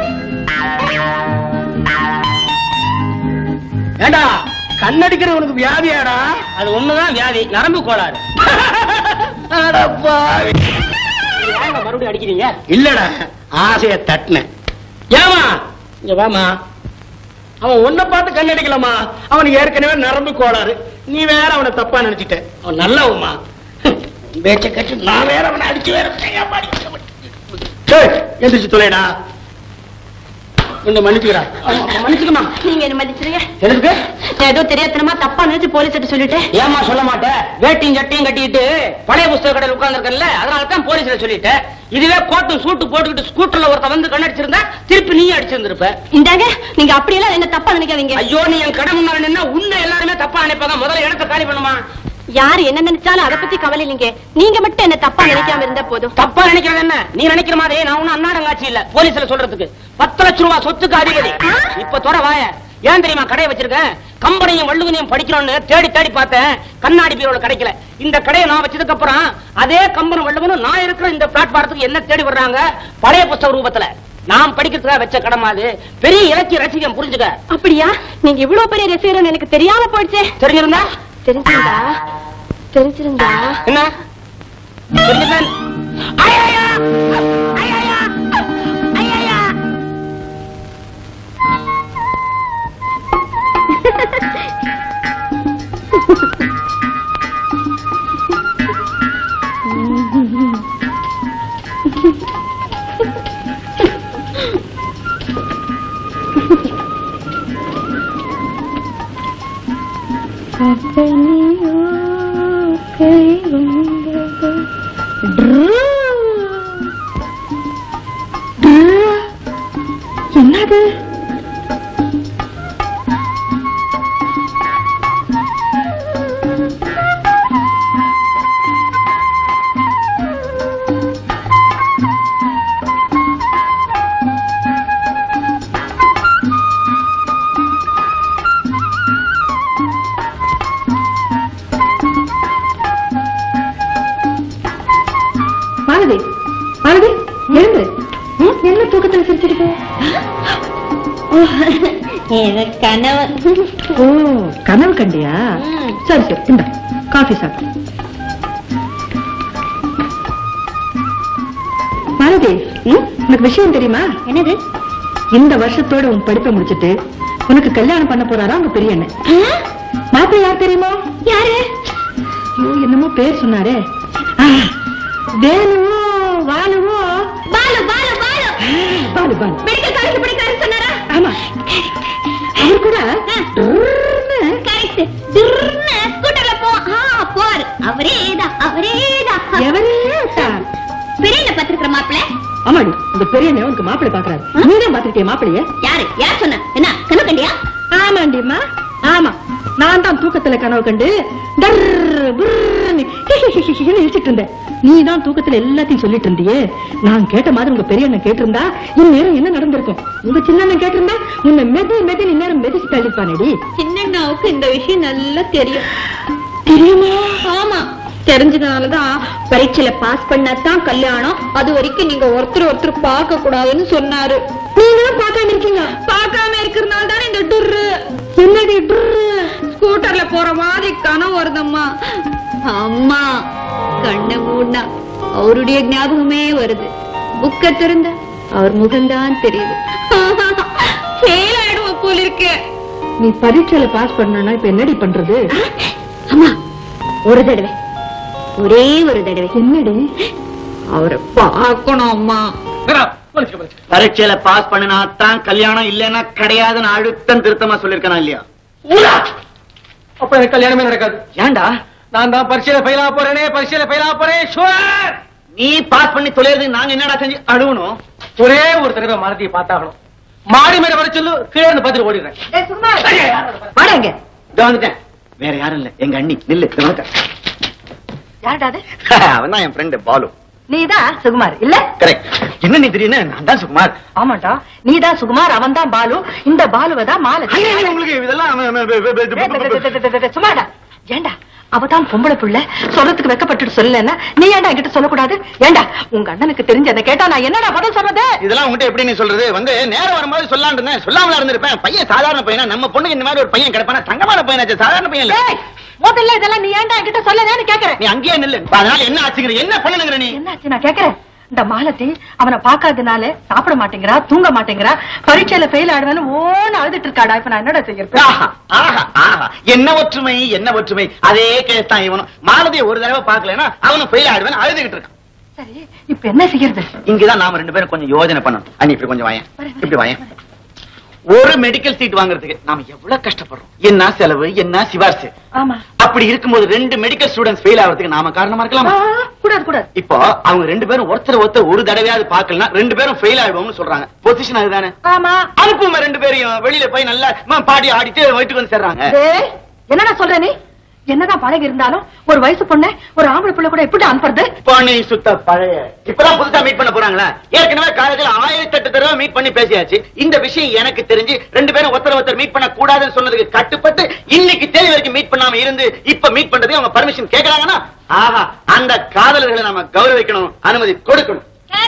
ஏண்டா கண்ணடிக்கிறது உனக்கு வியாதியாடா அது ஒண்ணுதான் வியாதி நரம்பு கோளாறு அட பாவி. ஏங்க மறுபடியும் அடிக்கிறீங்க இல்லடா ஆசைய தட்டினேன் ஏமா இங்க வாமா அவன் உன்னை பார்த்து கண்ணடிக்கலமா அவனுக்கு ஏற்கனவே நரம்பு கோளாறு நீ வேற அவனை தப்பா நினைச்சிட்ட அவன் நல்லவமா பேச்ச கட்டு நான் வேற அவனை அடிச்சு வேற எந்திரிச்சு தொலைடா கொஞ்சம் மன்னிச்சுக்கிறா மன்னிச்சுக்கமா நீங்க என்ன மதிச்சிருங்க எதுக்கு நான் ஏதோ தெரியாதனமா தப்பா நினைச்சு போலீஸ் கிட்ட சொல்லிட்டேன் ஏமா சொல்ல மாட்டேன் வேட்டியும் சட்டையும் கட்டிட்டு பழைய புஸ்தக கடையில் உட்கார்ந்துருக்கல அதனால தான் போலீஸ்ல சொல்லிட்டேன் இதுவே கோட்டும் சூட்டு போட்டுக்கிட்டு ஸ்கூட்டர்ல ஒருத்த வந்து கண்ணடிச்சிருந்தா திருப்பி நீ அடிச்சிருந்திருப்ப இந்தாங்க நீங்க அப்படியெல்லாம் என்ன தப்பா நினைக்காதீங்க ஐயோ நீ என் கடை முன்னாடி நின்னா உன்னை எல்லாருமே தப்பா நினைப்பாங்க முதல்ல இடத்த காலி பண்ணுமா யாரு என்ன நினைச்சாலும் அதை பத்தி கவலை இல்லைங்க நீங்க மட்டும் என்ன தப்பா நினைக்காம இருந்தா போதும் தப்பா நினைக்கிறது என்ன நீ நினைக்கிற மாதிரி நான் ஒன்னும் அன்னாடங்காட்சி இல்ல போலீஸ்ல சொல்றதுக்கு பத்து லட்சம் ரூபாய் சொத்துக்கு அதிபதி இப்ப தொட வாய ஏன் தெரியுமா கடையை வச்சிருக்கேன் கம்பெனியும் வள்ளுவனையும் படிக்கணும்னு தேடி தேடி பார்த்தேன் கண்ணாடி பீரோல கிடைக்கல இந்த கடையை நான் வச்சதுக்கு அப்புறம் அதே கம்பெனி வள்ளுவனும் நான் இருக்கிற இந்த பிளாட்பாரத்துக்கு என்ன தேடி வர்றாங்க பழைய புஸ்தக ரூபத்துல நான் படிக்கிறதுக்காக வச்ச கடமை அது பெரிய இலக்கிய ரசிகம் புரிஞ்சுக்க அப்படியா நீங்க இவ்வளவு பெரிய ரசிகர்னு எனக்கு தெரியாம போயிடுச்சே தெரிஞ்சிருந்தா தெரிஞ்சிருந்தா தெரிஞ்சிருந்தா என்ன தெரிஞ்சிருந்தா ஐயா ஐயா ஐயா வாழ்க்கை வந்தது. ட்ரு. ட்ரு. என்னது மாலதி மாலதி எழுந்து ம், என்ன தூக்கத்துல சிரிச்சிருக்கு எனக்கு கனவு ஓ கனவு கண்டியா ம். சரி சரி இந்த காஃபி சாப்பிடு மாலதி ம், உனக்கு விஷயம் தெரியுமா என்னது இந்த வருஷத்தோட உன் படிப்பை முடிச்சிட்டு உனக்கு கல்யாணம் பண்ண போறாரா உங்க பெரிய அண்ணன் மாப்பிள்ளை யார் தெரியுமா யாரு ஐயோ என்னமோ பேர் சொன்னாரே ஆ, வேணுவோ வாழுவோ பாலு பாலு பாலு பாலு பாலு மெடிக்கல் காலேஜ் படிக்கிறாரு சொன்னாரா ஆமா அவர் கூட டுர்ன்னு கரெக்ட் திர்னு ஸ்கூட்டர்ல போ ஆ போவாரு அவரே தான் அவரே தான் எவரே சார் பெரியண்ண பத்திருக்கிற மாப்பிள்ள ஆமாடி இந்த பெரிய அண்ணன் உனக்கு மாப்பிள்ளை பாக்குறாரு நீ தான் பாத்திருக்கிய மாப்பிள்ளைய யாரு யார் சொன்ன என்ன கண்ணு கண்டியா ஆமாண்டிம்மா ஆமா நான் தான் தூக்கத்துல கனவு கண்டு டர் புர்ன்னு ஹிஹிஹிஹின்னு இழிச்சிட்டு இருந்தேன் நீ தான் தூக்கத்துல எல்லாத்தையும் சொல்லிட்டு இருந்தியே நான் கேட்ட மாதிரி உங்க பெரிய அண்ணன் கேட்டிருந்தா இந்நேரம் என்ன நடந்திருக்கும் உங்க சின்ன அண்ணன் கேட்டிருந்தா உன்னை மெது மெது இந்நேரம் மெதிச்சு தள்ளிப்பானடி சின்னண்ணாவுக்கு இந்த விஷயம் நல்லா தெரியும் தெரியுமா ஆமா தெரிஞ்சதுனாலதான் பரீட்சையில பாஸ் பண்ணாதான் கல்யாணம் அது வரைக்கும் நீங்க ஒருத்தர் ஒருத்தர் பார்க்க கூடாதுன்னு சொன்னாரு நீங்களும் பார்க்காம இருக்கீங்க பார்க்காம இருக்கிறதுனால தான் இந்த டுர்ரு என்னடி டுர்ரு ஸ்கூட்டர்ல போற மாதிரி கனவு வருதம்மா அம்மா கண்ணை மூடனா அவருடைய ஞாபகமே வருது புக்க திறந்த அவர் முகம்தான் தெரியுது ஃபெயில் ஆயிடுவோம் போல இருக்கு நீ பரீட்சையில பாஸ் பண்ணனா இப்ப என்னடி பண்றது அம்மா ஒரு தடவை ஒரே ஒரு தடவை என்னடி அவரை பார்க்கணும் அம்மா பரீட்சையில பாஸ் பண்ணினா தான் கல்யாணம் இல்லைன்னா கிடையாதுன்னு அழுத்தம் திருத்தமா சொல்லிருக்கனா இல்லையா அப்ப எனக்கு கல்யாணமே நடக்காது ஏன்டா நான் தான் பரீட்சையில ஃபெயில் ஆக போறேனே பரீட்சையில ஃபெயில் ஆக போறேன் ஷுவர் நீ பாஸ் பண்ணி தொலைறது நாங்க என்னடா செஞ்சு அழுவணும் ஒரே ஒரு தடவை மாலதியை பார்த்தாகணும் மாடி மேல வர சொல்லு கீழே இருந்து பார்த்துட்டு ஓடிடுறேன் வாடங்க இதோ வந்துட்டேன் வேற யாரும் இல்ல எங்க அண்ணி நில்லு இதோ வந்துட்டேன். யாருடா அது அவன் தான் என் ஃப்ரெண்டு பாலு நீதான் சுகுமார் இல்ல கரெக்ட் என்ன நீ திடீர்னு நான் தான் சுகுமார் ஆமாண்டா நீதான் சுகுமார் அவன் தான் பாலு இந்த பாலுவை தான் மாலை ஐயா, ஐயா, உங்களுக்கு இதெல்லாம் சும்மாடா ஏண்டா அவதான் பொம்பளை புள்ள சொல்றதுக்கு வெக்கப்பட்டுட்டு சொல்லலன்னா நீ ஏன்டா என்கிட்ட சொல்லக்கூடாது ஏண்டா உங்க அண்ணனுக்கு தெரிஞ்சதை கேட்டா நான் என்னடா பதில் சொல்றது இதெல்லாம் உங்ககிட்ட எப்படி நீ சொல்றது வந்து நேரம் வரும்போது சொல்லாம இருந்தேன் சொல்லாமல இருந்திருப்பேன் பையன் சாதாரண பையனா நம்ம பொண்ணுக்கு இந்த மாதிரி ஒரு பையன் கிடைப்பானா தங்கமான பையனாச்சு சாதாரண பையன் இல்ல ஏய், முதல்ல இதெல்லாம் நீ ஏன்டா என்கிட்ட சொல்லலன்னு கேக்குறேன் நீ அங்கேயே நில்லு அதனால என்ன ஆச்சுங்கிற என்ன பண்ணுங்கிற நீ என்னாச்சு நான் கேக்குறேன் இந்த மாலத்தி அவனை பார்க்காதனால சாப்பிட மாட்டேங்கிறா தூங்க மாட்டேங்கிறா பரீட்சையில ஃபெயில் ஆடுவேன்னு ஓன்னு அழுதுட்டு இருக்காடா இப்ப நான் என்னடா செய்யறது ஆஹா, ஆஹா, ஆஹா. என்ன ஒற்றுமை என்ன ஒற்றுமை அதே கேஸ் தான் இவனும் மாலதியை ஒரு தடவை பார்க்கலன்னா அவனும் ஃபெயில் ஆயிடுவேன் அழுதுகிட்டு இருக்கான் சரி இப்ப என்ன செய்யறது இங்கதான் நாம ரெண்டு பேரும் கொஞ்சம் யோசனை பண்ணணும் அண்ணி இப்படி கொஞ்சம் வாயேன் இப்படி வாயேன் ஒரு மெடிக்கல் சீட் வாங்குறதுக்கு நாம எவ்வளவு கஷ்டப்படுறோம் என்ன செலவு என்ன சிபாரிசு ஆமா அப்படி இருக்கும்போது ரெண்டு மெடிக்கல் ஸ்டூடெண்ட்ஸ் ஃபெயில் ஆகிறதுக்கு நாம காரணமா ஆ, இருக்கலாமா கூடாது கூடாது இப்போ அவங்க ரெண்டு பேரும் ஒருத்தர் ஒருத்தர் ஒரு தடவையாவது பார்க்கலனா ரெண்டு பேரும் ஃபெயில் ஆயிடுவோம்னு சொல்றாங்க பொசிஷன் அதுதானே ஆமா அனுப்புங்க ரெண்டு பேரையும் வெளியில போய் நல்லா ம, பாடி ஆடிட்டு வீட்டுக்கு வந்து சேர்றாங்க டேய், என்னடா சொல்ற நீ என்னதான் பழகி இருந்தாலும் ஒரு வயசு பொண்ணு ஒரு ஆம்பளை புள்ள கூட எப்படி அனுப்புறது பாணி சுத்த பழைய இப்பதான் புதுசா மீட் பண்ண போறாங்களா ஏற்கனவே காலேஜ்ல ஆயிரத்தி எட்டு தடவை மீட் பண்ணி பேசியாச்சு இந்த விஷயம் எனக்கு தெரிஞ்சு ரெண்டு பேரும் ஒருத்தர் ஒருத்தர் மீட் பண்ண கூடாதுன்னு சொன்னதுக்கு கட்டுப்பட்டு இன்னைக்கு தேதி வரைக்கும் மீட் பண்ணாம இருந்து இப்ப மீட் பண்றதுக்கு அவங்க பர்மிஷன் கேக்குறாங்கன்னா ஆஹா அந்த காதலர்களை நாம கௌரவிக்கணும் அனுமதி கொடுக்கணும்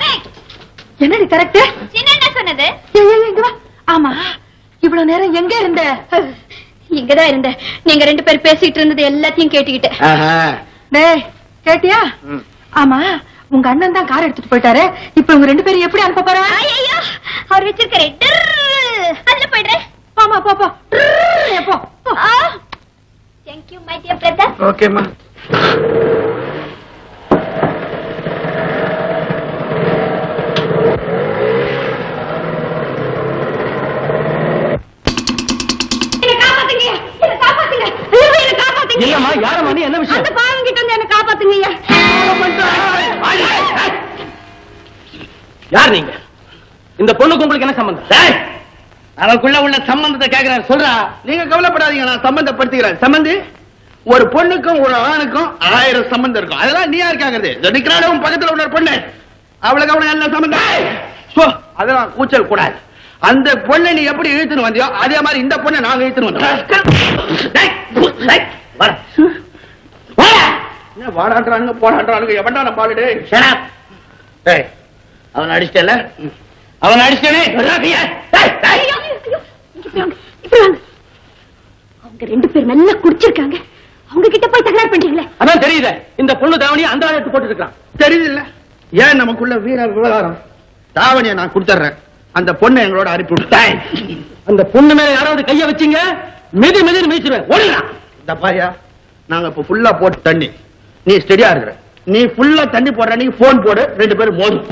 என்னடி கரெக்ட் சின்ன சொன்னது இங்க வா ஆமா இவ்வளவு நேரம் எங்க இருந்த இங்கதான் இருந்தேன் நீங்க ரெண்டு பேர் பேசிட்டு இருந்தது எல்லாத்தையும் கேட்டுக்கிட்டேன் ஆஹா. டேய் கேட்டியா ம். ஆமா உங்க அண்ணன் தான் கார் எடுத்துட்டு போயிட்டாரு இப்ப உங்க ரெண்டு பேரும் எப்படி அனுப்ப போற ஐயோ அவர் வச்சிருக்காரு அதுல போயிடுறேன் ஆமா போ போ ட்ரு, போ போ. தேங்க்யூ மை டியர் பிரதர் ஓகேம்மா என்ன காப்பாத்துங்க என்ன காப்பாத்துங்க ஐயோ என்ன காப்பாத்துங்க இல்லம்மா யாரம்மா நீ என்ன விஷயம் அந்த பாருங்க கிட்ட இருந்து என்ன காப்பாத்துங்க யார் நீங்க இந்த பொண்ணுக்கு உங்களுக்கு என்ன சம்பந்தம் அவனுக்குள்ள உள்ள சம்பந்தத்தை கேக்குறாரு சொல்றா நீங்க கவலைப்படாதீங்க நான் சம்பந்தப்படுத்திக்கிறேன் சம்பந்தி ஒரு பொண்ணுக்கும் ஒரு ஆணுக்கும் ஆயிரம் சம்பந்தம் இருக்கும் அதெல்லாம் நீ யார் கேக்குறது இதோ நிக்கிறாளே உன் பக்கத்துல உள்ள ஒரு பொண்ணு அவளுக்கு அவனுக்கு என்ன சம்பந்தம் சோ, அதெல்லாம் கூச்சல் கூடாது அந்த பொண்ணை நீ எப்படி இழுத்துன்னு வந்தியோ அதே மாதிரி இந்த பொண்ணை நாங்க இழுத்துன்னு வந்தோம் டேய், டேய், வாடா. வாடா. என்ன வாடான்றானுங்க போடான்றானுங்க எவன்டா நம்ம ஆளு டேய் Shut up. டேய் அவன் அடிச்சிட்டல அவன் அடிச்சிட்டனே அவங்க ரெண்டு பேர் நல்லா குடிச்சிருக்காங்க அவங்க கிட்ட போய் தகராறு பண்றீங்களே அதான் தெரியுது இந்த பொண்ணு தாவணி அந்த ஆள் எடுத்து போட்டு இருக்கான் தெரியுது இல்ல ஏன் நமக்குள்ள வீர விவகாரம் தாவணியை நான் கொடுத்துறேன் அந்த பொண்ணை எங்களோட அனுப்பி விட்டாய் அந்த பொண்ணு மேல யாராவது கைய வச்சீங்க மிதி மிதின்னு மிதிச்சிருவேன் ஓடிடலாம் இந்த பாரியா நாங்க இப்ப ஃபுல்லா போட்டு தண்ணி நீ ஸ்டெடியா இருக்கிற நீ ஃபுல்லா தண்ணி போடுற நீ போன் போடு ரெண்டு பேரும் மோதும்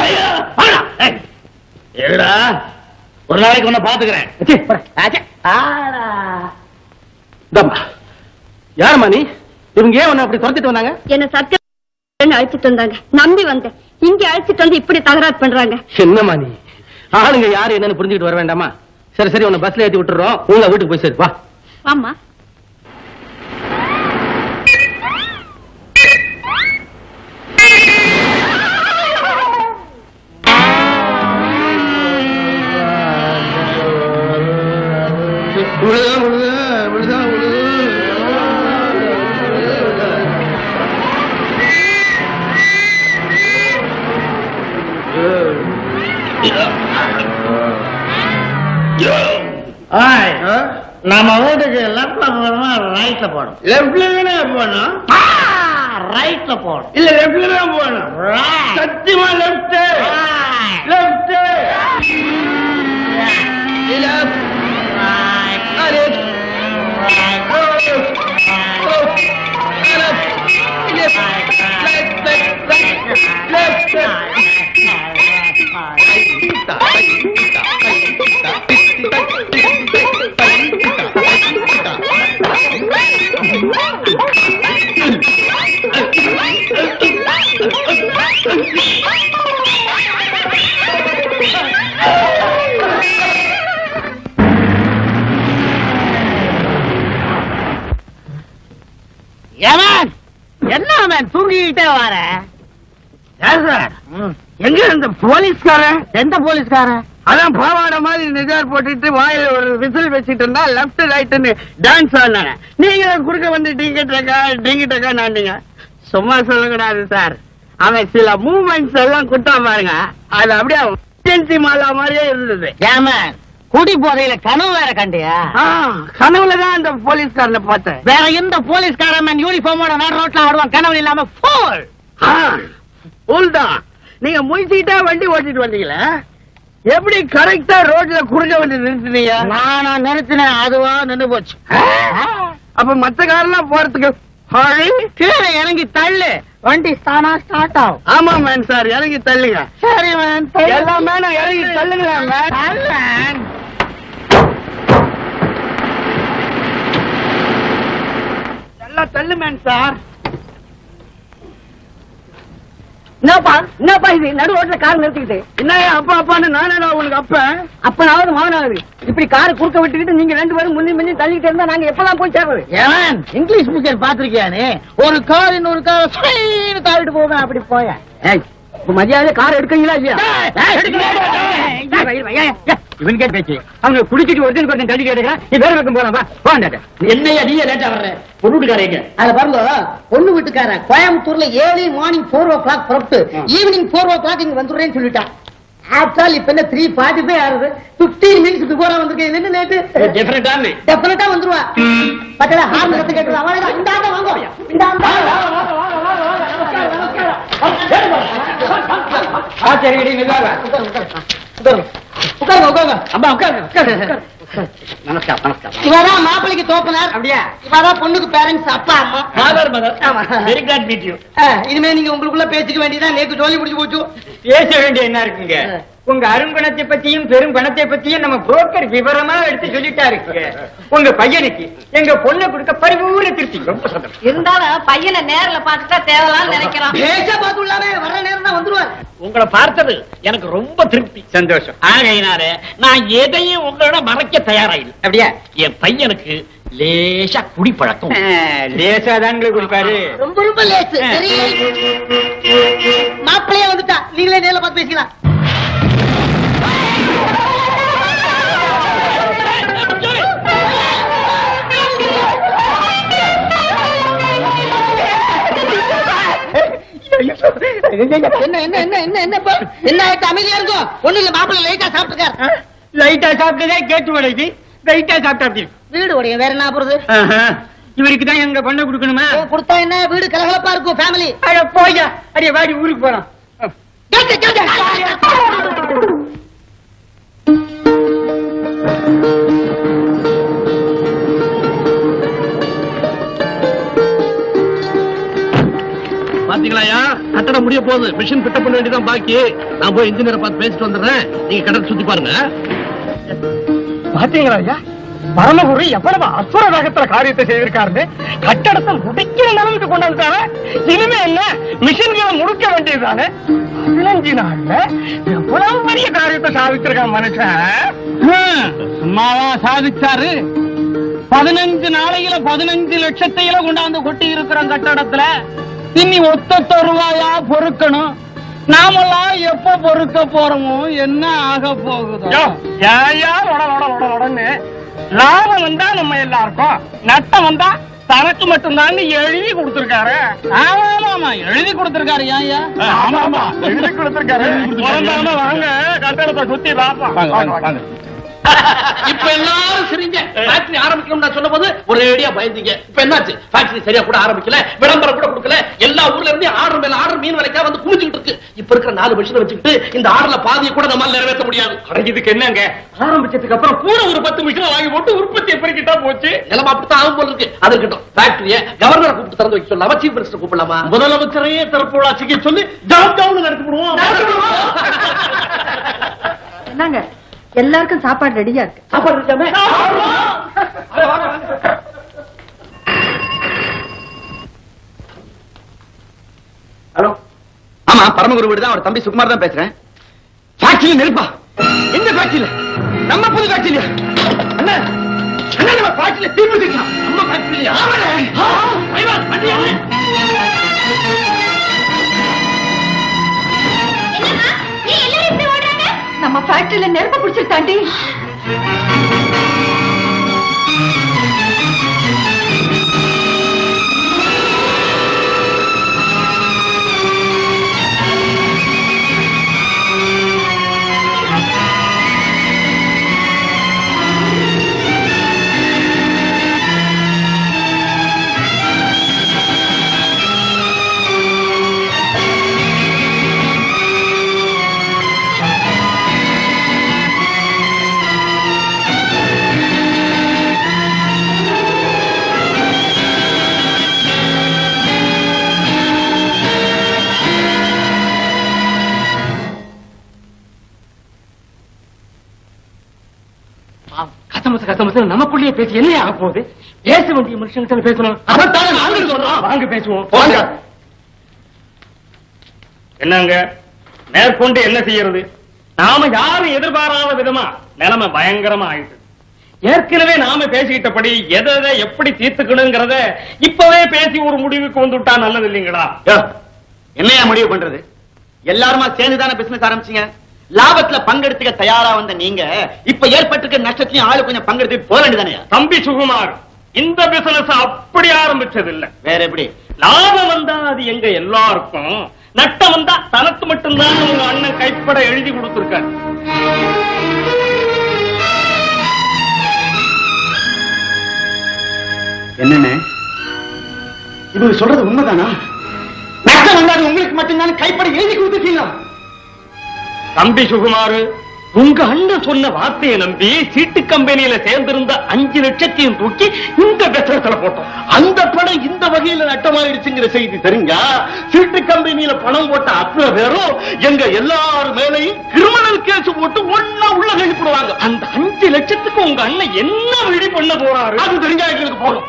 ஏடா ஒரு நாளைக்கு உன்னை பாத்துக்கிறேன் ச்சீ, போடா. ஆச்சே. இந்தாம்மா. யாரும்மா நீ இவங்க ஏன் உன்னை அப்படி துரத்திட்டு வந்தாங்க என்ன சத்தியம் அழைச்சிட்டு வந்தாங்க நம்பி வந்தேன் இங்க அழைச்சிட்டு வந்து இப்படி தகராறு பண்றாங்க என்னம்மா நீ ஆளுங்க யாரு என்னன்னு புரிஞ்சுக்கிட்டு வர வேண்டாமா சரி சரி உன்னை பஸ்ல ஏத்தி விட்டுறோம் உங்க வீட்டுக்கு போய் சரி வா ஆமா விழுதா விழுதா விழுதா விழுது நம்ம வீட்டுக்கு லெப்ட்ல போடணுமா ரைட்ல போடணும் லெப்ட்ல தானே போனோம் ரைட்ல போடணும் இல்ல லெப்ட்ல தான் போனோம் Right. சத்தியமா லெப்ட் Right. லெப்ட் இல்ல Right. அரே Right. ஏமன் என்ன அவன் தூங்கிக்கிட்டே வர எங்க இந்த போலீஸ்காரன் எந்த போலீஸ்காரன் அதான் பாவாடை மாதிரி நிஜார் போட்டுட்டு வாயில ஒரு விசில் வச்சிட்டு இருந்தா லெப்ட் ரைட்னு டான்ஸ் ஆடினாங்க நீங்க குறுக்க வந்து டிங்கட்டக்கா டிங்கட்டக்கா நாண்டீங்க சும்மா சொல்லக்கூடாது சார் அவன் சில மூவ்மெண்ட்ஸ் எல்லாம் குட்டா பாருங்க அது அப்படியே ஏஜென்சி மாலா மாதிரியே இருந்தது ஏமன் குடி போதையில கனவு வேற கண்டியா ஆ, கனவுல தான் அந்த போலீஸ்காரனை பார்த்தேன் வேற எந்த போலீஸ்காரன் யூனிஃபார்மோட நடு ரோட்ல ஆடுவான் கனவு இல்லாம போல் ஃபுல் தான் நீங்க முழிச்சுக்கிட்டா வண்டி ஓட்டிட்டு வந்தீங்களே எப்படி கரெக்டா ரோட்ல குறுக்க வந்து நிறுத்துனீங்க நானா நிறுத்தினேன் அதுவா நின்னு போச்சு அப்ப மத்த காரெல்லாம் போறதுக்கு ஹரி கீழே இறங்கி தள்ளு வண்டி தானா ஸ்டார்ட் ஆகும் ஆமா மேன் சார் இறங்கி தள்ளுங்க சரி மேன் எல்லாமே நான் இறங்கி தள்ளுங்களேன் மேன் தள்ளேன் நல்லா தள்ளு மேன் சார் என்னப்பா என்னப்பா இது நடு ரோட்ல கார் நிறுத்திக்கிட்டு என்ன அப்பா அப்பான்னு நானே நான் உனக்கு அப்ப அப்பனாவது மகனாவது இப்படி கார் குறுக்க விட்டுக்கிட்டு நீங்க ரெண்டு பேரும் முன்னி முன்னி தள்ளிக்கிட்டு இருந்தா நாங்க எப்பதான் போய் சேர்றது ஏன் இங்கிலீஷ் பிக்சர் பாத்திருக்கியானே ஒரு கார் இன்னொரு கார் தாவிட்டு போவேன் அப்படி போய இப்ப மரியாதை கார் எடுக்கீங்களா இல்லையா இவன் கேட்டு பேச்சு அவங்க குடிச்சிட்டு ஒருத்தன் ஒருத்தன் தள்ளி கேட்டுக்கிறான் நீ வேற பக்கம் போலாம் வா போண்டாட்ட என்னையா நீங்க லேட்டா வர்ற பொண்ணுக்காரங்க அத பாருங்க பொண்ணு வீட்டுக்காரன் கோயம்புத்தூர்ல early morning four o'clock புறப்பட்டு ஈவினிங் போர் ஓ கிளாக் இங்க வந்துடுறேன்னு சொல்லிட்டான் ஆப்டால் இப்ப என்ன த்ரீ ஃபார்ட்டி ஃபைவ் ஆகுது பிப்டீன் மினிட்ஸ் பிஃபோரா வந்திருக்கேன் இது என்ன நேத்து டிஃபரெண்டான டெஃபினட்டா வந்துருவா பட்டல ஹார்ன் கத்து கேட்டு அவளை இந்த ஆண்ட வாங்க இந்த ஆண்ட உட்காருங்க உட்காருங்க அம்மா உட்காருங்க உட்காருங்க நமஸ்காரம் நமஸ்காரம் இவதான் மாப்பிளைக்கு தோப்பனார் அப்படியா இவதான் பொண்ணுக்கு பேரண்ட்ஸ் அப்பா அம்மா ஃபாதர் மதர் ஆமா. வெரி கிளாட் மீட் யூ ஆ, இனிமே நீங்க உங்களுக்குள்ள பேசிக்க வேண்டியதான் நேக்கு ஜோலி முடிஞ்சு போச்சு பேச வேண்டிய என்ன இருக்குங்க உங்க அருங்குணத்தை பத்தியும் பெரும் குணத்தை பத்தியும் நம்ம புரோக்கர் விவரமா எடுத்து சொல்லிட்டாரு உங்க பையனுக்கு எங்க பொண்ணை கொடுக்க பரிபூர்ண திருப்தி ரொம்ப சந்தோஷம் இருந்தாலும் பையனை நேர்ல பார்த்துட்டா தேவலான்னு நினைக்கிறோம் பேச பாத்துள்ளாமே வர நேரம் தான் வந்துருவார் உங்களை பார்த்தது எனக்கு ரொம்ப திருப்தி சந்தோஷம் ஆகையினால நான் எதையும் உங்களோட மறைக்க தயாராயில்லை அப்படியா என் பையனுக்கு லேசா குடிப்பழக்கம் லேசா தான்களை கொடுப்பாரு ரொம்ப ரொம்ப லேசு மாப்பிள்ளையே வந்துட்டா நீங்களே நேர்ல பார்த்து பேசிக்கலாம் என்ன என்ன என்ன என்ன என்ன இப்ப? என்ன ஆயிட்டு அமைதியா இருக்கும் ஒண்ணு இல்ல மாப்பிள்ளை லைட்டா சாப்பிட்டுருக்காரு லைட்டா சாப்பிட்டதே கேட்டு உடையுது லைட்டா சாப்பிட்டா அப்படி வீடு உடைய வேற என்ன போறது இவருக்கு தான் எங்க பண்ண கொடுக்கணுமா கொடுத்தா என்ன வீடு கலகலப்பா இருக்கும் ஃபேமிலி அட போயா அடியே வாடி ஊருக்கு போறோம் பாத்தீங்களாயா கட்டடம் முடிய போகுது மிஷின் ஃபிட் பண்ண வேண்டியதான் பாக்கி நான் போய் இன்ஜினியரை பார்த்து பேசிட்டு வந்துடுறேன் நீங்க கட்டடம் சுத்தி பாருங்க பாத்தீங்களா ஐயா பரமகுரு எவ்வளவு அசுர வேகத்துல காரியத்தை செய்திருக்காருன்னு கட்டடத்தை முடிக்கிற நிலைமைக்கு கொண்டு வந்துட்டாரு இனிமே என்ன மிஷின்களை முடுக்க வேண்டியதுதானே பதினஞ்சு நாள்ல எவ்வளவு பெரிய காரியத்தை சாதிச்சிருக்கான் மனுஷன் ஹம், சும்மாவா சாதிச்சாரு பதினஞ்சு நாளையில பதினஞ்சு லட்சத்தையில கொண்டாந்து கொட்டி இருக்கிற கட்டடத்துல இனி ஒத்தொத்த ரூபாயா பொறுக்கணும் நாமெல்லாம் எப்ப பொறுக்க போறோமோ என்ன ஆக போகுதோ ஏயா உட உட உட உடன்னு லாபம் வந்தா நம்ம எல்லாருக்கும் நட்டம் வந்தா தனக்கு மட்டும்தான் எழுதி கொடுத்திருக்காரு ஆமா ஆமா ஆமா எழுதி கொடுத்திருக்காரு ஏயா ஆமா ஆமா எழுதி கொடுத்திருக்காரு வாங்க கட்டடத்தை சுத்தி பாப்போம் இப்ப எல்லாரும் சரிங்க ஃபேக்டரி ஆரம்பிக்கணும் நான் சொன்ன போது ஒரேடியா பயந்தீங்க இப்ப என்னாச்சு ஃபேக்டரி சரியா கூட ஆரம்பிக்கல விளம்பரம் கூட கொடுக்கல எல்லா ஊர்ல இருந்து ஆர்டர் மேல ஆர்டர் மீன் வரைக்கும் வந்து குமிச்சுக்கிட்டு இருக்கு இப்ப இருக்கிற நாலு மிஷினை வச்சுக்கிட்டு இந்த ஆர்டர்ல பாதியை கூட நம்மால நிறைவேற்ற முடியாது இதுக்கு என்னங்க ஆரம்பிச்சதுக்கு அப்புறம் கூட ஒரு பத்து மிஷினை வாங்கி போட்டு உற்பத்தியை பெருக்கிட்டா போச்சு நிலைமை அப்படித்தான் ஆகும் போல இருக்கு அது இருக்கட்டும் ஃபேக்டரிய கவர்னரை கூப்பிட்டு திறந்து வைக்க சொல்லலாமா சீஃப் மினிஸ்டர் கூப்பிடலாமா முதலமைச்சரையே திறப்பு விழா செய்ய சொல்லி ஜாப் டவுன் நடத்தி விடுவோம் என்னங்க எல்லாருக்கும் சாப்பாடு ரெடியா இருக்கு சாப்பாடு இருக்காமே ஹலோ ஆமா பரமகுரு வீடு தான் அவர் தம்பி சுகுமார் தான் பேசுறேன் ஃபேக்டரியில நெருப்பா எந்த ஃபேக்டரியில நம்ம புது ஃபேக்டரியா அண்ணா அண்ணா நம்ம ஃபேக்டரியில தீ பிடிச்சிருக்கான் நம்ம ஃபேக்டரியா நம்ம ஃபேக்டரியில நெருப்பு பிடிச்சிருக்காண்டி கசமச கசமச நமக்குள்ளேயே பேசி என்ன ஆக போகுது பேச வேண்டிய மனுஷங்கிட்ட பேசணும் அதைத்தானே நாங்களும் சொல்றோம் வாங்க பேசுவோம் போங்க. என்னங்க மேற்கொண்டு என்ன செய்யறது நாம யாரும் எதிர்பாராத விதமா நிலைமை பயங்கரமா ஆயிட்டு ஏற்கனவே நாம பேசிக்கிட்டபடி எதை எதை எப்படி தீர்த்துக்கணுங்கிறத இப்பவே பேசி ஒரு முடிவுக்கு வந்துட்டா நல்லது இல்லைங்களா என்னையா முடிவு பண்றது எல்லாருமா சேர்ந்து தானே பிசினஸ் ஆரம்பிச்சீங்க லாபத்துல பங்கெடுத்துக்க தயாரா வந்த நீங்க இப்ப ஏற்பட்டிருக்க நஷ்டத்திலையும் ஆளு கொஞ்சம் பங்கெடுத்து போக வேண்டியதானே தம்பி சுகுமார் இந்த பிசினஸ் அப்படி ஆரம்பிச்சது இல்ல வேற எப்படி லாபம் வந்தா அது எங்க எல்லாருக்கும் நட்டம் வந்தா தனக்கு மட்டும்தான் உங்க அண்ணன் கைப்பட எழுதி கொடுத்திருக்காரு என்னன்னு இவங்க சொல்றது உண்மைதானா நஷ்டம் வந்தாது உங்களுக்கு மட்டும்தான் கைப்பட எழுதி கொடுத்துருக்கீங்களா தம்பி சுகுமாரு உங்க அண்ணன் சொன்ன வார்த்தையை நம்பி சீட்டு கம்பெனியில சேர்ந்திருந்த அஞ்சு லட்சத்தையும் தூக்கி இந்த பிசினஸ்ல போட்டோம் அந்த பணம் இந்த வகையில நட்டமாயிடுச்சுங்கிற செய்தி தெரிஞ்சா சீட்டு கம்பெனியில பணம் போட்ட அத்தனை பேரும் எங்க எல்லார் மேலையும் கிரிமினல் கேஸ் போட்டு ஒன்னா உள்ள கழிப்பிடுவாங்க அந்த அஞ்சு லட்சத்துக்கு உங்க அண்ணன் என்ன வழி பண்ண போறாரு அது தெரிஞ்சா எங்களுக்கு போதும்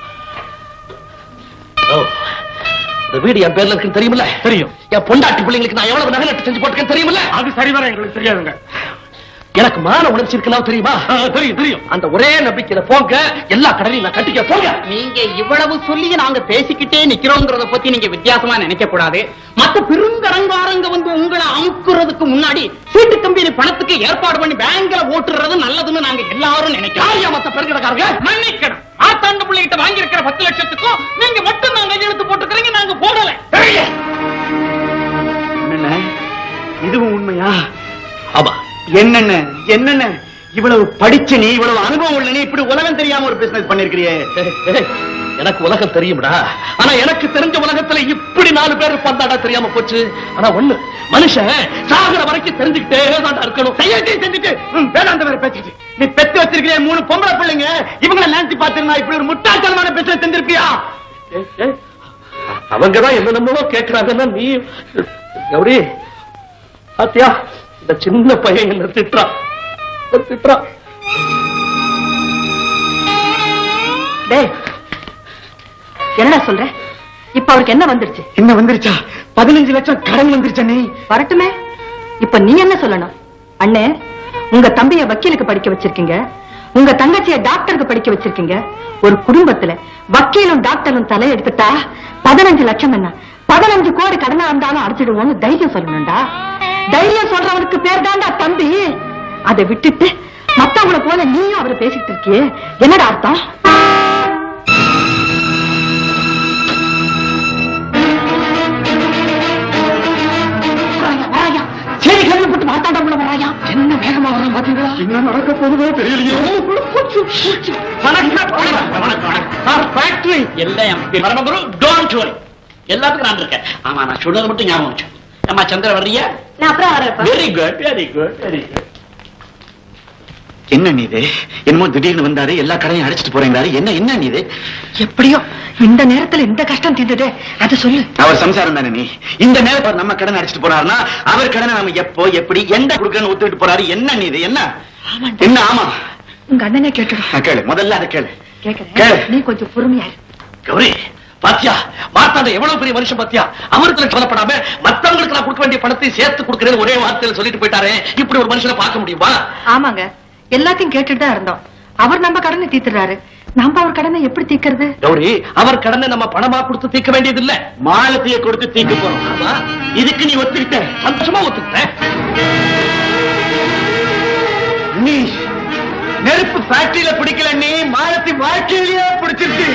ஓ, இந்த வீடு என் பேர்ல இருக்குன்னு தெரியுமில்ல தெரியும். என் பொண்டாட்டி பிள்ளைங்களுக்கு நான் எவ்வளவு நகை நட்டு செஞ்சு போட்டுக்கேன்னு தெரியுமில்ல அது சரிவர எங்களுக்கு தெரியாதுங்க எனக்கு மான உணர்ச்சி இருக்கலாம் தெரியுமா தெரியும் தெரியும் அந்த ஒரே நம்பிக்கையில போங்க எல்லா கடனையும் நான் கட்டிக்க போங்க நீங்க இவ்வளவு சொல்லி நாங்க பேசிக்கிட்டே நிக்கிறோங்கிறத பத்தி நீங்க வித்தியாசமா நினைக்க கூடாது மத்த பெருங்கரங்காரங்க வந்து உங்களை அமுக்குறதுக்கு முன்னாடி சீட்டு கம்பெனி பணத்துக்கு ஏற்பாடு பண்ணி பேங்க்ல ஓட்டுறது நல்லதுன்னு நாங்க எல்லாரும் நினைக்கிறோம் யார் மத்த பெருங்கடக்காரங்க மன்னிக்கணும் ஆத்தாண்டு பிள்ளைகிட்ட வாங்கியிருக்கிற பத்து லட்சத்துக்கும் நீங்க மட்டும் நாங்க கையெழுத்து போட்டுக்கிறீங்க நாங்க போடல என்னண்ணே இதுவும் உண்மையா ஆமா என்னென்ன என்னென்ன இவ்வளவு படிச்ச நீ இவ்வளவு அனுபவம் உள்ள நீ இப்படி உலகம் தெரியாம ஒரு பிசினஸ் பண்ணிருக்கிறியே ஏய், ஏய், எனக்கு உலகம் தெரியும்டா ஆனா எனக்கு தெரிஞ்ச உலகத்துல இப்படி நாலு பேர் இருப்பான்டாடா தெரியாம போச்சு ஆனா ஒண்ணு மனுஷன் சாகுற வரைக்கும் தெரிஞ்சுக்கிட்டே தான்டா இருக்கணும் கையெழுத்தையும் செஞ்சுட்டு ம், வேதாந்த வேற பேசிட்டு நீ பெத்து வச்சிருக்கிற மூணு பொம்பளை பிள்ளைங்க இவங்கள நினைச்சு பாத்துருந்தா இப்படி ஒரு முட்டாள்தனமான பிசினஸ் செஞ்சிருப்பியா ஏய், ஏய், அவங்கதான் என்னென்னமோ கேட்கிறாங்கன்னா நீ கௌரி பாத்தியா இந்த சின்ன பையன் என்ன திட்டுறான் என்ன திட்டுறான் டேய் என்னடா சொல்ற இப்ப அவருக்கு என்ன வந்துருச்சு என்ன வந்துருச்சா பதினஞ்சு லட்சம் கடன் வந்துருச்சா நீ வரட்டுமே இப்ப நீ என்ன சொல்லணும் அண்ணே உங்க தம்பிய வக்கீலுக்கு படிக்க வச்சிருக்கீங்க உங்க தங்கச்சிய டாக்டருக்கு படிக்க வச்சிருக்கீங்க ஒரு குடும்பத்துல வக்கீலும் டாக்டரும் தலையெடுத்துட்டா பதினஞ்சு லட்சம் என்ன பதினஞ்சு கோடி கடனா இருந்தாலும் அடைச்சிடுவோம்னு தைரியம் சொல்லணும்டா தைரியம் சொல்றவனுக்கு பேர் தான்டா தம்பி அதை விட்டுட்டு மத்தவங்கள போல நீயும் அவரை பேசிட்டு இருக்கியே என்னடா அர்த்தம் சரி கேள்விப்பட்டு மாட்டாண்டா உள்ள வராயா என்ன வேகமா வரும் பாத்தீங்களா என்ன நடக்க போகுதோ தெரியலையே வணக்கம் வணக்கம் வணக்கம் சார் ஃபேக்டரி எல்லாம் பரமகுரு டோன்ட் வரி எல்லாத்துக்கும் நான் இருக்கேன் ஆமா நான் சொன்னது மட்டும் ஞாபகம் வச்சு அம்மா சந்திர வர்றியா நான் அப்புறம் வரேன் very good very good very good என்ன நீ இது என்னமோ திடீர்னு வந்தாரு எல்லா கடையும் அடிச்சிட்டு போறேங்கிறாரு என்ன என்ன நீ இது எப்படியோ இந்த நேரத்துல இந்த கஷ்டம் தீர்ந்ததே அதை சொல்லு அவர் சம்சாரம் தானே நீ இந்த நேரத்துல அவர் நம்ம கடன் அடிச்சிட்டு போறாருன்னா அவர் கடனை நம்ம எப்போ எப்படி எந்த கொடுக்கன்னு ஒத்துக்கிட்டு போறாரு என்ன நீ இது என்ன ஆமாண்டா. என்ன ஆமா உங்க அண்ணனே கேட்டுடும் ஆ, கேளு முதல்ல அதை கேளு கேக்குறேன் கேளு. நீ கொஞ்சம் பொறுமையா இரு. கௌரி பாத்தியா மாத்தாண்ட எவ்வளவு பெரிய மனுஷன் பாத்தியா அவருக்கு கவலைப்படாம மத்தவங்களுக்கு நான் கொடுக்க வேண்டிய பணத்தை சேர்த்து கொடுக்கிறேன் ஒரே வார்த்தையில சொல்லிட்டு போயிட்டாரே இப்படி ஒரு மனுஷனை பார்க்க முடியுமா ஆமாங்க எல்லாத்தையும் கேட்டுட்டு தான் இருந்தோம் அவர் நம்ம கடனை தீர்த்துறாரு நம்ம அவர் கடனை எப்படி தீர்க்கறது கௌரி அவர் கடனை நம்ம பணமா கொடுத்து தீர்க்க வேண்டியது இல்ல மாலத்தைய கொடுத்து தீக்கு போறோம் ஆமா இதுக்கு நீ ஒத்துக்கிட்ட சந்தோஷமா ஒத்துக்கிட்ட நீ நெருப்பு ஃபேக்டரியில பிடிக்கல நீ மாலத்தி வாழ்க்கையிலேயே பிடிச்சிருச்சு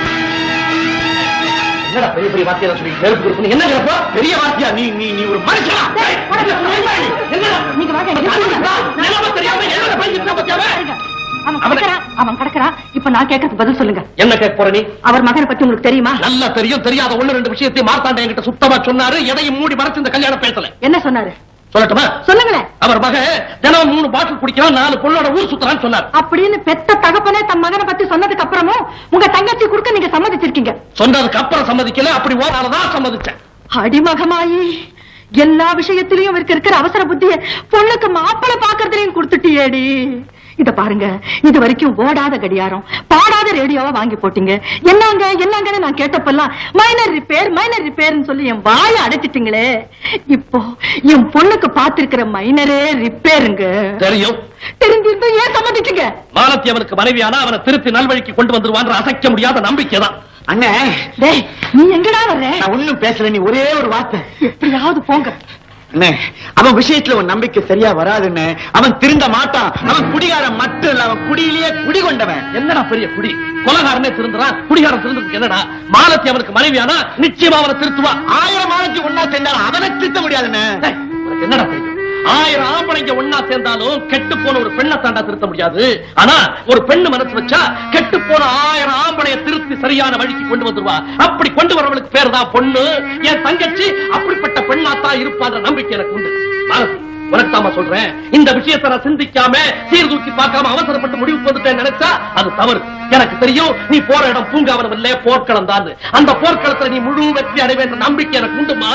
என்னடா பெரிய பெரிய வார்த்தையை சொல்லி நெருப்பு கொடுக்கணும் என்ன கேப்பா பெரிய வார்த்தையா நீ நீ நீ ஒரு மனுஷனா டேய், போடா, என்னடா நீங்க வாங்க, இங்க வாங்க. நிலைமை தெரியாம என்ன பையன் பத்தியாவே அவன் கிடக்குறான் அவன் கிடக்குறான் இப்ப நான் கேட்கறதுக்கு பதில் சொல்லுங்க என்ன கேட்க போற நீ அவர் மகனை பத்தி உங்களுக்கு தெரியுமா நல்லா தெரியும் தெரியாத ஒண்ணு ரெண்டு விஷயத்தை மார்த்தாண்ட என்கிட்ட சுத்தமா சொன்னாரு எதையும் மூடி மறைச்சு இந்த கல்யாணம் பேசல என்ன சொன்னாரு சொல்லட்டுமா சொல்லுங்களேன் அவர் மக தினம் மூணு பாட்டில் குடிக்கிறான் நாலு பொண்ணோட ஊர் சுத்தறான்னு சொன்னார் அப்படின்னு பெத்த தகப்பனே தன் மகனை பத்தி சொன்னதுக்கு அப்புறமும் உங்க தங்கச்சி கொடுக்க நீங்க சம்மதிச்சிருக்கீங்க சொன்னதுக்கு அப்புறம் சம்மதிக்கல அப்படி ஓனாலதான் சம்மதிச்சேன் அடிமகமாயி எல்லா விஷயத்திலயும் இவருக்கு இருக்கிற அவசர புத்திய பொண்ணுக்கு மாப்பிளை பாக்குறதுலயும் கொடுத்துட்டியேடி இத பாருங்க இது வரைக்கும் ஓடாத கடியாரம் பாடாத ரேடியோவா வாங்கி போட்டீங்க என்னங்க என்னங்கன்னு நான் கேட்டப்பெல்லாம் மைனர் ரிப்பேர் மைனர் ரிப்பேர்னு சொல்லி என் வாயை அடைச்சிட்டீங்களே இப்போ என் பொண்ணுக்கு பார்த்திருக்கிற மைனரே ரிப்பேருங்க தெரியும் தெரிஞ்சிருந்தும் ஏன் சம்மதிச்சீங்க மாலத்தி அவனுக்கு மனைவியானா அவனை திருத்தி நல்வழிக்கு கொண்டு வந்துருவான்ற அசைக்க முடியாத நம்பிக்கை தான் அண்ணே டேய் நீ எங்கடா வர்ற நான் ஒண்ணும் பேசல நீ ஒரே ஒரு வார்த்தை எப்படியாவது போங்க அண்ணே அவன் விஷயத்துல உன் நம்பிக்கை சரியா வராதுன்னு அவன் திருந்த மாட்டான் அவன் குடிகாரன் மட்டும் இல்ல அவன் குடியிலேயே குடி கொண்டவன் என்னடா பெரிய குடி கொலகாரனே திருந்துறான் குடிகாரன் திருந்ததுக்கு என்னடா மாலத்தி அவனுக்கு மனைவியானா நிச்சயமா அவனை திருத்துவா ஆயிரம் ஆளுக்கு ஒன்னா சென்றாலும் அவனை திருத்த முடியாதுண்ணே டேய், உனக்கு என்னடா தெரியும் ஆயிரம் ஆம்பளைங்க ஒன்னா சேர்ந்தாலும் கெட்டு போன ஒரு பெண்ணை தாண்டா திருத்த முடியாது ஆனா ஒரு பெண்ணு மனசு வச்சா கெட்டு போன ஆயிரம் ஆம்பளைய திருத்தி சரியான வழிக்கு கொண்டு வந்துருவா அப்படி கொண்டு வரவளுக்கு பேர் தான் பொண்ணு என் தங்கச்சி அப்படிப்பட்ட பெண்ணாத்தான் இருப்பான்ற நம்பிக்கை எனக்கு உண்டு மாலதி உனக்கு தாமா சொல்றேன் இந்த விஷயத்தை நான் சிந்திக்காம சீர்தூக்கி பார்க்காம அவசரப்பட்டு முடிவுக்கு வந்துட்டேன் நினைச்சா அது தவறு எனக்கு தெரியும் நீ போற இடம் பூங்காவனம் இல்ல போர்க்களம் தான் அந்த போர்க்களத்துல நீ முழு வெற்றி அடைவேன்ற நம்பிக்கை எனக்கு உண்டுமா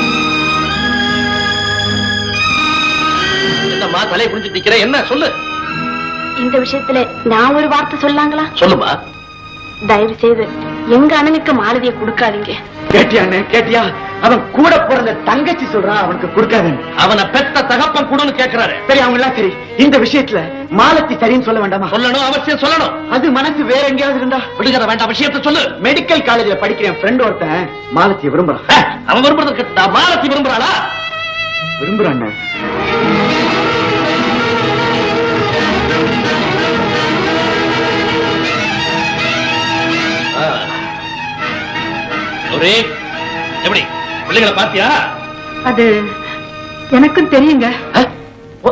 என்னம்மா தலை புரிஞ்சு நிக்கிற என்ன சொல்லு இந்த விஷயத்துல நான் ஒரு வார்த்தை சொல்லாங்களா சொல்லுமா தயவு செய்து எங்க அண்ணனுக்கு மாலதியை கொடுக்காதீங்க கேட்டியா அண்ணே கேட்டியா அவன் கூட பிறந்த தங்கச்சி சொல்றான் அவனுக்கு கொடுக்காத அவனை பெத்த தகப்பன் கூடன்னு கேட்கிறாரு சரி அவங்க எல்லாம் சரி இந்த விஷயத்துல மாலத்தி சரின்னு சொல்ல வேண்டாமா சொல்லணும் அவசியம் சொல்லணும் அது மனசு வேற எங்கேயாவது இருந்தா விடுகிற வேண்டாம் விஷயத்தை சொல்லு மெடிக்கல் காலேஜ்ல படிக்கிற என் ஃப்ரெண்ட் ஒருத்தன் மாலத்தியை விரும்புறான் ஏ, அவன் விரும்புறது கேட்டா மாலத்தி விரும்புறாளா விரும்புறான் அண்ணே. ஆ. கௌரி, எப்படி பிள்ளைகளை பாத்தியா அது எனக்கும் தெரியுங்க ஆ? ஓ.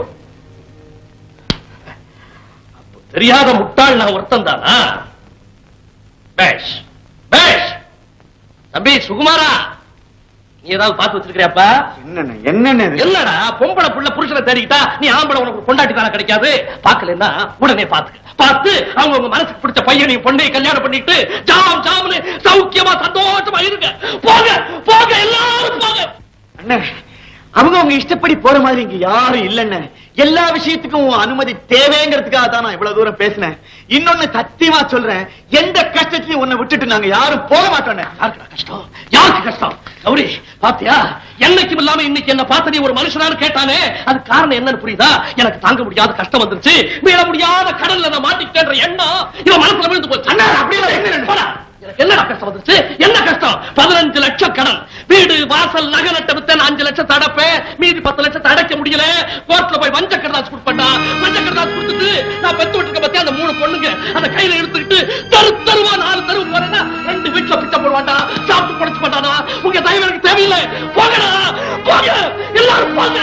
அப்ப தெரியாத முட்டாள் நான் ஒருத்தன் தானா பேஷ் பேஷ் தம்பி சுகுமாரா நீ ஏதாவது பார்த்து வச்சிருக்கிறியாப்பா என்னண்ணே என்னண்ணே இது? என்னடா பொம்பளை புள்ள புருஷனை தேடிக்கிட்டா நீ ஆம்பளை உனக்கு கொண்டாட்டி தானே கிடைக்காது பாக்கலன்னா உடனே பாத்துக்க பார்த்து அவங்க உங்க மனசுக்கு பிடிச்ச பையனையும் பொண்ணையும் கல்யாணம் பண்ணிட்டு ஜாம் ஜாம்னு சௌக்கியமா சந்தோஷமா இருங்க போங்க போங்க எல்லாரும் போங்க அண்ணே அவங்க அவங்க இஷ்டப்படி போற மாதிரி இங்க யாரும் இல்லண்ணே எல்லா விஷயத்துக்கும் உன் அனுமதி தேவைங்கிறதுக்காக தான் நான் இவ்வளவு தூரம் பேசினேன் இன்னொன்னு சத்தியமா சொல்றேன் எந்த கஷ்டத்தையும் உன்னை விட்டுட்டு நாங்க யாரும் போக மாட்டோண்ணே யாருக்குடா கஷ்டம் யாருக்கு கஷ்டம் கௌரி பாத்தியா என்னைக்கும் இல்லாம இன்னைக்கு என்ன பார்த்த நீ ஒரு மனுஷனான்னு கேட்டானே அது காரணம் என்னன்னு புரியுதா எனக்கு தாங்க முடியாத கஷ்டம் வந்துருச்சு மீள முடியாத கடல்ல நான் மாட்டிக்கிட்டேன்ற எண்ணம் இவன் மனசுல விழுந்து போச்சு அண்ணா, அப்படியெல்லாம் என்ன போடா. எனக்கு என்னடா கஷ்டம் வந்துருச்சு என்ன கஷ்டம் பதினஞ்சு லட்சம் கடன் வீடு வாசல் நகை நட்ட வித்த நான் அஞ்சு லட்சம் அடைப்பேன் மீதி பத்து லட்சத்தை அடைக்க முடியல கோர்ட்ல போய் வஞ்ச கடதாஸ் கொடுப்பட்டா வஞ்ச கடதாஸ் கொடுத்துட்டு நான் பெத்து விட்டுருக்க பத்தி அந்த மூணு பொண்ணுங்க அந்த கையில எடுத்துக்கிட்டு தெரு தெருவா நாலு தெருவு போறேன்னா ரெண்டு வீட்டுல பிச்சை போடுவாண்டா சாப்பிட்டு படைச்சு மாட்டானா உங்க தயவு எனக்கு தேவையில்லை போங்கடா போங்க எல்லாரும் போங்க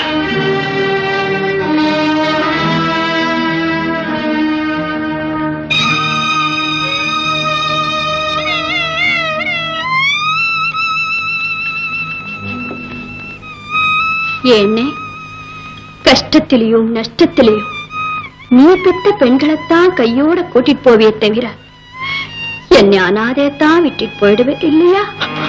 ஏன்னே கஷ்டத்திலையும் நஷ்டத்திலையும் நீ பெத்த பெண்களைத்தான் கையோட கூட்டிட்டு போவே தவிர என்னை அனாதையத்தான் விட்டுட்டு போயிடுவே இல்லையா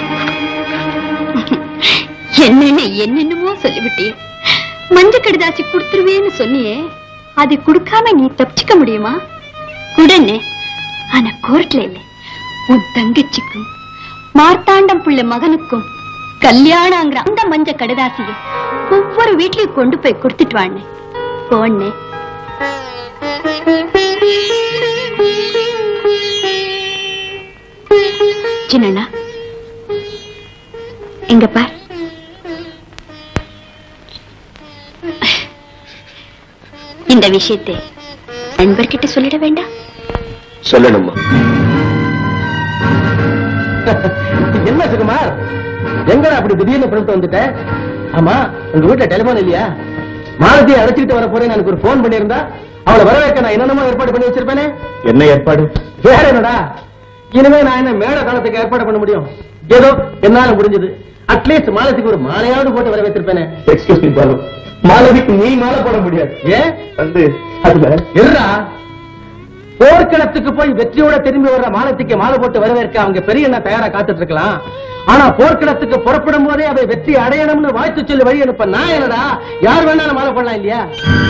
என்னென்ன என்னென்னமோ சொல்லிவிட்டியே மஞ்ச கடிதாசி கொடுத்துருவேன்னு சொன்னியே அதை கொடுக்காம நீ தப்பிச்சுக்க முடியுமா குடனே ஆனா கோர்ட்ல இல்லை உன் தங்கச்சிக்கும் மார்த்தாண்டம் புள்ள மகனுக்கும் கல்யாணங்கிற அந்த மஞ்ச கடிதாசியை ஒவ்வொரு வீட்லயும் கொண்டு போய் கொடுத்துட்டு வாண்ணே போண்ணே சின்னண்ணா எங்க பார் இந்த விஷயத்தை நண்பர்கிட்ட சொல்லிட வேண்டாம் சொல்லணுமா என்ன சுகுமார் எங்கடா அப்படி திடீர்னு புறப்பட்டு வந்துட்ட ஆமா உங்க வீட்டுல டெலிபோன் இல்லையா மாலதியை அழைச்சிட்டு வர போறேன் எனக்கு ஒரு போன் பண்ணியிருந்தா அவளை வரவேற்க நான் என்னென்னமோ ஏற்பாடு பண்ணி வச்சிருப்பேனே என்ன ஏற்பாடு வேற என்னடா இனிமே நான் என்ன மேட காலத்துக்கு ஏற்பாடு பண்ண முடியும் ஏதோ என்னால முடிஞ்சது அட்லீஸ்ட் மாலத்துக்கு ஒரு மாலையாவது போட்டு வர வைத்திருப்பேனே எக்ஸ்கியூஸ் மீ பாலு மாலதிக்கு நீ மாலை போட முடியாது ஏன் வந்து அதுல இருடா போர்க்களத்துக்கு போய் வெற்றியோட திரும்பி வர்ற மாலத்திக்கு மாலை போட்டு வரவேற்க அவங்க பெரிய என்ன தயாரா காத்துட்டு இருக்கலாம் ஆனா போர்க்களத்துக்கு புறப்படும் போதே அதை வெற்றி அடையணும்னு வாழ்த்து சொல்லி வழி அனுப்ப நான் என்னடா யார் வேணாலும் மாலை போடலாம் இல்லையா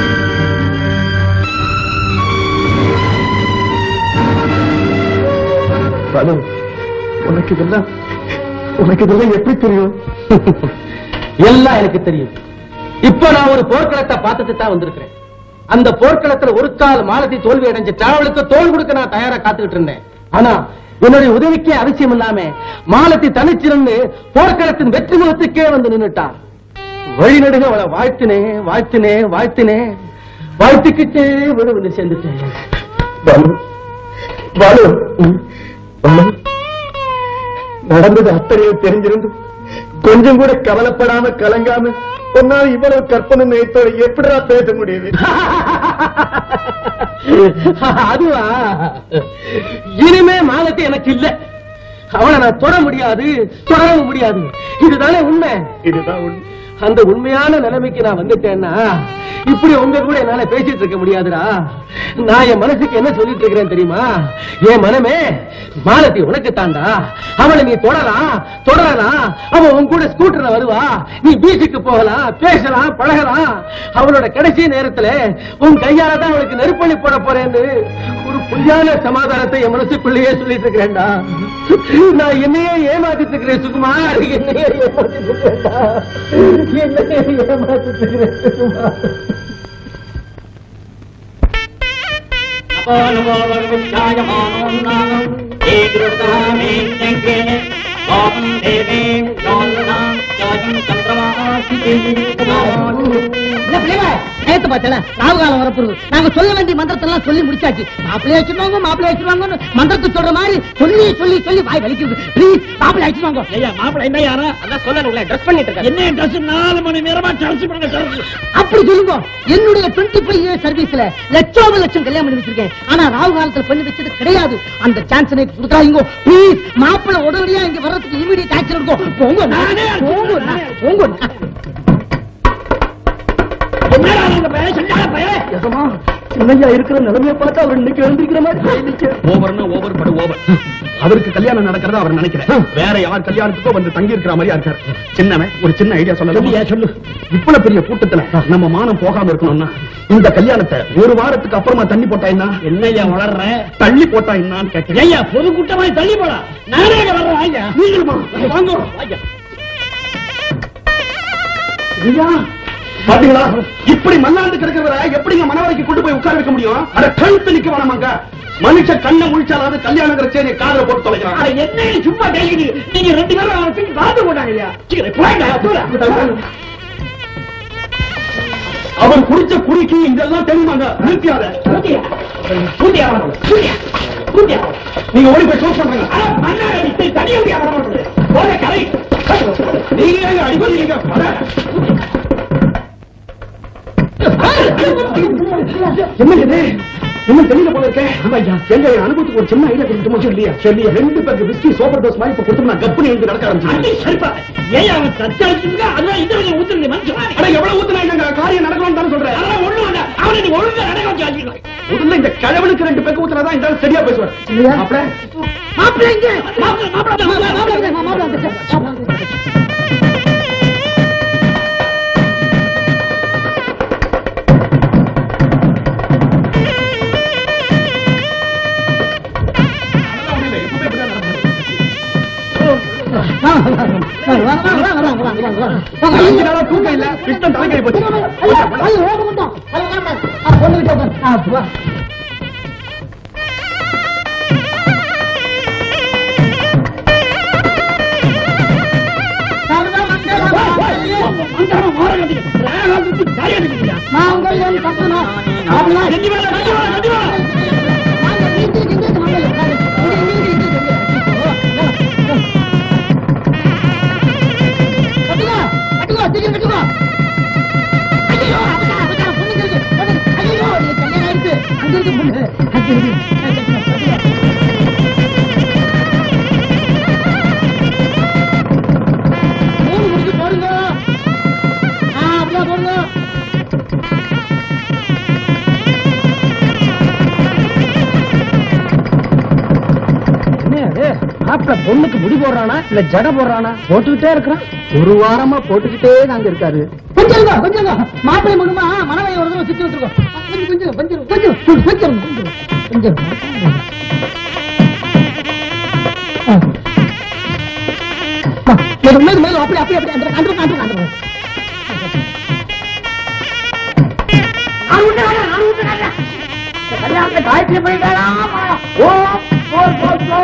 பாலு உனக்கு இதெல்லாம் உனக்கு இதெல்லாம் எப்படி தெரியும் எல்லாம் எனக்கு தெரியும் இப்ப நான் ஒரு போர்க்களத்தை பார்த்துட்டு தான் வந்திருக்கிறேன் அந்த போர்க்களத்துல ஒரு கால் மாலத்தி தோல்வி அடைஞ்சிட்டா அவளுக்கு தோல் கொடுக்க நான் தயாரா காத்துக்கிட்டு இருந்தேன் ஆனா என்னுடைய உதவிக்கே அவசியம் இல்லாம மாலத்தி தனிச்சிருந்து போர்க்களத்தின் வெற்றி முகத்துக்கே வந்து நின்னுட்டா வழிநடுக அவளை வாழ்த்தினே வாழ்த்தினே வாழ்த்தினே வாழ்த்துக்கிட்டே விடு வந்து சேர்ந்துட்டேன் பாலு பாலு பாலு நடந்தது அத்தனையும் தெரிஞ்சிருந்து கொஞ்சம் கூட கவலைப்படாம கலங்காம உன்னால இவ்வளவு கற்பனை நேயத்தோட எப்படிடா பேச முடியுது அதுவா இனிமே மாலத்தி எனக்கு இல்ல அவளை நான் தொட முடியாது தொடரவும் முடியாது இதுதானே உண்மை இதுதான் உண்மை அந்த உண்மையான நிலைமைக்கு நான் வந்துட்டேன்னா இப்படி உங்க கூட என்னால பேசிட்டு இருக்க முடியாதுடா நான் என் மனசுக்கு என்ன சொல்லிட்டு இருக்கிறேன் தெரியுமா என் மனமே மாலத்தி உனக்கு தாண்டா அவளை நீ தொடலாம் தொடரலாம் அவன் உன் கூட ஸ்கூட்டர்ல வருவா நீ பீச்சுக்கு போகலாம் பேசலாம் பழகலாம் அவளோட கடைசி நேரத்துல உன் கையால தான் அவளுக்கு நெருப்பள்ளி போட போறேன்னு ஒரு பொய்யான சமாதானத்தை என் மனசுக்குள்ளேயே சொல்லிட்டு இருக்கிறேன்டா நான் என்னையே ஏமாத்திட்டு இருக்கிறேன் சுகுமார் என்னையே ஏமாத்திட்டு இருக்கிறேன்டா என்னையே ஏமாத்திட்டு இருக்கிறேன் சுகுமார் என்ன பிள்ளைவா, நேத்து பார்த்தல ராவு காலம் வரப்போகுது நாங்க சொல்ல வேண்டிய மந்திரத்தெல்லாம் சொல்லி முடிச்சாச்சு மாப்பிள்ளை வச்சிருவாங்க மாப்பிள்ளை வச்சிருவாங்க மந்திரத்தை சொல்ற மாதிரி சொல்லி சொல்லி சொல்லி வாய் வலிக்கிறது ப்ளீஸ் மாப்பிள்ளை வச்சிருவாங்க ஐயா மாப்பிள்ளை என்ன யாரா அதான் சொல்லணும்ல ட்ரெஸ் பண்ணிட்டு இருக்க என்ன ட்ரெஸ் நாலு மணி நேரமா சர்ச்சு பண்ணுங்க சர்ச்சு அப்படி சொல்லுங்க என்னுடைய டுவெண்ட்டி ஃபைவ் இயர்ஸ் சர்வீஸ்ல லட்சோப லட்சம் கல்யாணம் பண்ணி வச்சிருக்கேன் ஆனா ராவு காலத்துல பண்ணி வச்சது கிடையாது அந்த சான்ஸ் எனக்கு கொடுக்காதீங்க ப்ளீஸ் மாப்பிள்ளை உடனடியா இங்க வர்றதுக்கு இமீடியட் ஆக்ஷன் எடுக்கும் போங்க நானே போங்க போங்க என்னடா உங்க பையன் சண்டால பையன் எசமா சின்னையா இருக்கிற நிலைமையை பார்த்தா அவர் இன்னைக்கு எழுந்திருக்கிற மாதிரி ஓவர்னா ஓவர் படு ஓவர் அவருக்கு கல்யாணம் நடக்கிறதா அவர் நினைக்கிறேன் வேற யார் கல்யாணத்துக்கோ வந்து தங்கி இருக்கிற மாதிரியா இருக்காரு சின்னவன் ஒரு சின்ன ஐடியா சொல்லலாம் சொல்லு இவ்வளவு பெரிய கூட்டத்துல நம்ம மானம் போகாம இருக்கணும்னா இந்த கல்யாணத்தை ஒரு வாரத்துக்கு அப்புறமா தண்ணி போட்டா என்ன என்னய்யா வளர்ற தள்ளி போட்டா என்னன்னு கேட்கிறேன் ஐயா பொது கூட்டமாய் தள்ளி போடா நானே இங்க வர்றேன் ஐயா நீங்களுமா வாங்க ஐயா ஐயா பாத்தீங்களா இப்படி மல்லாந்து கிடக்கிறவரை எப்படிங்க மனவரைக்கு கொண்டு போய் உட்கார வைக்க முடியும் அட கழுத்து நிக்க வேணாமாங்க மனுஷ கண்ணை முழிச்சாலாவது கல்யாணங்கிற செய்தியை காதுல போட்டு அட, தொலைக்கிறான் என்ன சும்மா கையிடு நீங்க ரெண்டு பேரும் அவனை தூக்கி பார்த்து போட்டாங்க ஐயா சீக்கிரம் போங்க, போங்க. அவர் குடிச்ச குடிக்கு இதெல்லாம் தெரியுமாங்க நிறுத்தியாத கூட்டியா கூட்டியா வரணும். கூட்டியா கூட்டியா நீங்க ஓடி போய் சோப் பண்றீங்க அட, மண்ணாட விட்டு தனி வழியா வர மாட்டேங்குது போங்க கரை நீங்க ஏங்க அடிபடுறீங்க வர. என்ன இது இன்னும் தெரியல போல இருக்கே எங்க என் அனுபவத்துக்கு ஒரு சின்ன ஐடியா கொடுத்துமா சொல்லியா சொல்லி ரெண்டு பேருக்கு விஸ்கி சோப்பர் டோஸ் மாதிரி இப்ப கொடுத்தோம்னா கப்புனு எழுந்து நடக்க அடி ஆரம்பிச்சு சரிப்பா ஏன் அவன் தத்தளிச்சுங்க அதான் இந்த வழியை ஊத்துறது மனுஷன் அட எவ்வளவு ஊத்துனா என்னங்க காரியம் நடக்கணும்னு தானே சொல்றேன் அதெல்லாம் ஒண்ணு வேண்டாம் அவனை நீ ஒழுங்கா நடக்க வச்சு ஆக்கிடுவாங்க முதல்ல இந்த கிழவனுக்கு ரெண்டு பேருக்கு ஊத்துனாதான் இந்த ஆள் சரியா பேசுவார் மாப்பிள மாப்பிள்ளை இங்க மாப்பிள்ளை, மாப்பிள்ளை, மாப்பிள்ளை, மாப்பிள்ளை. மாப்பிள்ளை மாப்பிள்ளை அஞ்சு நாளா தூக்கம் இல்ல பிஸ்டன் தலைக்கறி போச்சு மந்திரமா மாற கட்டிக்க. ராகம் விட்டு காய கட்டிக்கிறியா? ரெண்டு பேரும் ரெண்டு பேரும் ரெண்டு பேரும் போடுங்க அப்படியே போடுங்க மாப்பிள பொண்ணுக்கு முடி போடுறானா இல்ல ஜட போடுறானா போட்டுக்கிட்டே இருக்கிறான் ஒரு வாரமா போட்டுக்கிட்டே நாங்க இருக்காரு கொஞ்சம் கொஞ்சம் மாப்பிள்ளை முழுமா மனவை ஒரு தடவை சுத்தி வச்சிருக்கோம் கொஞ்சம் கொஞ்சம் கொஞ்சம் கொஞ்சம் கொஞ்சம் கொஞ்சம் கொஞ்சம் மேலும் மேலும் மேலும் அப்படி அப்படி அப்படி அந்த அந்த அந்த அந்த நான் விட்டு வரேன், நான் விட்டு வரேன். இந்த கல்யாணத்தை காயத்ரி பண்ணிட்டாரா ஓ ஓ ஓ ஓ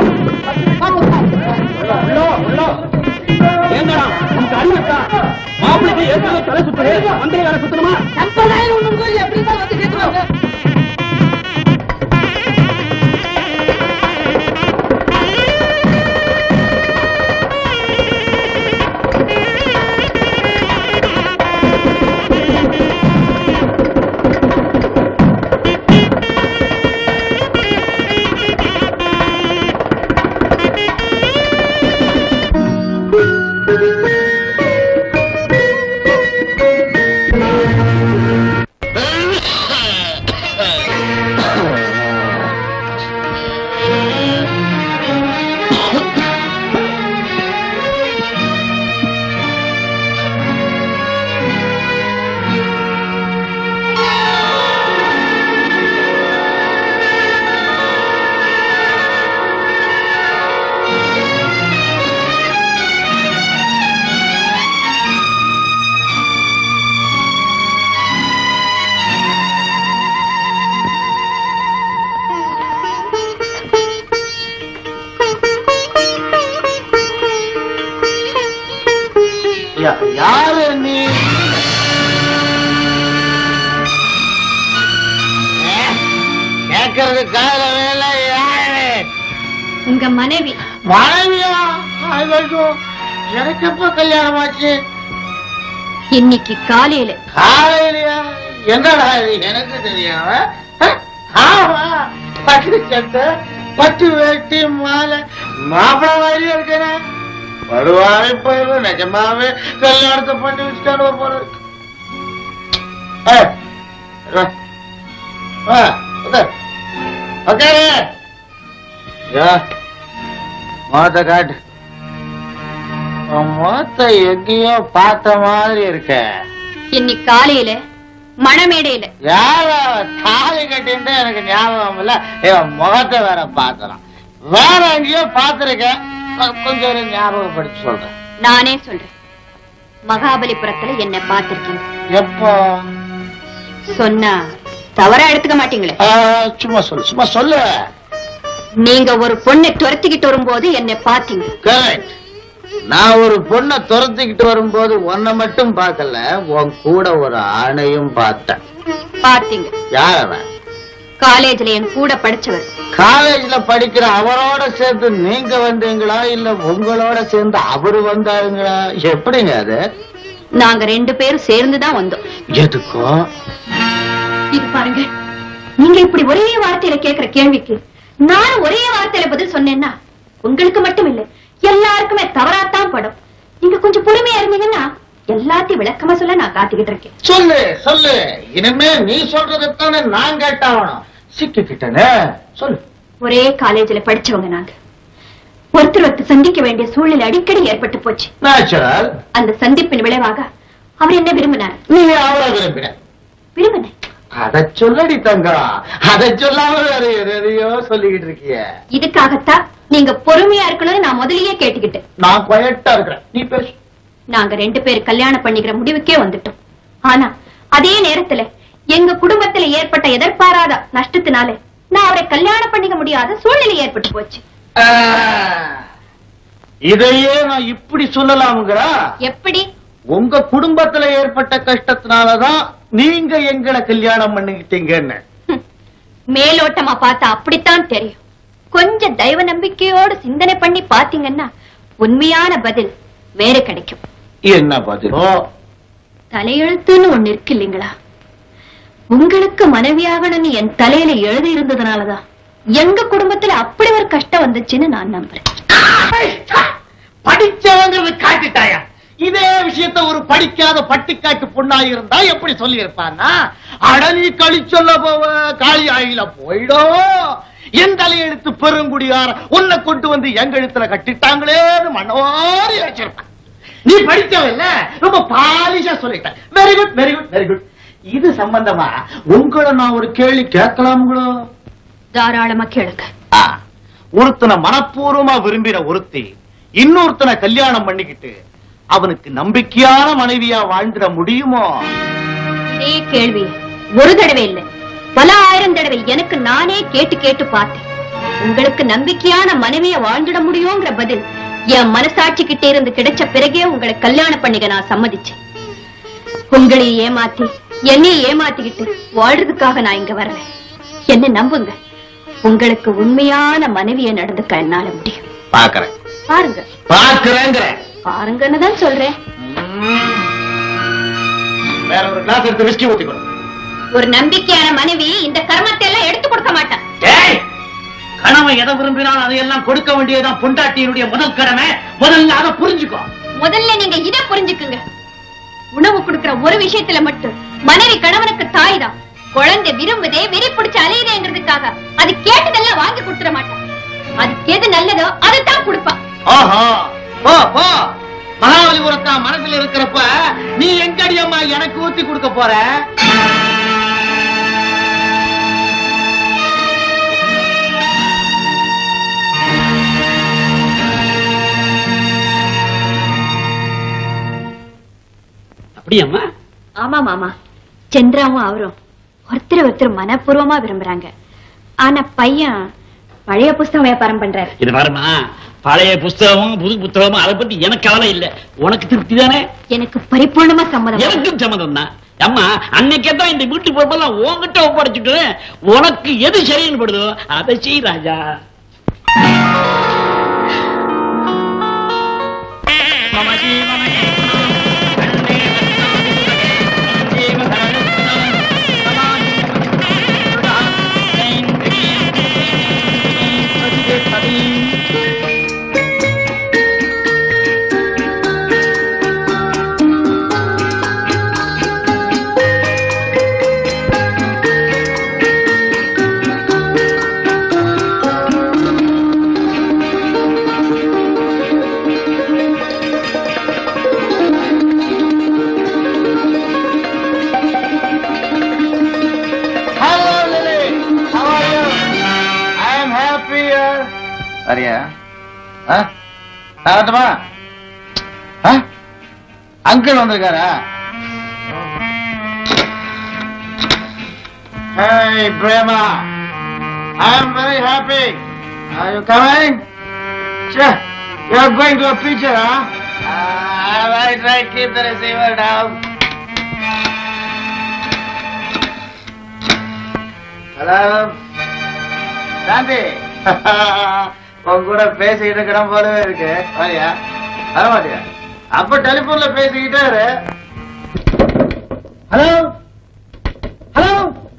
ஏங்கடா உனக்கு அறிவிக்கா மாப்பிளைக்கு ஏற்கனவே தலை சுத்துது மந்திரி வேலை சுத்தணுமா சம்பிரதாயம் ஒண்ணு எப்படி தான் வந்து கேட்குறாங்க Thank you. யா- யாரு நீ ஏ, கேட்கறது காதல வேலை யாரு உங்க மனைவி மனைவியா ஐயோ எனக்கு எப்ப கல்யாணம் ஆச்சு இன்னைக்கு காலையில காலையிலயா என்னடா இது எனக்கு தெரியாம அஹ், ஆமா பட்டு சட்டை பட்டு வேட்டி மாலை மாப்பிள மாதிரி இருக்கிறேன் வருவாய் போயிடும் நிஜமாவே கல்யாணத்தை பண்ணி வச்சுட்டானோ போல இருக்கு ஏய், வா. வா, உட்கார். உட்காரு. யா, முகத்தை காட்டு உன் முகத்தை எங்கேயோ பார்த்த மாதிரி இருக்க இன்னைக்கு காலையில மணமேடையில யார தாலி கட்டிட்டு எனக்கு ஞாபகம் இல்ல இவன் முகத்தை வேற பார்த்தறான் வேற எங்கேயோ பார்த்திருக்கேன் நான் கொஞ்சம் இரு, ஞாபகப்படுத்தி சொல்றேன் நானே சொல்றேன் மகாபலிபுரத்துல என்ன பார்த்திருக்கீங்க எப்போ சொன்னா தவறா எடுத்துக்க மாட்டீங்களே ஆ, சும்மா சொல்லு சும்மா சொல்லு நீங்க ஒரு பொண்ணை துரத்திக்கிட்டு வரும்போது என்ன பாத்தீங்க கரெக்ட் நான் ஒரு பொண்ணை துரத்திக்கிட்டு வரும்போது உன்னை மட்டும் பார்க்கல உன் கூட ஒரு ஆணையும் பார்த்தேன் பாத்தீங்க யார் அவன் காலேஜ்ல என் கூட படிச்சவர் காலேஜ்ல படிக்கிற அவரோட சேர்ந்து நீங்க வந்தீங்களா இல்ல உங்களோட சேர்ந்து அவரு வந்தாருங்களா எப்படிங்க அது நாங்க ரெண்டு பேரும் சேர்ந்துதான் வந்தோம் எதுக்கும் இது பாருங்க நீங்க இப்படி ஒரே வார்த்தையில கேக்குற கேள்விக்கு நானும் ஒரே வார்த்தையில பதில் சொன்னேன்னா உங்களுக்கு மட்டும் இல்ல எல்லாருக்குமே தவறாத்தான் படும் நீங்க கொஞ்சம் பொறுமையா இருந்தீங்கன்னா எல்லாத்தையும் விளக்கமா சொல்ல நான் காத்துக்கிட்டு இருக்கேன் சொல்லு சொல்லு இனிமே நீ சொல்றதைத்தானே நான் கேட்டாகணும் சிக்கிக்கிட்டனே சொல்லு ஒரே காலேஜ்ல படிச்சவங்க நாங்க ஒருத்தர் ஒருத்தர் சந்திக்க வேண்டிய சூழ்நிலை அடிக்கடி ஏற்பட்டு போச்சு நேச்சுரல் அந்த சந்திப்பின் விளைவாக அவர் என்ன விரும்பினார் நீ அவளை விரும்பின விரும்பினேன் அத சொல்லடி தங்கம் அதை சொல்லாம வேற எதையோ சொல்லிக்கிட்டு இருக்கிய இதுக்காகத்தான் நீங்க பொறுமையா இருக்கணும்னு நான் முதல்லயே கேட்டுக்கிட்டேன் நான் குயட்டா இருக்கிறேன் நீ பேசு நாங்க ரெண்டு பேர் கல்யாணம் பண்ணிக்கிற முடிவுக்கே வந்துட்டோம் ஆனா அதே நேரத்துல எங்க குடும்பத்துல ஏற்பட்ட எதிர்பாராத நஷ்டத்தினால நான் அவரை கல்யாணம் பண்ணிக்க முடியாத சூழ்நிலை ஏற்பட்டு போச்சு ஆ, இதையே நான் இப்படி சொல்லலாமுங்கிறா எப்படி உங்க குடும்பத்துல ஏற்பட்ட கஷ்டத்தினாலதான் நீங்க எங்களை கல்யாணம் பண்ணிக்கிட்டீங்கன்னு ஹம், மேலோட்டமா பார்த்தா அப்படித்தான் தெரியும் கொஞ்சம் தெய்வ நம்பிக்கையோடு சிந்தனை பண்ணி பாத்தீங்கன்னா உண்மையான பதில் வேற கிடைக்கும் என்ன பதில் தலையெழுத்துன்னு ஒண்ணு இருக்கு இல்லைங்களா உங்களுக்கு மனைவியாகணும்னு என் தலையில எழுதி இருந்ததுனாலதான் எங்க குடும்பத்துல அப்படி ஒரு கஷ்டம் வந்துச்சுன்னு நான் நம்புறேன் படிச்சவங்கிறது காட்டிட்டாயா இதே விஷயத்த ஒரு படிக்காத பட்டிக்காட்டு பொண்ணா இருந்தா எப்படி சொல்லி இருப்பான்னா அடனி களி சொல்ல போவ காளி ஆயில போயிடும் என் தலையெழுத்து பெருங்குடியார உன்னை கொண்டு வந்து எங்க எழுத்துல கட்டிட்டாங்களேன்னு மனோரி வச்சிருப்பான் நீ படிச்சவல்ல ரொம்ப பாலிஷா சொல்லிட்டேன் very good very good very good இது சம்பந்தமா உங்களை நான் ஒரு கேள்வி கேட்கலாம்களோ தாராளமா கேளுங்க ஆ, ஒருத்தனை மனப்பூர்வமா விரும்பின ஒருத்தி இன்னொருத்தனை கல்யாணம் பண்ணிக்கிட்டு அவனுக்கு நம்பிக்கையான மனைவியா வாழ்ந்துட முடியுமோ இதே கேள்வி ஒரு தடவை இல்ல பல ஆயிரம் தடவை எனக்கு நானே கேட்டு கேட்டு பார்த்தேன் உங்களுக்கு நம்பிக்கையான மனைவிய வாழ்ந்துட முடியுங்கிற பதில் என் மனசாட்சி கிட்ட இருந்து கிடைச்ச பிறகே உங்களை கல்யாணம் பண்ணிக்க நான் சம்மதிச்சேன் உங்களை ஏமாத்தி என்னைய ஏமாத்திக்கிட்டு வாழ்றதுக்காக நான் இங்க வரல என்ன நம்புங்க உங்களுக்கு உண்மையான மனைவிய நடந்துக்க என்னால முடியும் பாக்குறேன் பாருங்க பாக்குறேங்கிற பாருங்கன்னு தான் சொல்றேன் வேற ஒரு கிளாஸ் எடுத்து விஸ்கி ஊத்தி கொடு ஒரு நம்பிக்கையான மனைவி இந்த கர்மத்தை எல்லாம் எடுத்து கொடுக்க மாட்டான் டேய், கணவன் எதை விரும்பினாலும் அதையெல்லாம் கொடுக்க வேண்டியதுதான் பொண்டாட்டியினுடைய முதல் கடமை முதல்ல அதை புரிஞ்சுக்கோ முதல்ல நீங்க இத புரிஞ்சுக்குங்க உணவு கொடுக்கிற ஒரு விஷயத்துல மட்டும் மனைவி கணவனுக்கு தாய் தான் குழந்தை விரும்புதே வெறி பிடிச்சு அலையுதேங்கிறதுக்காக அது கேட்டதெல்லாம் வாங்கி கொடுத்துட மாட்டான் அதுக்கு எது நல்லதோ அதைத்தான் கொடுப்பான் ஆஹா போ போ மகாபலிபுரத்தா மனசுல இருக்கிறப்ப நீ எங்கடி அம்மா எனக்கு ஊத்தி கொடுக்க போற அப்படியாம்மா ஆமா மாமா சந்திராவும் அவரும் ஒருத்தர் ஒருத்தர் மனப்பூர்வமா விரும்புறாங்க ஆனா பையன் பழைய புஸ்தகம் வியாபாரம் பண்றாரு இது பாருமா பழைய புஸ்தகமும் புது புத்தகமும் அதை பத்தி எனக்கு கவலை இல்ல உனக்கு திருப்தி தானே எனக்கு பரிபூர்ணமா சம்மதம் எனக்கும் சம்மதம் தான் அம்மா அன்னைக்கே தான் இந்த வீட்டு பொறுப்பெல்லாம் உன்கிட்ட ஒப்படைச்சிட்டு உனக்கு எது சரின்னு படுதோ அதை செய் ராஜா மம ஜீவனே கண்டே ஜீவ Hello, Lily. How are you? I am happier. சரியா ஆகட்டுமா அங்கிள் வந்திருக்காரா Hey, Brahma. I am very happy. Are you coming? Sure. You are going to a picture, huh? Uh, right, right. Keep the receiver down. Hello Shanthi உன் கூட பேசிக்கிட்டு இருக்கிறோம் போலவே இருக்கு வரியா வரமாட்டியா அப்ப டெலிபோன்ல பேசிக்கிட்டே இரு ஹலோ ஹலோ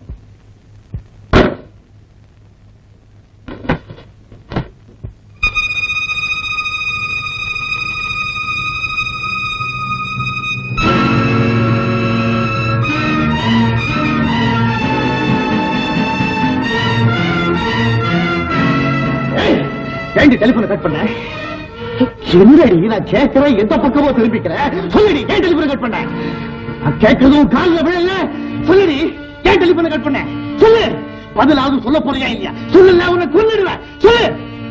ஏண்டி டெலிபோனை கட் பண்ண என்னடி நான் கேட்கிறேன் எந்த பக்கமோ திரும்பிக்கிறேன் சொல்லுடி ஏன் டெலிபோனை கட் பண்ண நான் கேட்கறதும் காலில் விழல சொல்லுடி ஏன் டெலிபோனை கட் பண்ண சொல்லு பதிலாவது சொல்ல போறியா இல்லையா சொல்லல உன்னை கொன்னுடுவேன் சொல்லு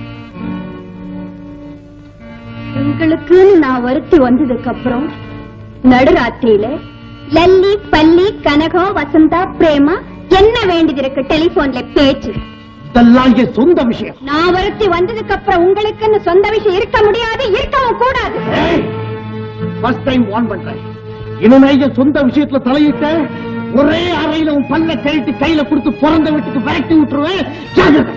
உங்களுக்கு நான் வருத்தி வந்ததுக்கு அப்புறம் நடுராத்திரியில லல்லி பல்லி கனகம் வசந்தா பிரேமா என்ன வேண்டியது இருக்கு டெலிபோன்ல பேச்சு இதெல்லாம் என் சொந்த விஷயம் நான் வருத்தி வந்ததுக்கு அப்புறம் உங்களுக்குன்னு சொந்த விஷயம் இருக்க முடியாது இருக்கவும் கூடாது ஃபர்ஸ்ட் டைம் வார்ன் பண்றேன் இனிமே என் சொந்த விஷயத்துல தலையிட்ட ஒரே அறையில உன் பல்ல கழட்டி கையில கொடுத்து பிறந்த வீட்டுக்கு விரட்டி விட்டுருவேன் ஜாகிரதை.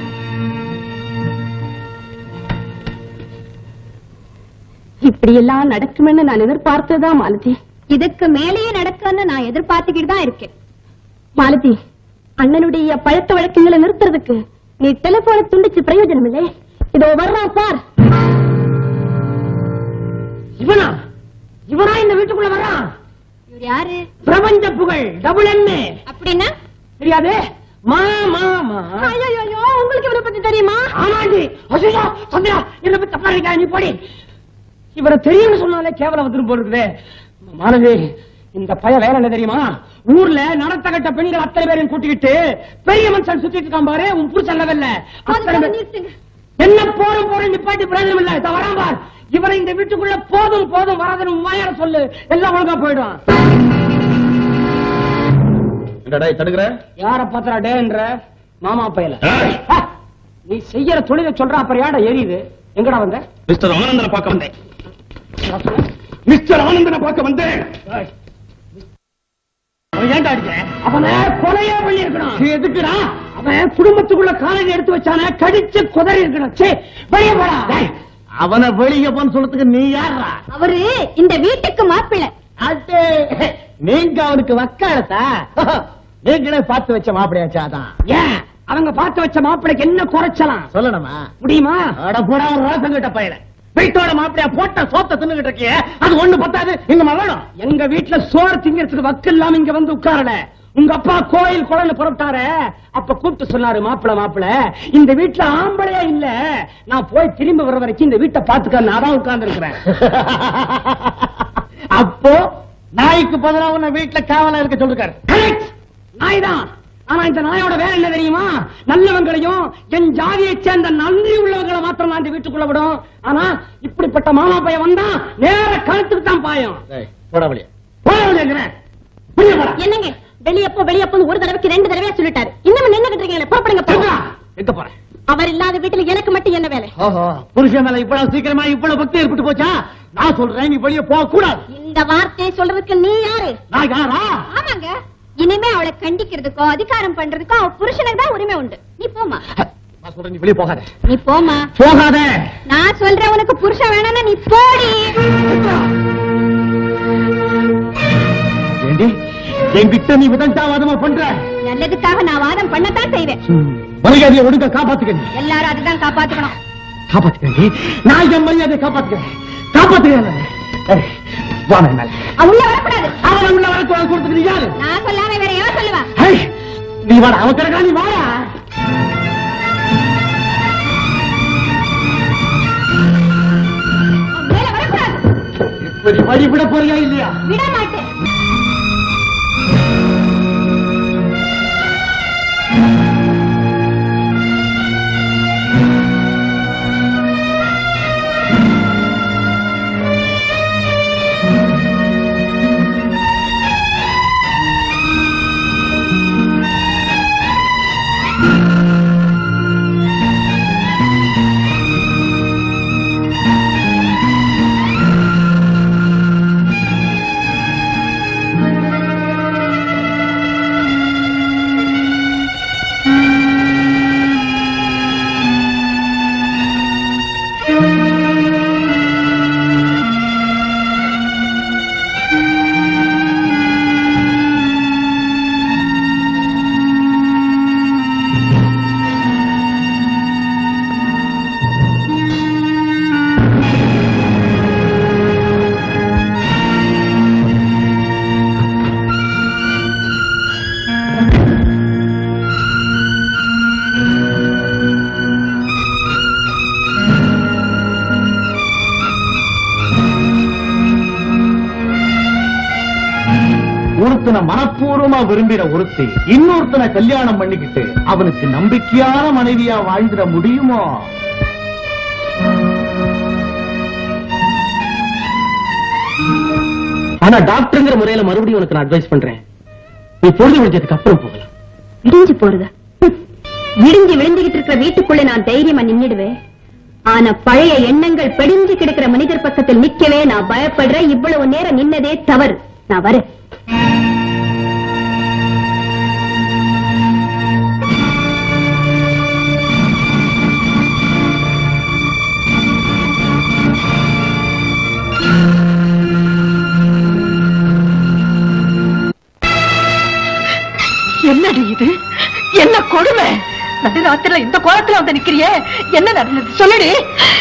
இப்படி எல்லாம் நடக்கும்னு நான் எதிர்பார்த்ததா மாலதி இதுக்கு மேலேயே நடக்கும்னு நான் எதிர்பார்த்துக்கிட்டு தான் இருக்கேன் மாலதி அண்ணனுடைய பழக்க வழக்கங்களை நிறுத்துறதுக்கு நீ டெலிபோனை துண்டிச்சு பிரயோஜனம் இல்லை இதோ வர்றான் சார் இவனா இவனா இந்த வீட்டுக்குள்ள வர்றான் இவர் யாரு பிரபஞ்ச புகழ் டபுள் என்ன அப்படின்னா தெரியாது மா மா மா ஐயோ உங்களுக்கு இவரை பத்தி தெரியுமா ஆமாண்டி அசிஷா சந்தியா என்ன பத்தி தப்பா இருக்கா நீ போடி இவரை தெரியும்னு சொன்னாலே கேவலம் வந்துரும் போல இருக்குதே மாணவி இந்த பைய வேலை என்ன தெரியுமா ஊர்ல நடத்த கட்ட பெண்கள் அத்தனை பேரையும் கூட்டிக்கிட்டு பெரிய மனுஷன் சுத்திட்டு இருக்கான் பாரு உன் புருஷன் லெவல்ல அத்தனை பேர் நிறுத்துங்க என்ன போறோம் போறோம் நிப்பாட்டி பிரயோஜனம் இல்ல இத வரான் பார் இவரை இந்த வீட்டுக்குள்ள போதும் போதும் வராதுன்னு உண்மையார சொல்லு எல்லாம் ஒழுங்கா போயிடும் என்னடா தடுக்கிற யார பாத்திரா டேன்ற மாமா பையல ஆ, நீ செய்யற தொழிலை சொல்ற அப்புறம் யாடா எரியுது எங்கடா வந்த மிஸ்டர் ஆனந்தனை பார்க்க வந்தேன் மிஸ்டர் ஆனந்தனை பார்க்க வந்தேன் அவன் ஏன்டா அடிச்ச அவனை கொலையே பண்ணி இருக்கணும் எதுக்குடா அவன் குடும்பத்துக்குள்ள காலையில எடுத்து வச்சானே கடிச்சு குதறி இருக்கணும் சே வெளியே போடா அவனை வெளியே போன்னு சொல்றதுக்கு நீ யாரா அவரு இந்த வீட்டுக்கு மாப்பிள்ளை அட்டே நீங்க அவனுக்கு வக்காலத்தா நீங்களே பார்த்து வச்ச மாப்பிளையாச்சாதான் ஏன் அவங்க பார்த்து வச்ச மாப்பிளைக்கு என்ன குறைச்சலாம் சொல்லணுமா முடியுமா அட போடா ஒரு ரோசம் கிட்ட பையல வீட்டோட மாப்பிளையா போட்ட சோத்த தின்னுகிட்டு இருக்கியே அது ஒண்ணு பத்தாது இன்னும் வேணும் எங்க வீட்டுல சோறு திங்கிறதுக்கு வக்கு இல்லாம இங்க வந்து உட்காரல உங்க அப்பா கோயில் குழந்தை புறப்பட்டாரு அப்ப கூப்பிட்டு சொன்னாரு மாப்பிள மாப்பிள இந்த வீட்டுல ஆம்பளையா இல்ல நான் போய் திரும்பி வர வரைக்கும் இந்த வீட்டை பாத்துக்க நான் தான் உட்கார்ந்து இருக்கிறேன் அப்போ நாய்க்கு பதிலா உன்னை வீட்டுல காவலா இருக்க சொல்லிருக்காரு Correct. நாய் தான் ஆனா இந்த நாயோட வேலை என்ன தெரியுமா நல்லவங்களையும் என் ஜாதியை சேர்ந்த நன்றி உள்ளவங்களை மாத்திரம் தான் இந்த வீட்டுக்குள்ள விடும் ஆனா இப்படிப்பட்ட மாமா பையன் வந்தா நேர கழுத்துக்கு தான் பாயம் போடா வழியா போட முடியுங்கிறேன் புரிய போடா என்னங்க வெளியப்போ வெளியப்போ ஒரு தடவைக்கு ரெண்டு தடவையா சொல்லிட்டாரு இன்னும் நின்னுகிட்டு இருக்கீங்களே புறப்படுங்க போடா. போங்க. எங்க போறேன் அவர் இல்லாத வீட்டுல எனக்கு மட்டும் என்ன வேலை ஓஹோ புருஷன் மேல இவ்வளவு சீக்கிரமா இவ்வளவு பக்தி ஏற்பட்டு போச்சா நான் சொல்றேன் நீ வெளியே போக கூடாது இந்த வார்த்தையை சொல்றதுக்கு நீ யாரு நான் யாரா ஆமாங்க இனிமே அவளை கண்டிக்கிறதுக்கோ அதிகாரம் பண்றதுக்கோ அவ புருஷனுக்கு தான் உரிமை உண்டு நீ போமா நான் சொல்றேன் நீ வெளியே போகாத நீ போமா போகாத நான் சொல்றேன் உனக்கு புருஷன் வேணும்னா நீ போடி ஏண்டி என்கிட்ட நீ விதண்டாவாதமா பண்ற நல்லதுக்காக நான் வாதம் பண்ணத்தான் செய்வேன் மரியாதையை ஒடுங்க காப்பாத்துக்க நீ எல்லாரும் அதுதான் காப்பாத்துக்கணும் காப்பாத்துக்கிறேன் நீ. நான் என் மரியாதையை காப்பாத்துக்கிறேன் காப்பாத்துக்கிறேன் ஏய், வா என் மேல அவ உள்ள வரக்கூடாது அவன் உள்ள வரக்கூடாது கொடுத்துக்கு நீ யாரு நான் சொல்லாம வேற எவன் சொல்லுவா ஏய், நீ வாடா அவன் கிடக்கா நீ வாடா அவன் மேல வரக்கூடாது இப்படி வழி விட போறியா இல்லையா விட மாட்டேன் ஒருத்தனை மனப்பூர்வமா விரும்பின ஒருத்தி இன்னொருத்தனை கல்யாணம் பண்ணிக்கிட்டு அவனுக்கு நம்பிக்கையான மனைவியா வாழ்ந்துட முடியுமோ ஆனா டாக்டர்ங்கிற முறையில மறுபடியும் உனக்கு நான் அட்வைஸ் பண்றேன் நீ பொழுது விழிஞ்சதுக்கு அப்புறம் போகலாம் விடிஞ்சு போறதா ஹம். விடிஞ்சு விழுந்துகிட்டு இருக்கிற வீட்டுக்குள்ள நான் தைரியமா நின்னுடுவேன் ஆனா பழைய எண்ணங்கள் பெடிஞ்சு கிடக்கிற மனிதர் பக்கத்தில் நிக்கவே நான் பயப்படுறேன் இவ்வளவு நேரம் நின்னதே தவறு நான் வரேன் என்னடி இது என்ன கொடுமை நடுராத்திரில இந்த கோலத்துல வந்து நிக்கிறியே என்ன நடந்தது சொல்லுடி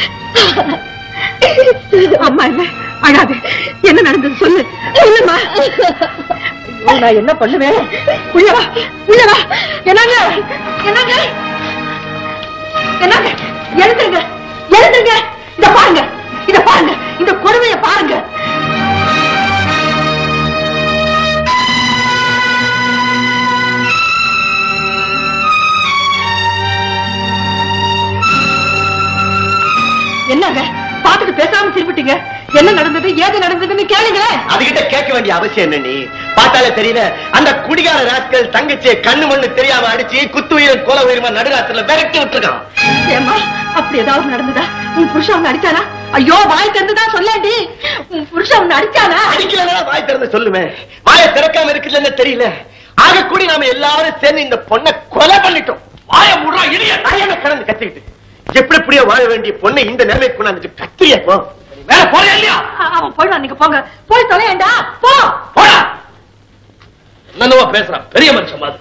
அம்மா இல்ல அழாது என்ன நடந்தது சொல்லு சொல்லுமா ஐயோ, நான் என்ன பண்ணுவேன் உள்ள வா உள்ள வா என்னங்க என்னங்க என்னங்க எழுந்துருங்க எழுந்துருங்க இத பாருங்க இத பாருங்க இந்த கொடுமைய பாருங்க என்னங்க பாத்துட்டு பேசாம திரும்பிட்டீங்க என்ன நடந்தது ஏது நடந்ததுன்னு கேளுங்களேன் அதுகிட்ட கேட்க வேண்டிய அவசியம் என்ன நீ பார்த்தாலே தெரியல அந்த குடிகார ராஸ்கல் தங்கச்சியை கண்ணு மண்ணு தெரியாம அடிச்சு குத்து உயிர் கொலை உயிரமா நடுராத்திரில விரட்டி விட்டுருக்கான் ஏம்மா அப்படி ஏதாவது நடந்ததா உன் புருஷன் உன்னை அடிச்சானா ஐயோ வாய் திறந்துதான் சொல்லேன்டி உன் புருஷன் உன்னை அடிச்சானா அடிக்கலன்னா வாய் திறந்து சொல்லுவேன் வாயை திறக்காம இருக்குதுன்னு தெரியல ஆக கூடி நாம எல்லாரும் சேர்ந்து இந்த பொண்ணை கொலை பண்ணிட்டோம் வாய முடுறா இடிய நாயன கடந்து கத்திக்கிட்டு எப்படி எப்படியோ வாழ வேண்டிய பொண்ணை இந்த நிலைமைக்கு கொண்டாந்து கத்திரிய போ வேற போறியா இல்லையா அ- அவன் போயிடுவான் நீங்க போங்க போய் தொலையேண்டா போ போடா என்னவோ பேசுறான் பெரிய மனுஷன் மாதிரி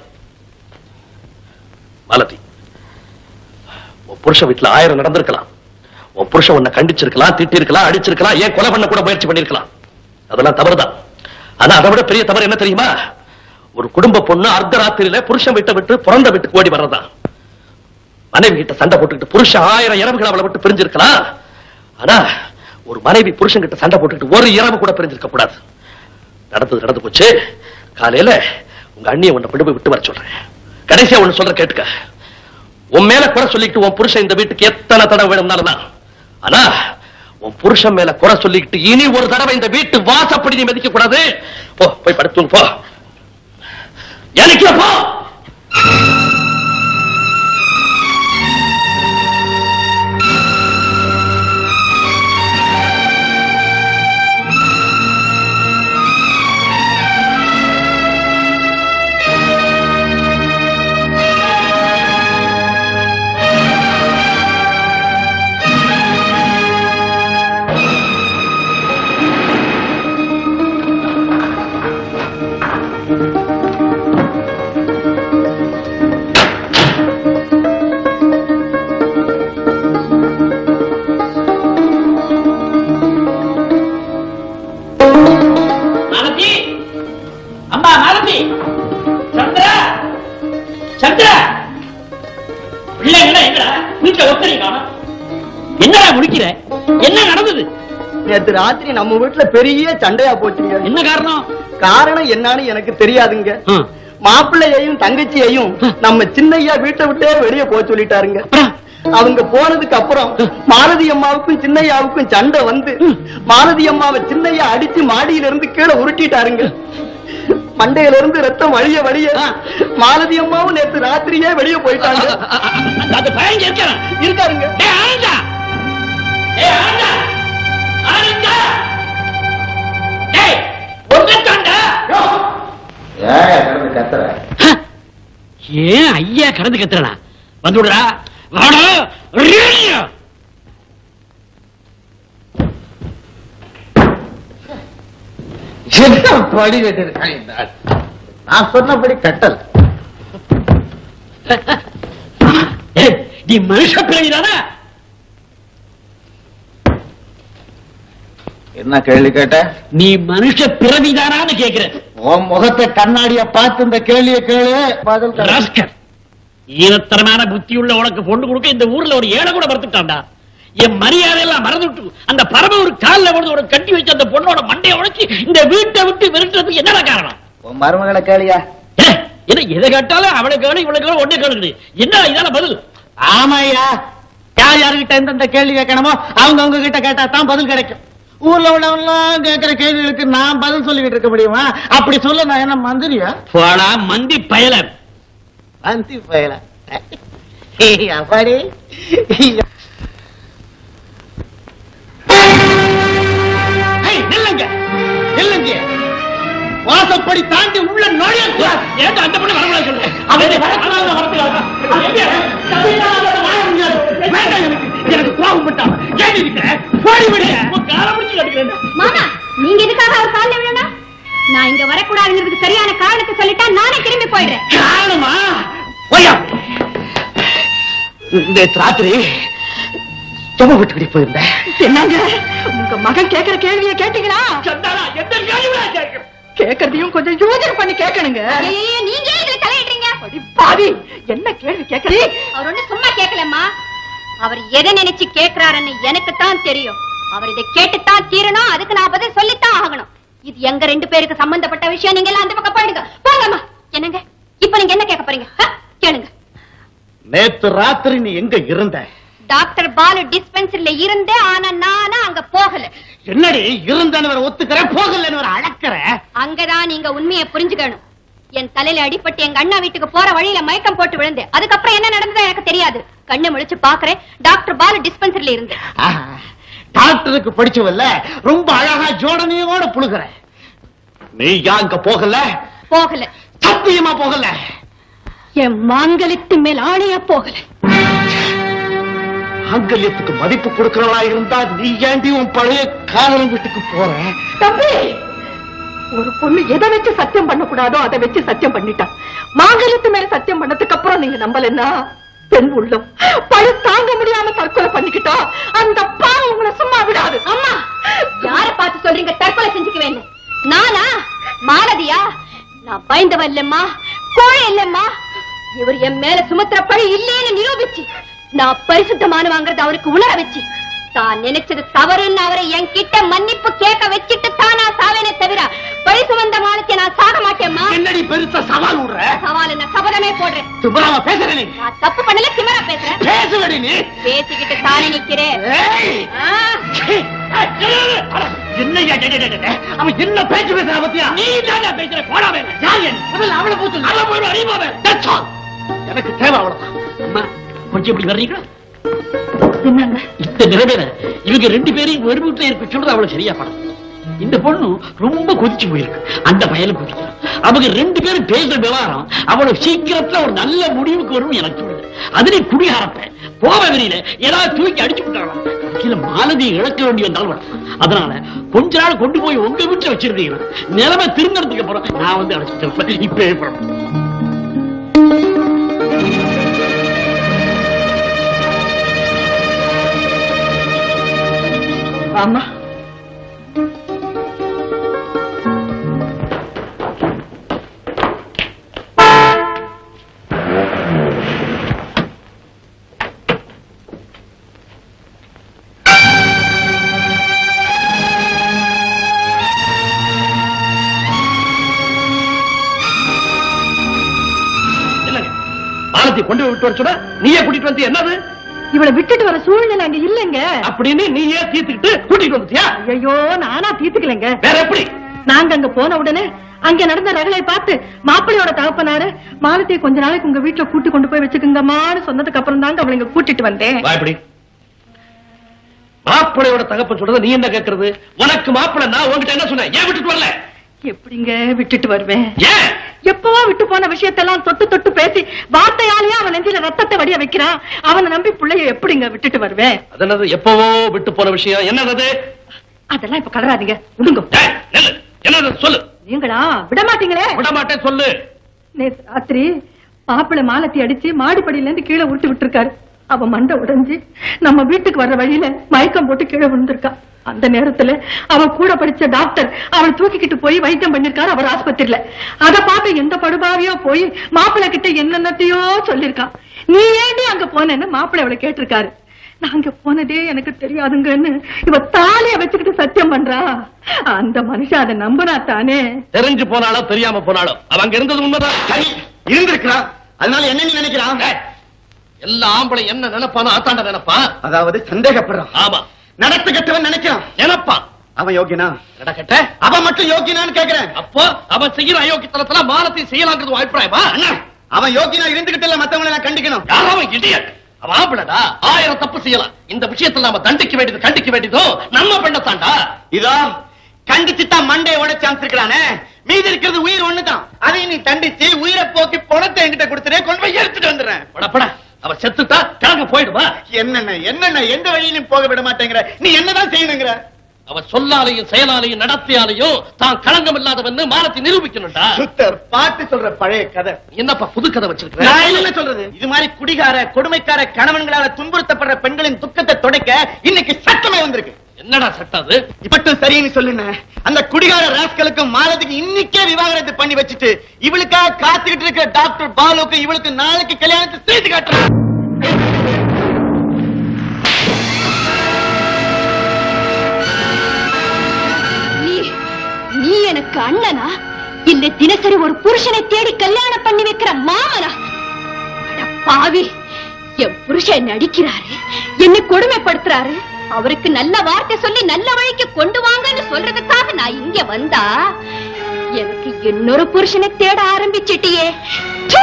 மாலதி உன் புருஷன் வீட்டுல ஆயிரம் நடந்திருக்கலாம் உன் புருஷன் உன்னை கண்டிச்சிருக்கலாம் திட்டிருக்கலாம் அடிச்சிருக்கலாம் ஏன் கொலை பண்ண கூட முயற்சி பண்ணிருக்கலாம் அதெல்லாம் தவறுதான் ஆனா அதை விட பெரிய தவறு என்ன தெரியுமா ஒரு குடும்ப பொண்ணு அர்த்த ராத்திரியில புருஷன் வீட்டை விட்டு பிறந்த வீட்டுக்கு ஓடி வர்றதா மனைவி கிட்ட சண்டை போட்டுக்கிட்டு புருஷன் ஆயிரம் இரவுகள் அவளை விட்டு பிரிஞ்சிருக்கலாம் ஆனா ஒரு மனைவி புருஷன் கிட்ட சண்டை போட்டுக்கிட்டு ஒரு இரவு கூட பிரிஞ்சிருக்க கூடாது நடந்தது நடந்து போச்சு காலையில உங்க அண்ணியை உன்னை கொண்டு போய் விட்டு வர சொல்றேன் கடைசியா ஒண்ணு சொல்ற கேட்டுக்க உன் மேல குறை சொல்லிக்கிட்டு உன் புருஷன் இந்த வீட்டுக்கு எத்தனை தடவை வேணும்னாலும் தான். ஆனா உன் புருஷன் மேல குறை சொல்லிக்கிட்டு இனி ஒரு தடவை இந்த வீட்டு வாசப்படி நீ மதிக்க கூடாது போ போய் படுத்துங்க போ எனக்கு போ அம்மா மாலதி சந்திரா சந்திரா பிள்ளைங்களா எங்கடா வீட்டுல ஒத்தனை காணும் என்னடா முடிக்கிற என்ன நடந்தது நேத்து ராத்திரி நம்ம வீட்டுல பெரிய சண்டையா போச்சுங்க என்ன காரணம் காரணம் என்னன்னு எனக்கு தெரியாதுங்க ம். மாப்பிள்ளையையும் தங்கச்சியையும் நம்ம சின்னையா வீட்டை விட்டே வெளியே போக சொல்லிட்டாருங்க அவங்க போனதுக்கு அப்புறம் மாலதி அம்மாவுக்கும் சின்னையாவுக்கும் சண்டை வந்து மாலதி அம்மாவை சின்னையா அடிச்சு மாடியில இருந்து கீழே உருட்டிட்டாருங்க மண்டையில இருந்து ரத்தம் வழிய வழிய மாலதி அம்மாவும் நேத்து ராத்திரியே வெளியே போயிட்டாங்க அந்த பையன் இருக்கிறான் இருக்காருங்க டேய் ஆனந்தா டேய் ஆனந்தா ஆனந்தா டேய் ஒன்னத்தாண்டா ஏன் ஐயா கடந்து கத்துறா வந்து விடுறா வாடா ரேடியோ என்ன படி கட்டிருக்கான் இந்த ஆள்? நான் சொன்னபடி கட்டல் ஏய், நீ மனுஷ பிறவிதானா என்ன கேள்வி கேட்ட நீ மனுஷ பிறவிதானான்னு கேக்குற உன் முகத்தை கண்ணாடிய பார்த்து இந்த கேள்வியை கேளு பதில் தரேன். ராஸ்கர் ஈரத்தரமான புத்தி உள்ள உனக்கு பொண்ணு கொடுக்க இந்த ஊர்ல ஒரு ஏழை கூட மறுத்துட்டான்டா என் மரியாதை எல்லாம் மறந்துட்டு அந்த பரம ஒரு காலில் விழுந்து ஒரு கட்டி வச்சு அந்த பொண்ணோட மண்டையை உடைச்சு இந்த வீட்டை விட்டு விரட்டுறதுக்கு என்னடா காரணம் உன் மருமகளை கேளியா ஏ, என்ன எதை கேட்டாலும் அவளை கேளு இவளை கேளு ஒன்னே கேளுது என்ன இதான பதில் ஆமாய்யா யார் யாருகிட்ட எந்தெந்த கேள்வி கேட்கணுமோ அவங்க அவங்க கிட்ட கேட்டா தான் பதில் கிடைக்கும் ஊர்ல உள்ளவங்கலாம் கேட்கிற கேள்விகளுக்கு நான் பதில் சொல்லிக்கிட்டு இருக்க முடியுமா அப்படி சொல்ல நான் என்ன மந்திரியா போடா மந்தி பயல மந்தி பயல அப்பாடி ஏய், நில்லுங்க நில்லுங்க வாசப்படி தாண்டி உள்ள நுழைய கூடாது. ஏன் அந்த பொண்ணு வரக்கூடாது சொல்லு அவனை வரக்கூடாது, வரக்கூடாது. எங்க? தப்பினால வாழ முடியாது. வேண்டாம் எனக்கு. எனக்கு கோபம் பட்டான். ஏன் இருக்கிற? போடி விடு. உன் காலை பிடிச்சு கட்டுக்கிறேன் மாமா நீங்க எதுக்காக அவர் காலில் விழணும் நான் இங்க வரக்கூடாதுங்கிறதுக்கு சரியான காரணத்தை சொல்லிட்டா நானே திரும்பி போயிடுறேன் காரணமா ஓயா நேற்று ராத்திரி சும வீட்டுக்கு போயிருந்தேன் என்னங்க உங்க மகன் கேக்குற கேள்வியை கேட்டீங்களா சந்தானா எந்த கேள்வி கேட்கும் கேக்குறதையும் கொஞ்சம் யோசனை பண்ணி கேட்கணுங்க ஐயையோ, நீங்க ஏன் இதுல தலையிடுறீங்க அடி பாவி என்ன கேள்வி கேட்கறீ அவர் ஒண்ணு சும்மா கேட்கலம்மா அவர் எதை நினைச்சு கேக்குறாருன்னு எனக்கு தான் தெரியும் அவர் இதை கேட்டுத்தான் தீரணும் அதுக்கு நான் பதில் சொல்லித்தான் ஆகணும் இது எங்க ரெண்டு பேருக்கு சம்பந்தப்பட்ட விஷயம் நீங்க எல்லாம் அந்த பக்கம் போயிடுங்க போங்கம்மா என்னங்க இப்ப நீங்க என்ன கேட்க போறீங்க ஆ, கேளுங்க நேத்து ராத்திரி நீ எங்க இருந்த டாக்டர் பாலு டிஸ்பென்சரில இருந்தே ஆனா நானா அங்க போகல என்னடி இருந்தன்னு வேற ஒத்துக்கிற போகலன்னு வேற அழக்கிற அங்கதான் நீங்க உண்மையை புரிஞ்சுக்கணும் என் தலையில அடிபட்டு எங்க அண்ணா வீட்டுக்கு போற வழியில மயக்கம் போட்டு விழுந்தேன் அதுக்கப்புறம் என்ன நடந்ததோ எனக்கு தெரியாது கண்ணை முழிச்சு பாக்குறேன் டாக்டர் பாலு டிஸ்பென்சரில இருந்தேன் ஆஹா, டாக்டருக்கு படிச்சவல்ல ரொம்ப அழகா ஜோடனையோட புழுகுற நீ ஏன் அங்க போகல போகல சத்தியமா போகல என் மாங்கலித்து மேல் ஆணையா போகல ஆங்கல்யத்துக்கு மதிப்பு கொடுக்கறவளா இருந்தா நீ ஏண்டி உன் பழைய காதலன் வீட்டுக்கு போற தம்பி ஒரு பொண்ணு எதை வச்சு சத்தியம் பண்ணக்கூடாதோ அதை வச்சு சத்தியம் பண்ணிட்டான் மாங்கல்யத்து மேல சத்தியம் பண்ணதுக்கு அப்புறம் நீங்க நம்பலன்னா பெண் உள்ளம் பழு தாங்க முடியாம தற்கொலை பண்ணிக்கிட்டா அந்த பாவம் உங்களை சும்மா விடாது அம்மா யார பார்த்து சொல்றீங்க தற்கொலை செஞ்சுக்க வேண்டும் நானா மாலதியா நான் பயந்தவன் இல்லம்மா கோழை இல்லம்மா இவர் என் மேல சுமத்துற பழி இல்லேன்னு நிரூபிச்சு நான் பரிசுத்தமானவாங்கிறத அவருக்கு உணர வச்சு தான் நினைச்சது தவறுன்னு அவரை என் கிட்ட மன்னிப்பு கேட்க வச்சுட்டு தானா சாவேனே தவிர பழி சுமந்த மானத்தை நான் சாக மாட்டேம்மா என்னடி பெருசா சவால் விடுற சவால் என்ன சபதமே போடுறேன் துபராம பேசுற நீ நான் தப்பு பண்ணல திமரா பேசுறேன் பேசுவடி நீ பேசிக்கிட்டு தானே நிக்கிறேன் ஏய்! ஆ. என்னய்யா டே, டே, டே, டே, அவன் என்ன பேச்சு பேசுற பத்தியா நீ தான் பேசுற போடா வேணும் யார் என்? முதல்ல அவளை போச்சு அவ போய் அறிவாவே That's all. எனக்கு தேவை அவ்வளவுதான் அம்மா கொஞ்சம் இப்படி வர்றீங்களா என்னங்க இந்த நிலைமையில இவங்க ரெண்டு பேரையும் ஒரு வீட்டுல இருக்க சொல்றது அவ்வளவு சரியா படம் இந்த பொண்ணு ரொம்ப கொதிச்சு போயிருக்கு அந்த பயலும் கொதிக்கிறான் அவங்க ரெண்டு பேரும் பேசுற விவகாரம் அவ்வளவு சீக்கிரத்துல ஒரு நல்ல முடிவுக்கு வரும் எனக்கு தோணுது அது நீ குடிகாரப்ப போவ வெளியில ஏதாவது தூக்கி அடிச்சு விட்டாங்களாம் கீழே மாலதி இழக்க வேண்டி வந்தாலும் வரும் அதனால கொஞ்ச நாள் கொண்டு போய் உங்க வீட்டுல வச்சிருந்தீங்கன்னா நிலைமை திருந்தறதுக்கு அப்புறம் நான் வந்து அழைச்சிட்டு இப்பவே புறப்படும் ஆமா கொண்டு போய் விட்டு வர சொன்னா நீயே கூட்டிட்டு வந்து என்னது இவளை விட்டுட்டு வர சூழ்நிலை அங்க இல்லைங்க அப்படின்னு நீயே தீர்த்துக்கிட்டு கூட்டிட்டு வந்துட்டியா ஐயோ நானா தீர்த்துக்கலைங்க வேற எப்படி நாங்க அங்க போன உடனே அங்க நடந்த ரகளை பார்த்து மாப்பிள்ளையோட தகப்பனாரு மாலத்தையை கொஞ்ச நாளைக்கு உங்க வீட்டுல கூட்டி கொண்டு போய் வச்சுக்குங்கம்மான்னு சொன்னதுக்கு அப்புறம் தாங்க அவளை இங்க கூட்டிட்டு வந்தேன் வா இப்படி மாப்பிளையோட தகப்பன் சொல்றத நீ என்ன கேக்குறது உனக்கு மாப்பிளை நான் உன்கிட்ட என்ன சொன்னேன் ஏன் விட்டுட்டு வரல எப்படிங்க விட்டுட்டு வருவேன் ஏன் எப்பவோ விட்டு போன விஷயத்தெல்லாம் தொட்டு தொட்டு பேசி வார்த்தையாலேயே அவன் நெஞ்சில ரத்தத்தை வடிய வைக்கிறான் அவனை நம்பி பிள்ளைய எப்படிங்க விட்டுட்டு வருவேன் அது என்னது எப்பவோ விட்டு போன விஷயம் என்னது அது? அதெல்லாம் இப்ப கலராதீங்க விடுங்க டேய், நில்லு. என்னது சொல்லு நீங்களா விட மாட்டீங்களே விட மாட்டேன் சொல்லு நேத்து ராத்திரி மாப்பிள்ளை மாலத்தி அடிச்சு மாடிப்படியில இருந்து கீழே உருட்டி விட்டுருக்காரு அவ மண்டை உடைஞ்சு நம்ம வீட்டுக்கு வர்ற வழியில மயக்கம் போட்டு கீழே விழுந்திருக்கா அந்த நேரத்துல அவ கூட படிச்ச டாக்டர் அவளை தூக்கிக்கிட்டு போய் வைத்தியம் பண்ணிருக்காரு அவர் ஆஸ்பத்திரியில அத பார்த்து எந்த படுபாவியோ போய் மாப்பிள்ளை கிட்ட என்னென்னத்தையோ சொல்லிருக்கான் நீ ஏண்டி அங்க போனேன்னு மாப்பிள்ளை அவளை கேட்டிருக்காரு நான் அங்க போனதே எனக்கு தெரியாதுங்கன்னு இவ தாலிய வச்சுக்கிட்டு சத்தியம் பண்றா அந்த மனுஷன் அதை நம்பினா தானே தெரிஞ்சு போனாலோ தெரியாம போனாலோ அவன் அங்க இருந்தது உண்மைதான் சரி இருந்திருக்கிறான் அதனால என்ன நீ நினைக்கிறான் டேய், எல்லா ஆம்பளை என்ன நினைப்பானோ ஆத்தாண்ட நினைப்பான் அதாவது சந்தேகப்படுறான் ஆமா நடத்து கெட்டவன் நினைக்கிறான் நினைப்பான் அவன் யோகியனா என்னடா கேட்ட அவன் மட்டும் யோகியனான்னு கேக்குறேன் அப்போ அவன் செய்யற அயோக்கியத்தனத்துல மானத்தை செய்யலாங்கிறது உன் அபிப்பிராயமா அண்ணா அவன் யோகியனா இருந்துகிட்டு இல்ல மத்தவங்களை நான் கண்டிக்கணும் யாரோ அவன் இடியட் அவன் ஆம்பளடா ஆயிரம் தப்பு செய்யலாம் இந்த விஷயத்துல நாம தண்டிக்க வேண்டியது கண்டிக்க வேண்டியதோ நம்ம பண்ணத்தாண்டா இதோ கண்டிச்சுதான் மண்டையை உடைச்சு அமைச்சிருக்கிறானே மீதி இருக்கிறது உயிர் ஒண்ணுதான் அதை நீ தண்டிச்சு உயிரை போக்கி பணத்தை என்கிட்ட கொடுத்துறே கொண்டு போய் எடுத்துட்டு வந்துடுறேன் படப்பட அவன் செத்துட்டா கிழங்க போயிடுவா என்னென்ன என்னென்ன எந்த வழியிலும் போக விட மாட்டேங்கிற நீ என்னதான் செய்யணுங்கிற அவன் சொல்லாலையும் செயலாலையும் நடத்தியாலையும் தான் களங்கம் இல்லாதவன்னு மானத்தை நிரூபிக்கணும்டா சுத்தர் பாட்டு சொல்ற பழைய கதை என்னப்பா புது கதை வச்சிருக்க நான் என்ன சொல்றது இது மாதிரி குடிகார கொடுமைக்கார கணவன்களால துன்புறுத்தப்படுற பெண்களின் துக்கத்தை துடைக்க இன்னைக்கு சட்டமே வந்திருக்கு என்னடா சட்டம் அது இப்பட்டும் சரின்னு சொல்லுங்க அந்த குடிகார ராஸ்களுக்கும் மாலத்துக்கு இன்னைக்கே விவாகரத்து பண்ணி வச்சுட்டு இவளுக்காக காத்துக்கிட்டு இருக்கிற டாக்டர் பாலுக்கு இவளுக்கு நாளைக்கு கல்யாணத்தை செய்து காட்டுறேன் நீ நீ எனக்கு அண்ணனா இல்ல தினசரி ஒரு புருஷனை தேடி கல்யாணம் பண்ணி வைக்கிற மாமனா அட பாவி என் புருஷன் நடிக்கிறாரு என்னை கொடுமைப்படுத்துறாரு அவருக்கு நல்ல வார்த்தை சொல்லி நல்ல வழிக்கு கொண்டு வாங்கன்னு சொல்றதுக்காக நான் இங்க வந்தா எனக்கு இன்னொரு புருஷனை தேட ஆரம்பிச்சிட்டியே ச்சே!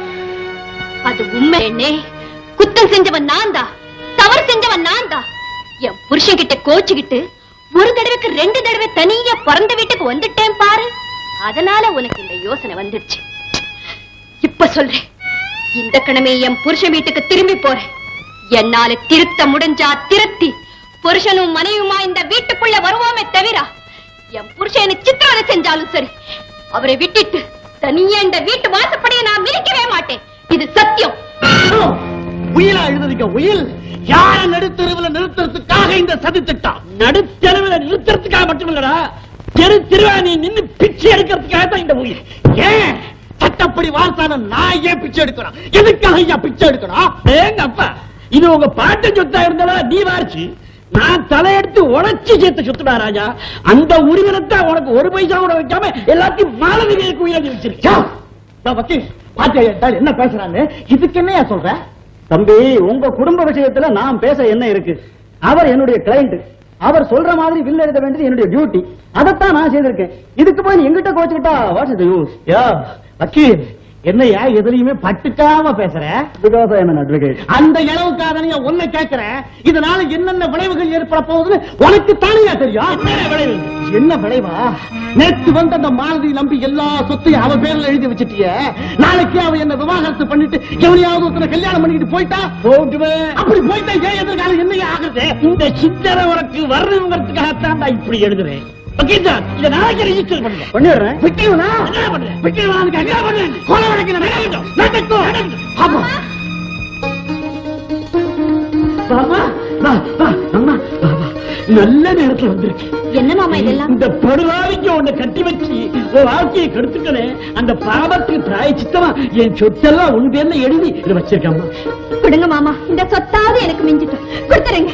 அது உண்மை என்னே குத்தம் செஞ்சவன் நான் தான் தவறு செஞ்சவன் நான் தான் என் புருஷன் கிட்ட கோச்சுக்கிட்டு ஒரு தடவைக்கு ரெண்டு தடவை தனியா பிறந்த வீட்டுக்கு வந்துட்டேன் பாரு அதனால உனக்கு இந்த யோசனை வந்துடுச்சு இப்ப சொல்றேன் இந்த கிழமை என் புருஷன் வீட்டுக்கு திரும்பி போறேன் என்னால திருத்த முடிஞ்சா திருத்தி புருஷனும் மனைவியுமா இந்த வீட்டுக்குள்ள வருவோமே தவிர என் புருஷனை சித்திரவதை செஞ்சாலும் சரி அவரை விட்டுட்டு தனியா இந்த வீட்டு வாசப்படியை நான் மிதிக்கவே மாட்டேன் இது சத்தியம் உயிலா எழுதுறீங்க உயில் யார நடுத்தெருவுல நிறுத்துறதுக்காக இந்த சதி திட்டம் நடுத்தெருவுல நிறுத்துறதுக்காக மட்டுமில்லடா தெரு திருவா நீ நின்னு பிச்சை எடுக்கிறதுக்காக தான் இந்த உயிர் ஏன் சட்டப்படி வாசான நான் ஏன் பிச்சை எடுக்கிறோம் எதுக்காக ஐயா பிச்சை எடுக்கணும் ஏங்க அப்பா இது உங்க பாட்டு சொத்தா இருந்தா நீ வாரிச்சு நான் தலையெடுத்து உடைச்சு சேர்த்து சுத்துடா ராஜா அந்த உரிமையத்தான் உனக்கு ஒரு பைசா கூட வைக்காம எல்லாத்தையும் மாலவிகளுக்கு உயர்த்தி வச்சிருக்கேன் வக்கீல் பாத்தியா என்றால் என்ன பேசுறான்னு இதுக்கு என்னையா சொல்ற தம்பி உங்க குடும்ப விஷயத்துல நான் பேச என்ன இருக்கு அவர் என்னுடைய கிளைண்ட் அவர் சொல்ற மாதிரி வில் எழுத வேண்டியது என்னுடைய டியூட்டி அதைத்தான் நான் செய்திருக்கேன் இதுக்கு போய் நீ எங்கிட்ட கோச்சுக்கிட்டா வாட்ஸ் இட் யூஸ் யா வக்கீல் என்னையா எதுலயுமே பட்டுக்காம பேசுற பிகாஸ் ஐ எம் அட்வொகேட் அந்த அளவுக்காக நீ உன்னை கேட்கிறேன் இதனால என்னென்ன விளைவுகள் ஏற்பட போகுதுன்னு உனக்கு தானையா தெரியும் என்ன விளைவு என்ன விளைவா நேற்று வந்து அந்த மாலதி நம்பி எல்லா சொத்தையும் அவ பேர்ல எழுதி வச்சிட்டிய நாளைக்கு அவ என்ன விவாகரத்து பண்ணிட்டு எவனையாவது ஒருத்தனை கல்யாணம் பண்ணிட்டு போயிட்டா போட்டுவேன் அப்படி போயிட்டா ஏன் எதிர்காலம் என்னையா ஆகுது இந்த சித்தரை உனக்கு வரணுங்கிறதுக்காகத்தான் நான் இப்படி எழுதுறேன் ஓகே சார் இதை நாளைக்கு ரெஜிஸ்டர் பண்ணுங்க பண்ணிடுறேன் விட்டுருவா என்ன பண்றேன் விட்டுருவா என்ன பண்றேன் கொலை வழக்கு நடக்கட்டும் நடக்கட்டும் ஆமா வாமா வா வா அம்மா வா வா நல்ல நேரத்துல வந்திருக்கேன் என்ன மாமா இதெல்லாம் இந்த படுவாவிக்கு உன்னை கட்டி வச்சு உன் வாழ்க்கையை கெடுத்துக்கனே அந்த பாவத்துக்கு பிராய சித்தமா என் சொத்தெல்லாம் உன் பேர்ல எழுதி இதை வச்சிருக்கம்மா கொடுங்க மாமா இந்த சொத்தாவது எனக்கு மிஞ்சிட்டோம் கொடுத்துருங்க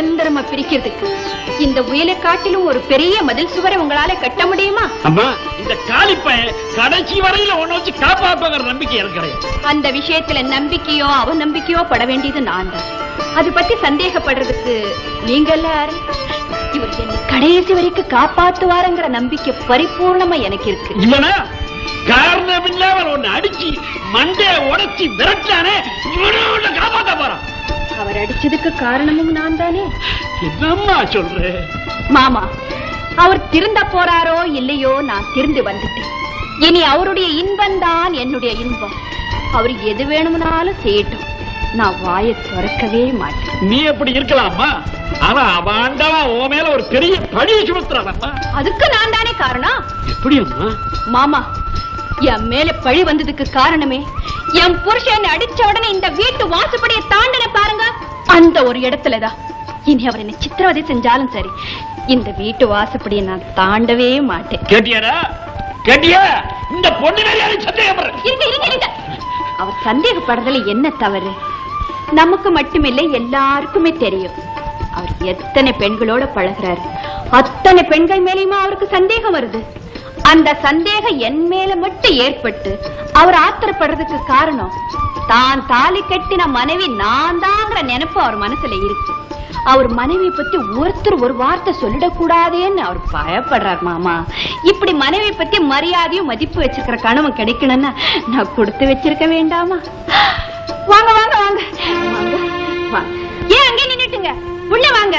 நிரந்தரமா பிரிக்கிறதுக்கு இந்த உயலை காட்டிலும் ஒரு பெரிய மதில் சுவரை உங்களால கட்ட முடியுமா அம்மா இந்த காலிப்பை கடைசி வரையில உன்னை வச்சு காப்பாத்துங்கிற நம்பிக்கை எனக்கு கிடையாது அந்த விஷயத்துல நம்பிக்கையோ அவநம்பிக்கையோ பட வேண்டியது நான் தான் அது பத்தி சந்தேகப்படுறதுக்கு நீங்க யாரு இவர் என்னை கடைசி வரைக்கும் காப்பாத்துவாருங்கிற நம்பிக்கை பரிபூர்ணமா எனக்கு இருக்கு இவனா காரணம் இல்லாம ஒன்னு அடிச்சு மண்டைய உடைச்சி விரட்டானே இவனும் உன்னை காப்பாத்த போறான் அவர் அடிச்சதுக்கு காரணமும் நான் தானே என்னம்மா சொல்ற மாமா அவர் திருந்த போறாரோ இல்லையோ நான் திருந்து வந்துட்டேன் இனி அவருடைய இன்பம் தான் என்னுடைய இன்பம் அவர் எது வேணும்னாலும் செய்யட்டும் நான் வாயை திறக்கவே மாட்டேன் நீ எப்படி இருக்கலாமா ஆனா அவன்டா உன் மேல ஒரு பெரிய பழியை சுமத்துறானம்மா அதுக்கு நான் தானே காரணம் எப்படி அம்மா மாமா என் மேல பழி வந்ததுக்கு காரணமே என் புருஷன் அடிச்ச உடனே இந்த வீட்டு வாசப்படியை தாண்டின பாருங்க அந்த ஒரு இடத்துலதான் இனி அவர் என்ன சித்திரவதை செஞ்சாலும் சரி இந்த வீட்டு வாசப்படியை நான் தாண்டவே மாட்டேன் கேட்டியாடா கேட்டியா இந்த பொண்ணு மேல யாரும் சந்தேகப்படுற இருங்க இருங்க இருங்க அவர் சந்தேகப்படுறதுல என்ன தவறு நமக்கு மட்டுமில்லை எல்லாருக்குமே தெரியும் அவர் எத்தனை பெண்களோட பழகுறாரு அத்தனை பெண்கள் மேலயுமா அவருக்கு சந்தேகம் வருது அந்த சந்தேகம் என் மேல மட்டும் ஏற்பட்டு அவர் ஆத்திரப்படுறதுக்கு காரணம் தான் தாலி கட்டின மனைவி நான் தாங்கிற நினைப்பு அவர் மனசுல இருக்கு அவர் மனைவி பத்தி ஒருத்தர் ஒரு வார்த்தை சொல்லிடக்கூடாதேன்னு அவர் பயப்படுறார் மாமா இப்படி மனைவி பத்தி மரியாதையும் மதிப்பு வச்சிருக்கிற கணவன் கிடைக்கணும்னா நான் கொடுத்து வச்சிருக்க வேண்டாமா வாங்க வாங்க வாங்க வாங்க வாங்க ஏன் அங்கே நின்னுட்டுங்க உள்ள வாங்க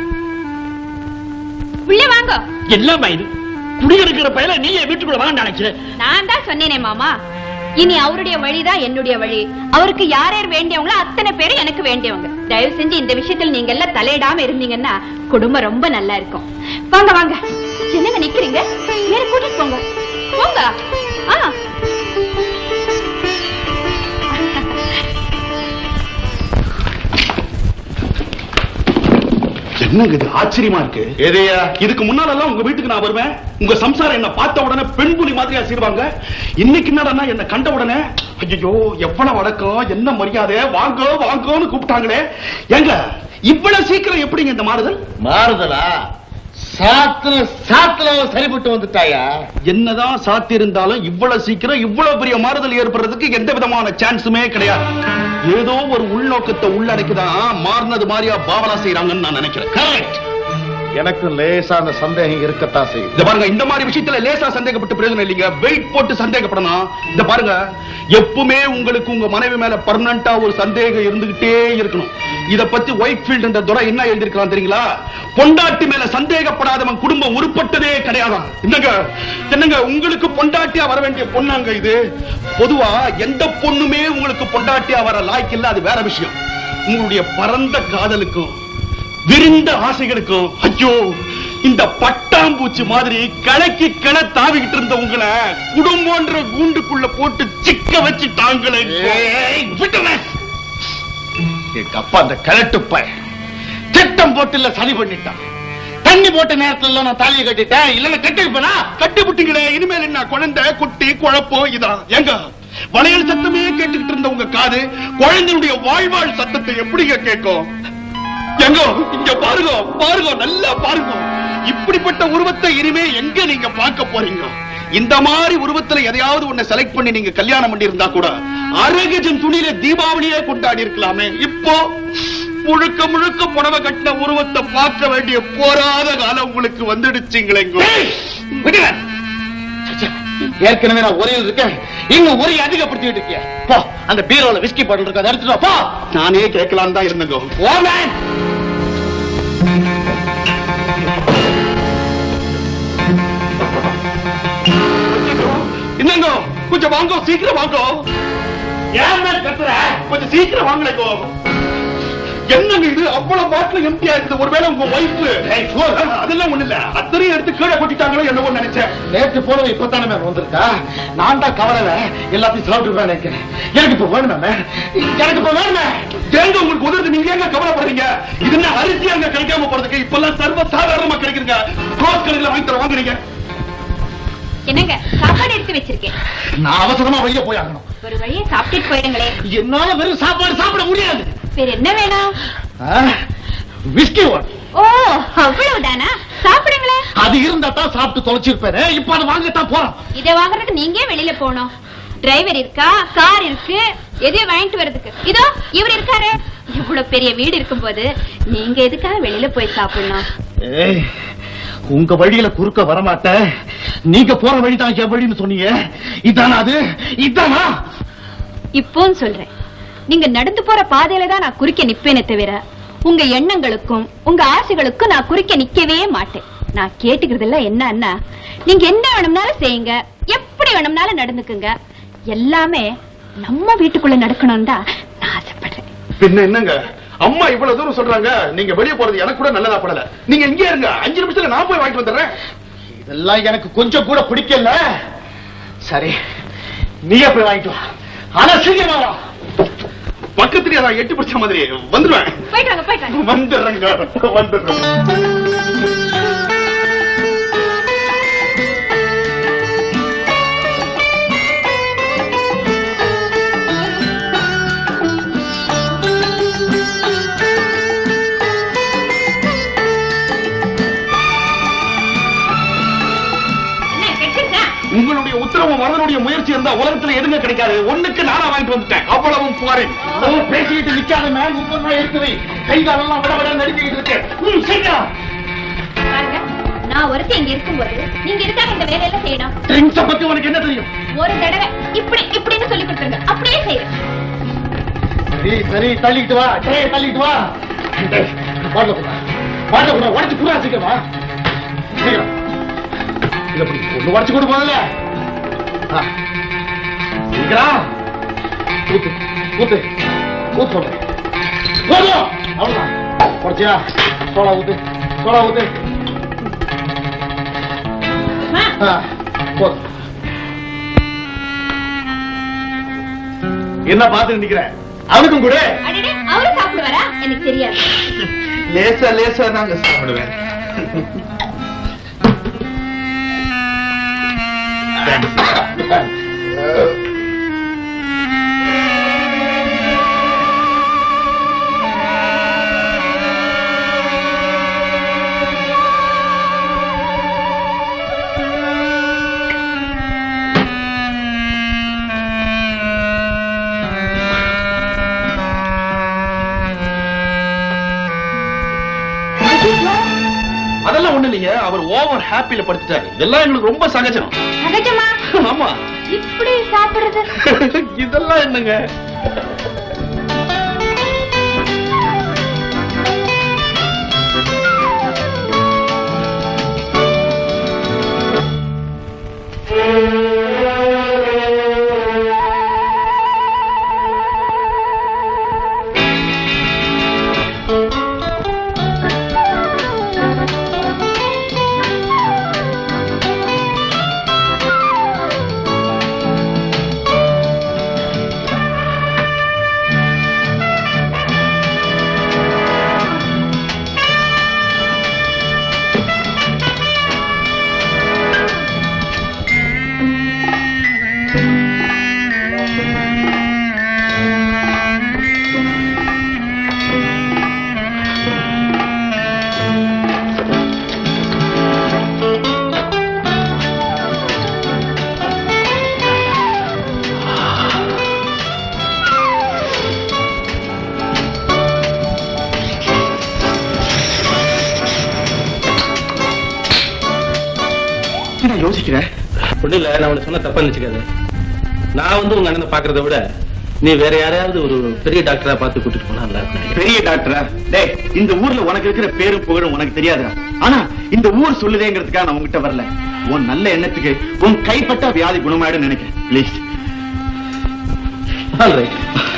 உள்ள வாங்க எல்லாமே இது குடியிருக்கிற பையல நீ என் வீட்டுக்குள்ள வாங்க நினைக்கிற நான் தான் சொன்னேனே மாமா இனி அவருடைய வழிதான் என்னுடைய வழி அவருக்கு யார் யார் வேண்டியவங்களோ அத்தனை பேரும் எனக்கு வேண்டியவங்க தயவு செஞ்சு இந்த விஷயத்துல நீங்க எல்லாம் தலையிடாம இருந்தீங்கன்னா குடும்பம் ரொம்ப நல்லா இருக்கும் வாங்க வாங்க என்னங்க நிக்கிறீங்க மேல கூட்டிட்டு போங்க போங்க ஆ என்னங்க இது ஆச்சரியமா இருக்கு எதையா இதுக்கு முன்னால எல்லாம் உங்க வீட்டுக்கு நான் வருவேன் உங்க சம்சாரம் என்ன பார்த்த உடனே பெண் புலி மாதிரியா செய்வாங்க இன்னைக்கு என்னடா என்ன கண்ட உடனே ஐயோ எவ்வளவு வழக்கம் என்ன மரியாதை வாங்க வாங்கன்னு கூப்பிட்டாங்களே ஏங்க இவ்வளவு சீக்கிரம் எப்படிங்க இந்த மாறுதல் மாறுதலா சாத்துல சாத்துல சரிபட்டு வந்துட்டாயா என்னதான் சாத்தி இருந்தாலும் இவ்வளவு சீக்கிரம் இவ்வளவு பெரிய மாறுதல் ஏற்படுறதுக்கு எந்த விதமான சான்ஸுமே கிடையாது ஏதோ ஒரு உள்நோக்கத்தை உள்ளடக்கிதான் மாறினது மாதிரியா பாவனா செய்யறாங்கன்னு நான் நினைக்கிறேன் கரெக்ட் எனக்கு லேசா அந்த சந்தேகம் இருக்கத்தான் செய்யுது இந்த பாருங்க இந்த மாதிரி விஷயத்துல லேசா சந்தேகப்பட்டு பிரயோஜனம் இல்லைங்க வெயிட் போட்டு சந்தேகப்படணும் இந்த பாருங்க எப்பவுமே உங்களுக்கு உங்க மனைவி மேல பர்மனண்டா ஒரு சந்தேகம் இருந்துகிட்டே இருக்கணும் இத பத்தி ஒயிட் ஃபீல்ட் என்ற துறை என்ன எழுதிருக்கலாம் தெரியுங்களா பொண்டாட்டி மேல சந்தேகப்படாதவன் குடும்பம் உருப்பட்டதே கிடையாதான் என்னங்க என்னங்க உங்களுக்கு பொண்டாட்டியா வர வேண்டிய பொண்ணாங்க இது பொதுவா எந்த பொண்ணுமே உங்களுக்கு பொண்டாட்டியா வர லாய்க்கு இல்ல அது வேற விஷயம் உங்களுடைய பரந்த காதலுக்கும் விரிந்த ஆசைகளுக்கும் ஐயோ இந்த பட்டாம்பூச்சி மாதிரி கலக்கி கிள தாவிக்கிட்டு இருந்த உங்களை குடும்பம்ன்ற கூண்டுக்குள்ள போட்டு சிக்க வச்சுட்டாங்களே எங்க அப்பா அந்த கிழட்டு பையன் திட்டம் போட்டுல சதி பண்ணிட்டான் தண்ணி போட்ட நேரத்துல நான் தாலியை கட்டிட்டேன் இல்லன்னா கட்டிருப்பேனா கட்டுப்பிட்டீங்களே இனிமேல் என்ன குழந்தை குட்டி குழப்பம் இதான் ஏங்க வளையல் சத்தமே கேட்டுக்கிட்டு இருந்த உங்க காது குழந்தையுடைய வாழ்வாழ் சத்தத்தை எப்படிங்க கேட்கும் எங்க இங்க பாருங்க பாருங்க நல்லா பாருங்க இப்படிப்பட்ட உருவத்தை இனிமே எங்க நீங்க பார்க்க போறீங்க இந்த மாதிரி உருவத்துல எதையாவது ஒண்ணு செலக்ட் பண்ணி நீங்க கல்யாணம் பண்ணி இருந்தா கூட அரகஜம் துணியில தீபாவளியே கொண்டாடி இருக்கலாமே இப்போ முழுக்க முழுக்க புடவை கட்டின உருவத்தை பார்க்க வேண்டிய போராத காலம் உங்களுக்கு வந்துடுச்சுங்களேங்க ஏற்கனவே நான் ஒரே இருக்கேன் இங்க ஒரே அதிகப்படுத்திட்டு இருக்கேன் போ அந்த பீரோல விஸ்கி பாட்டில் இருக்கு அதை எடுத்துட்டு வா, போ நானே கேட்கலாம் தான் இருந்தேங்க ஓ மேன் என்னங்க கொஞ்சம் வாங்க சீக்கிரம் வாங்க ஏன் மேன் கத்துற கொஞ்சம் சீக்கிரம் வாங்கலைங்கோ என்னங்க இது அவ்வளவு பாட்டில் எம்டியா இருக்குது ஒருவேளை உங்க ஒய்ஃப் அதெல்லாம் ஒண்ணு இல்ல அத்தனையும் எடுத்து கீழே கொட்டிட்டாங்களோ என்னவோ நினைச்சேன் நேற்று போனவன் இப்பதானே மேம் வந்திருக்கா நான் தான் கவலைல எல்லாத்தையும் சாப்பிட்டு நினைக்கிறேன் எனக்கு இப்ப வேணுமே மேம் எனக்கு இப்ப வேணுமே ஏங்க உங்களுக்கு உதறது நீங்க ஏங்க கவலைப்படுறீங்க இது என்ன அரிசி அங்க கிடைக்காம போறதுக்கு இப்பெல்லாம் சர்வ சாதாரணமா கிடைக்குதுங்க ரோஸ் கடையில வாங்கி தர வாங்குறீங்க என்னங்க சாப்பாடு எடுத்து வச்சிருக்கேன் நான் அவசரமா வெளியே போய் ஆகணும் ஒரு வழியை சாப்பிட்டுட்டு போயிடுங்களே என்னால வெறும் சாப்பாடு சாப்பிட முடியாது வேற என்ன வேணும் ஆ? விஸ்கி வாங்க ஓ அவ்வளவுதானா சாப்பிடுங்களேன் அது இருந்தா தான் சாப்பிட்டு தொலைச்சிருப்பேன் இப்ப அதை வாங்கத்தான் போறோம் இதை வாங்குறதுக்கு நீங்க ஏன் வெளியில போகணும் டிரைவர் இருக்கா கார் இருக்கு எதையும் வாங்கிட்டு வர்றதுக்கு இதோ இவர் இருக்காரு இவ்வளவு பெரிய வீடு இருக்கும்போது நீங்க எதுக்காக வெளியில போய் சாப்பிடணும் ஏய், உங்க வழியில குறுக்க வரமாட்டேன் நீங்க போற வழிதான் என் வழின்னு சொன்னீங்க இதானா அது இதானா இப்போன்னு சொல்றேன் நீங்க நடந்து போற பாதையில தான் நான் குறுக்க நிப்பேனே தவிர உங்க எண்ணங்களுக்கும் உங்க ஆசைகளுக்கும் நான் குறுக்க நிக்கவே மாட்டேன் நான் கேட்டுக்கிறதெல்லாம் என்னன்னா நீங்க என்ன வேணும்னாலும் செய்யுங்க எப்படி வேணும்னாலும் நடந்துக்குங்க எல்லாமே நம்ம வீட்டுக்குள்ள நடக்கணும் தான் நான் ஆசைப்படுறேன் பின்ன என்னங்க அம்மா இவ்வளவு தூரம் சொல்றாங்க நீங்க வெளிய போறது எனக்கு கூட நல்லதா படல நீங்க இங்கே இருங்க அஞ்சு நிமிஷத்துல நான் போய் வாங்கிட்டு வந்துடுறேன் இதெல்லாம் எனக்கு கொஞ்சம் கூட பிடிக்கல சரி நீயே போய் வாங்கிட்டு வா ஆனா சீக்கிரமா வா பக்கத்துலயே நான் எட்டு பிடிச்ச மாதிரி வந்துடுவேன் போயிட்டு வாங்க போயிட்டு வாங்க வந்துடுறேங்க வந்துடுறேன் என்ன கெட்டுருக்கா உங்களுடைய உத்தரவும் வரதனுடைய முயற்சி இருந்தா உலகத்துல எதுங்க கிடைக்காது ஒண்ணுக்கு நானா வாங்கிட்டு வந்துட்டேன் அவ்வளவும் போறேன் பேசிக்கிட்டு நிக்காத மேம் உங்க இருக்குது கை காலெல்லாம் விட விட நடிச்சுக்கிட்டு இருக்கு ம், சீக்கிரம் பாருங்க நான் ஒருத்தி இங்க இருக்கும்போது நீங்க இருக்காங்க இந்த வேலையெல்லாம் செய்யணும் ட்ரிங்க்ஸ பத்தி உனக்கு என்ன தெரியும் ஒரு தடவை இப்படி இப்படின்னு சொல்லி கொடுத்துருங்க அப்படியே செய்யறேன் சரி சரி தள்ளிட்டு வா டேய் தள்ளிட்டு வா டேய், பாட்டில போடா பாட்டில போடா உடச்சு புறா சீக்கிரமா சீக்கிரம் இத பிடி ஒண்ணு உடச்சு கொடு போதல சீக்கிரம் ஊத்து ஊத்து ஊத்து சொல்றேன் போதும் அவ்வளவுதான் உடச்சியா சோளா ஊத்து சோளா ஊத்து ஆ, போதும் என்ன பார்த்து நிக்கிறேன் அவனுக்கும் கூட அடடே அவரு சாப்பிடுவாரா எனக்கு தெரியாது லேசா லேசா நாங்க சாப்பிடுவேன் அதெல்லாம் ஒண்ணு இல்லைங்க அவர் ஓவர் ஹாப்பில படுத்துட்டாரு இதெல்லாம் எங்களுக்கு ரொம்ப சகஜம் சகஜமா ஆமா இப்படி சாப்பிடுறது இதெல்லாம் என்னங்க நான் யோசிக்கிறேன் ஒண்ணு இல்ல நான் உனக்கு சொன்ன தப்பா நினைச்சுக்காத நான் வந்து உங்க அண்ணனை பாக்குறத விட நீ வேற யாரையாவது ஒரு பெரிய டாக்டரா பார்த்து கூட்டிட்டு போனா நல்லா இருக்கும் நினைக்கிறேன். பெரிய டாக்டரா டேய் இந்த ஊர்ல உனக்கு இருக்கிற பேரும் புகழும் உனக்கு தெரியாதுடா ஆனா இந்த ஊர் சொல்லுதேங்கிறதுக்காக நான் உங்ககிட்ட வரல உன் நல்ல எண்ணத்துக்கு உன் கைப்பட்ட வியாதி குணமாயிடும் நினைக்கிறேன் ப்ளீஸ் All right.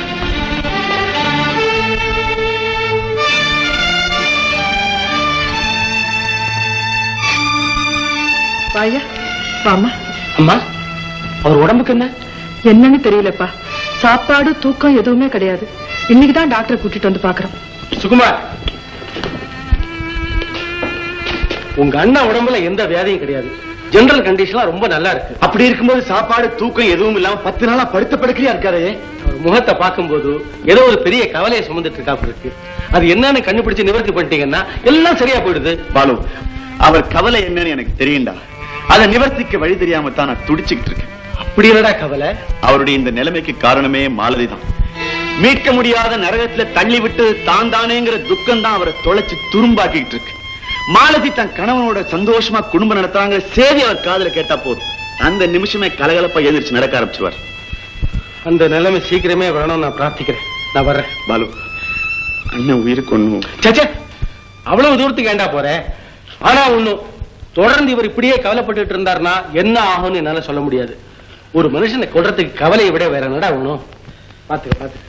வாயா வாமா அம்மா அவர் உடம்புக்கு என்ன என்னன்னு தெரியலப்பா சாப்பாடு தூக்கம் எதுவுமே கிடையாது இன்னைக்கு தான் டாக்டரை கூட்டிட்டு வந்து பாக்குறோம் சுகுமார் உங்க அண்ணா உடம்புல எந்த வியாதியும் கிடையாது ஜெனரல் கண்டிஷன்லாம் ரொம்ப நல்லா இருக்கு அப்படி இருக்கும்போது சாப்பாடு தூக்கம் எதுவும் இல்லாம பத்து நாளா படுத்த படுக்கையா இருக்காரு அவர் முகத்தை பார்க்கும்போது ஏதோ ஒரு பெரிய கவலையை சுமந்துட்டு இருக்கா இருக்கு அது என்னன்னு கண்டுபிடிச்சு நிவர்த்தி பண்ணிட்டீங்கன்னா எல்லாம் சரியா போயிடுது பாலு அவர் கவலை என்னன்னு எனக்கு தெரியும்டா அதை நிவர்த்திக்க வழி தெரியாம தான் நான் துடிச்சுக்கிட்டு இருக்கேன் அப்படி என்னடா கவலை அவருடைய இந்த நிலைமைக்கு காரணமே மாலதி தான் மீட்க முடியாத நரகத்துல தள்ளி விட்டு தான் தானேங்கிற துக்கம் தான் அவரை தொலைச்சு துரும்பாக்கிட்டு இருக்கு மாலதி தன் கணவனோட சந்தோஷமா குடும்பம் நடத்துறாங்கிற செய்தி அவர் காதுல கேட்டா போதும் அந்த நிமிஷமே கலகலப்பா எதிர்த்து நடக்க ஆரம்பிச்சிருவார் அந்த நிலைமை சீக்கிரமே வரணும் நான் பிரார்த்திக்கிறேன் நான் வர்றேன் பாலு அண்ணன் உயிருக்கு ஒண்ணும் சச்சே அவ்வளவு தூரத்துக்கு ஏண்டா போறேன் ஆனா ஒண்ணும் தொடர்ந்து இவர் இப்படியே கவலைப்பட்டுட்டு இருந்தாருன்னா என்ன ஆகும்னு என்னால சொல்ல முடியாது ஒரு மனுஷனை கொல்றதுக்கு கவலையை விட வேற என்னடா ஒண்ணும் பாத்துக்க பாத்துக்க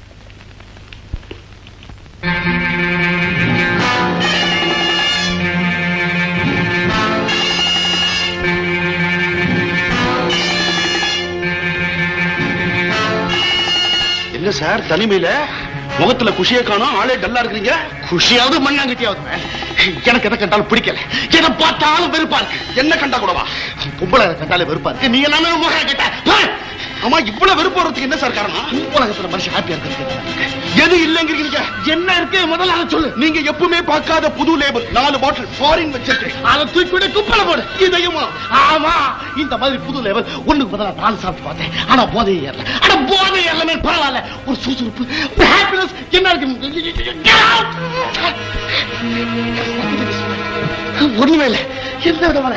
என்ன சார் தனிமையில முகத்துல குஷியை காணோம் ஆளே டல்லா இருக்கிறீங்க குஷியாவது மண்ணாங்கட்டியாவது எனக்கு எதை கண்டாலும் பிடிக்கல எதை பார்த்தாலும் வெறுப்பா இருக்கு என்ன கண்டா கூடவா பொம்பளை கண்டாலே வெறுப்பா இருக்கு நீ என்ன முக கேட்ட பாரு. ஆமா இவ்வளவு வெறுப்பு வரதுக்கு என்ன சார் காரணம் உலகத்துல மனுஷன் ஹாப்பியா இருக்கு எது இல்லைங்கிறீங்க என்ன இருக்கு முதல்ல அதை சொல்லு நீங்க எப்பவுமே பார்க்காத புது லேபிள் நாலு பாட்டில் ஃபாரின் வச்சிருக்கேன் அதை தூக்கி விட குப்பல போடு இதையுமா ஆமா இந்த மாதிரி புது லெவல் ஒண்ணுக்கு பதிலா நாலு சாப்பிட்டு பார்த்தேன் ஆனா போதையே ஏறல ஆனா போதை ஏறலமே பரவாயில்ல ஒரு சுறுசுறுப்பு ஒரு ஹாப்பினஸ் என்ன இருக்கு Get out! ஒண்ணுமே இல்ல என்ன விட வர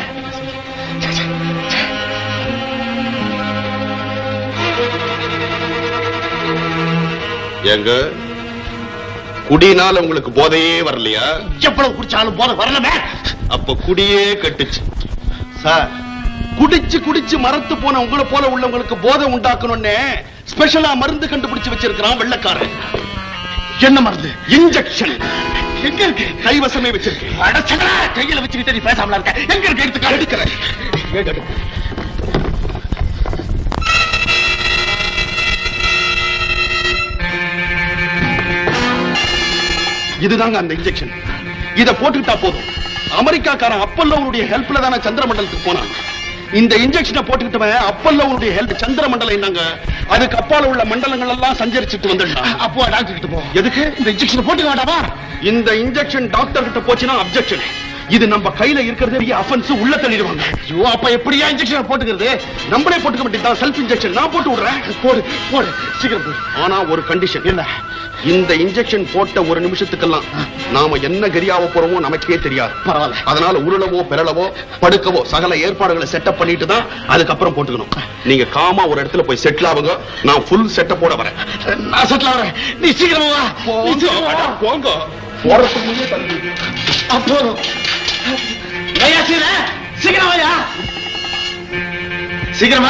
எங்க குடினால உங்களுக்கு போதையே வரலையா எவ்வளவு குடிச்சாலும் போதை வரலமே அப்ப குடியே கட்டுச்சு சார் குடிச்சு குடிச்சு மரத்து போன உங்களை போல உள்ளவங்களுக்கு போதை உண்டாக்கணும்னு ஸ்பெஷலா மருந்து கண்டுபிடிச்சு வச்சிருக்கிறான் வெள்ளக்காரன் என்ன மருந்து இன்ஜெக்ஷன் எங்க இருக்கு கைவசமே வச்சிருக்கேன் அட சக்கர, கையில வச்சுக்கிட்டு நீ பேசாமல இருக்க எங்க இருக்கு எடுத்து எடுக்கிறேன் இதுதாங்க அந்த இன்ஜெக்ஷன் இத போட்டுக்கிட்டா போதும் அமெரிக்காக்காரன் அப்பல்லோவுடைய ஹெல்ப்ல தானே சந்திரமண்டலத்துக்கு போனான் இந்த இன்ஜெக்ஷனை போட்டுக்கிட்டவன் அப்பல்லோவுடைய ஹெல்ப் சந்திரமண்டலம் என்னங்க அதுக்கு அப்பால உள்ள மண்டலங்கள் எல்லாம் சஞ்சரிச்சுட்டு வந்துட்டான் அப்போ டாக்டர் கிட்ட போ எதுக்கு இந்த இன்ஜெக்ஷன் போட்டுக்க வேண்டாமா இந்த இன்ஜெக்ஷன் டாக்டர் கிட்ட போச்சுன்னா அப்ஜெக்ஷன் இது நம்ம கையில இருக்கிறது பெரிய அஃபென்ஸ் உள்ள தள்ளிடுவாங்க ஐயோ அப்ப எப்படியா இன்ஜெக்ஷன் போட்டுக்கிறது நம்மளே போட்டுக்க வேண்டியதான் செல்ஃப் இன்ஜெக்ஷன் நான் போட்டு விடுறேன் போடு போடு சீக்கிரம் போடு ஆனா ஒரு கண்டிஷன் என்ன இந்த இன்ஜெக்ஷன் போட்ட ஒரு நிமிஷத்துக்கெல்லாம் நாம என்ன கரியாவ போறோமோ நமக்கே தெரியாது பரவாயில்ல. அதனால உருளவோ பெறலவோ படுக்கவோ சகல ஏற்பாடுகளை செட்டப் பண்ணிட்டு தான் அதுக்கப்புறம் போட்டுக்கணும் நீங்க காமா ஒரு இடத்துல போய் செட்டில் ஆகுங்க நான் ஃபுல் செட்டப்போட வரேன் நான் செட்டில் ஆகிறேன் நீ சீக்கிரமா வா நீ சீக்கிரமா வா. போங்க போறதுக்கு முன்னே தள்ளி அப்போதும் ஐயா சீர சீக்கிரம் வாயா சீக்கிரமா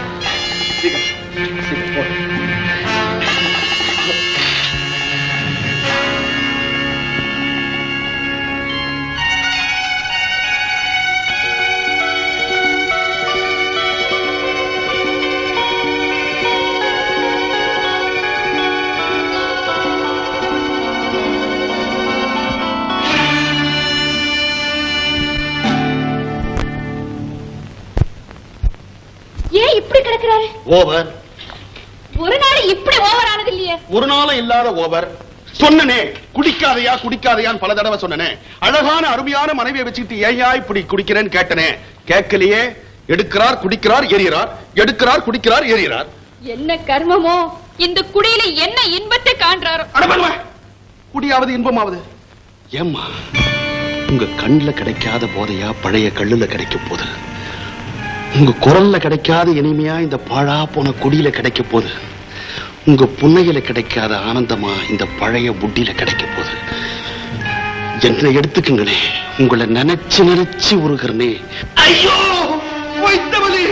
ஏன் இப்படி கிடக்குறாரு ஓவர் ஒரு நாள் இப்படி ஓவர் ஆனது இல்லையே ஒரு நாளும் இல்லாத ஓவர் சொன்னனே குடிக்காதையா குடிக்காதையான்னு பல தடவை சொன்னனே அழகான அருமையான மனைவியை வச்சுக்கிட்டு ஏயா இப்படி குடிக்கிறேன்னு கேட்டனே கேட்கலையே எடுக்கிறார் குடிக்கிறார் எரியறார் எடுக்கிறார் குடிக்கிறார் எரியறார் என்ன கர்மமோ இந்த குடியில என்ன இன்பத்தை காண்றாரோ அடபடுவ குடியாவது இன்பமாவது ஏம்மா உங்க கண்ணுல கிடைக்காத போதையா பழைய கல்லுல கிடைக்க போகுது உங்க குரல்ல கிடைக்காத இனிமையா இந்த பாழா போன குடியில கிடைக்க போகுது உங்க புன்னையில கிடைக்காத ஆனந்தமா இந்த பழைய புட்டியில கிடைக்க போகுது என்னை எடுத்துக்குங்களே உங்களை நினைச்சு நினைச்சு உருகிறனே ஐயோ வைத்தவலி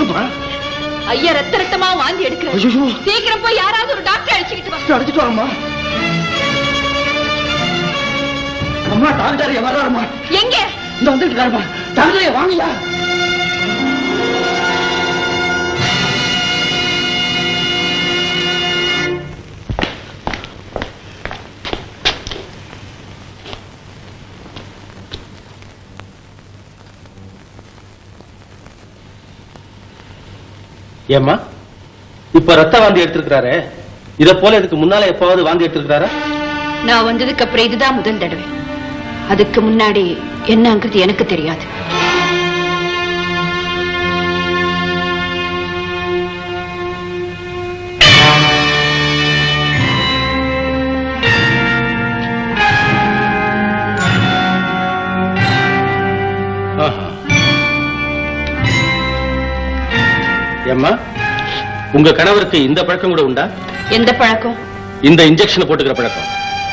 என்னப்பா ஐயா ரத்த ரத்தமா வாந்தி எடுக்கிறார் ஐயோ சீக்கிரம் போய் யாராவது ஒரு டாக்டர் அழைச்சிக்கிட்டு வா அடிச்சிட்டு வாங்கம்மா அம்மா டாக்டர் வர்றாருமா எங்க இந்த வந்துட்டு இருக்காருமா டாக்டர் வாங்கயா ஏம்மா இப்ப ரத்த வாந்தி எடுத்திருக்கிறாரு இத போல இதுக்கு முன்னால எப்பாவது வாந்தி எடுத்திருக்கிறாரா நான் வந்ததுக்கு அப்புறம் இதுதான் முதல் தடவை அதுக்கு முன்னாடி என்னங்கிறது எனக்கு தெரியாது ஆஹா. ஏம்மா உங்க கணவருக்கு இந்த பழக்கம் கூட உண்டா எந்த பழக்கம் இந்த இன்ஜெக்ஷன் போட்டுக்கிற பழக்கம்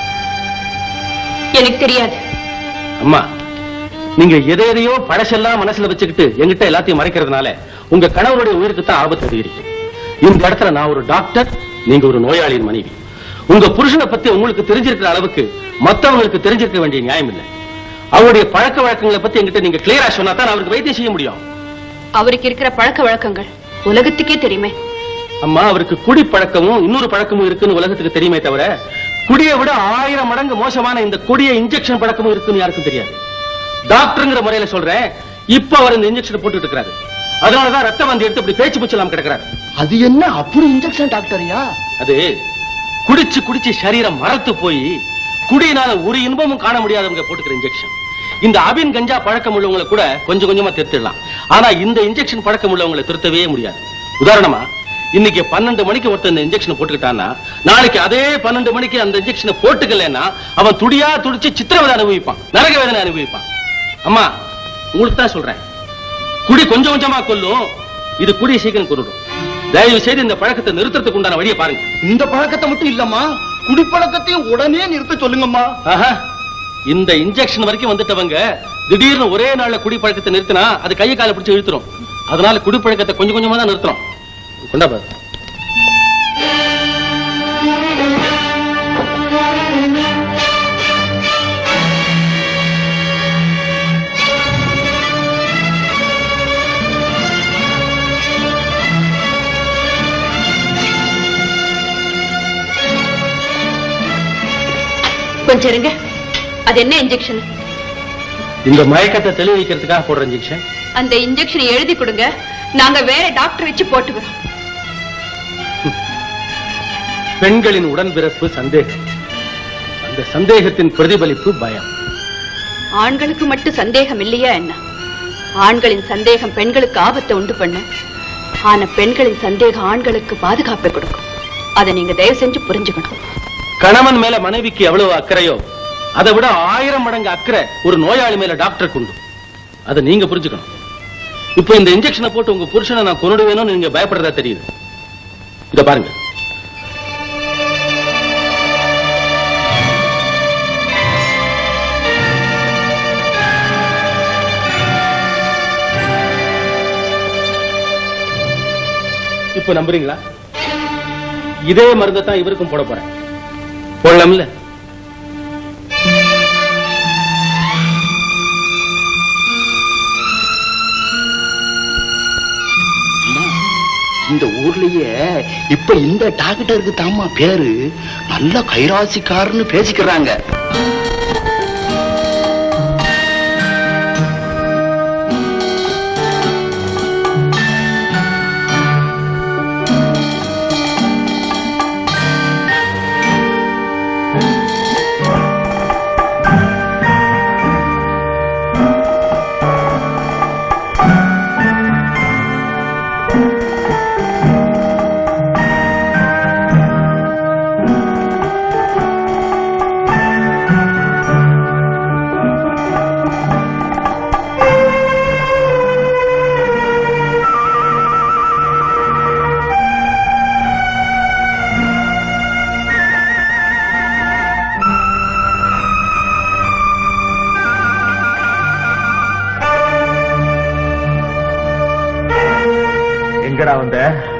எனக்கு தெரியாது அம்மா நீங்க எதை எதையோ பழசெல்லாம் மனசுல வச்சுக்கிட்டு எங்கிட்ட எல்லாத்தையும் மறைக்கிறதுனால உங்க கணவருடைய உயிருக்கு தான் ஆபத்து அதிகரிக்கும் இந்த இடத்துல நான் ஒரு டாக்டர் நீங்க ஒரு நோயாளியின் மனைவி உங்க புருஷனை பத்தி உங்களுக்கு தெரிஞ்சிருக்கிற அளவுக்கு மத்தவங்களுக்கு தெரிஞ்சிருக்க வேண்டிய நியாயம் இல்லை அவருடைய பழக்க வழக்கங்களை பத்தி எங்கிட்ட நீங்க கிளியரா சொன்னா தான் அவருக்கு வைத்தியம் செய்ய முடியும் அவருக்கு இருக்கிற பழக்க வழக்கங்கள் உலகத்துக்கே தெரியுமே அம்மா அவருக்கு குடி பழக்கமும் இன்னொரு பழக்கமும் இருக்குன்னு உலகத்துக்கு தெரியுமே தவிர குடியை விட ஆயிரம் மடங்கு மோசமான இந்த கொடிய இன்ஜெக்ஷன் பழக்கமும் இருக்குன்னு யாருக்கும் தெரியாது டாக்டருங்கிற முறையில சொல்றேன் இப்ப அவர் இந்த இன்ஜெக்ஷன் போட்டுட்டு இருக்காரு அதனாலதான் ரத்த வந்து எடுத்து இப்படி பேச்சு பூச்சு இல்லாம கிடக்குறாரு அது என்ன அப்படி இன்ஜெக்ஷன் டாக்டர்யா அது குடிச்சு குடிச்சு சரீரம் மரத்து போய் குடியினால ஒரு இன்பமும் காண முடியாதவங்க போட்டுக்கிற இன்ஜெக்ஷன் இந்த அபின் கஞ்சா பழக்கம் உள்ளவங்களை கூட கொஞ்சம் கொஞ்சமா திருத்திடலாம் ஆனா இந்த இன்ஜெக்ஷன் பழக்கம் உள்ளவங்களை திருத்தவே முடியாது உதாரணமா இன்னைக்கு பன்னெண்டு மணிக்கு ஒருத்தன் இந்த இன்ஜெக்ஷன் போட்டுக்கிட்டான்னா நாளைக்கு அதே பன்னெண்டு மணிக்கு அந்த இன்ஜெக்ஷனை போட்டுக்கலன்னா அவன் துடியா துடிச்சு சித்திரவதை அனுபவிப்பான் நரக வேதனை அனுபவிப்பான் அம்மா உங்களுக்கு தான் சொல்றேன் குடி கொஞ்சம் கொஞ்சமா கொல்லும் இது குடியை சீக்கிரம் கொன்னுடும் தயவு செய்து இந்த பழக்கத்தை நிறுத்துறதுக்கு உண்டான வழியை பாருங்க இந்த பழக்கத்தை மட்டும் இல்லம்மா குடிப்பழக்கத்தையும் உடனே நிறுத்த சொல்லுங்கம்மா ஆஹா இந்த இன்ஜெக்ஷன் வரைக்கும் வந்துட்டவங்க திடீர்னு ஒரே நாள்ல குடி பழக்கத்தை நிறுத்தினா அது கையை காலை பிடிச்சு இழுத்துரும் அதனால குடிப்பழக்கத்தை கொஞ்சம் கொஞ்சமா தான் நிறுத்துறோம் கொண்டா பாரு கொஞ்சம் இருங்க அது என்ன இன்ஜெக்ஷன் இந்த மயக்கத்தை தெளிவிக்கிறதுக்காக போடுற இன்ஜெக்ஷன் அந்த இன்ஜெக்ஷனை எழுதி கொடுங்க நாங்க வேற டாக்டர் வச்சு போட்டுக்கிறோம் பெண்களின் உடன்பிறப்பு சந்தேகம் அந்த சந்தேகத்தின் பிரதிபலிப்பு பயம் ஆண்களுக்கு மட்டும் சந்தேகம் இல்லையா என்ன ஆண்களின் சந்தேகம் பெண்களுக்கு ஆபத்தை உண்டு பண்ண ஆனா பெண்களின் சந்தேகம் ஆண்களுக்கு பாதுகாப்பை கொடுக்கும் அதை நீங்க தயவு செஞ்சு புரிஞ்சுக்கணும் கணவன் மேல மனைவிக்கு எவ்வளவு அக்கறையோ அதை விட ஆயிரம் மடங்கு அக்கறை ஒரு நோயாளி மேல டாக்டருக்கு உண்டு அதை நீங்க புரிஞ்சுக்கணும் இப்போ இந்த இன்ஜெக்ஷனை போட்டு உங்க புருஷனை நான் கொன்னுடுவேணும்னு நீங்க பயப்படுறதா தெரியுது இத பாருங்க இப்ப நம்புறீங்களா இதே மருந்தை தான் இவருக்கும் போட போறேன் போடலாம்ல இந்த ஊர்லயே இப்ப இந்த டாக்டருக்கு தாமா பேரு நல்ல கைராசிக்காரன்னு பேசிக்கிறாங்க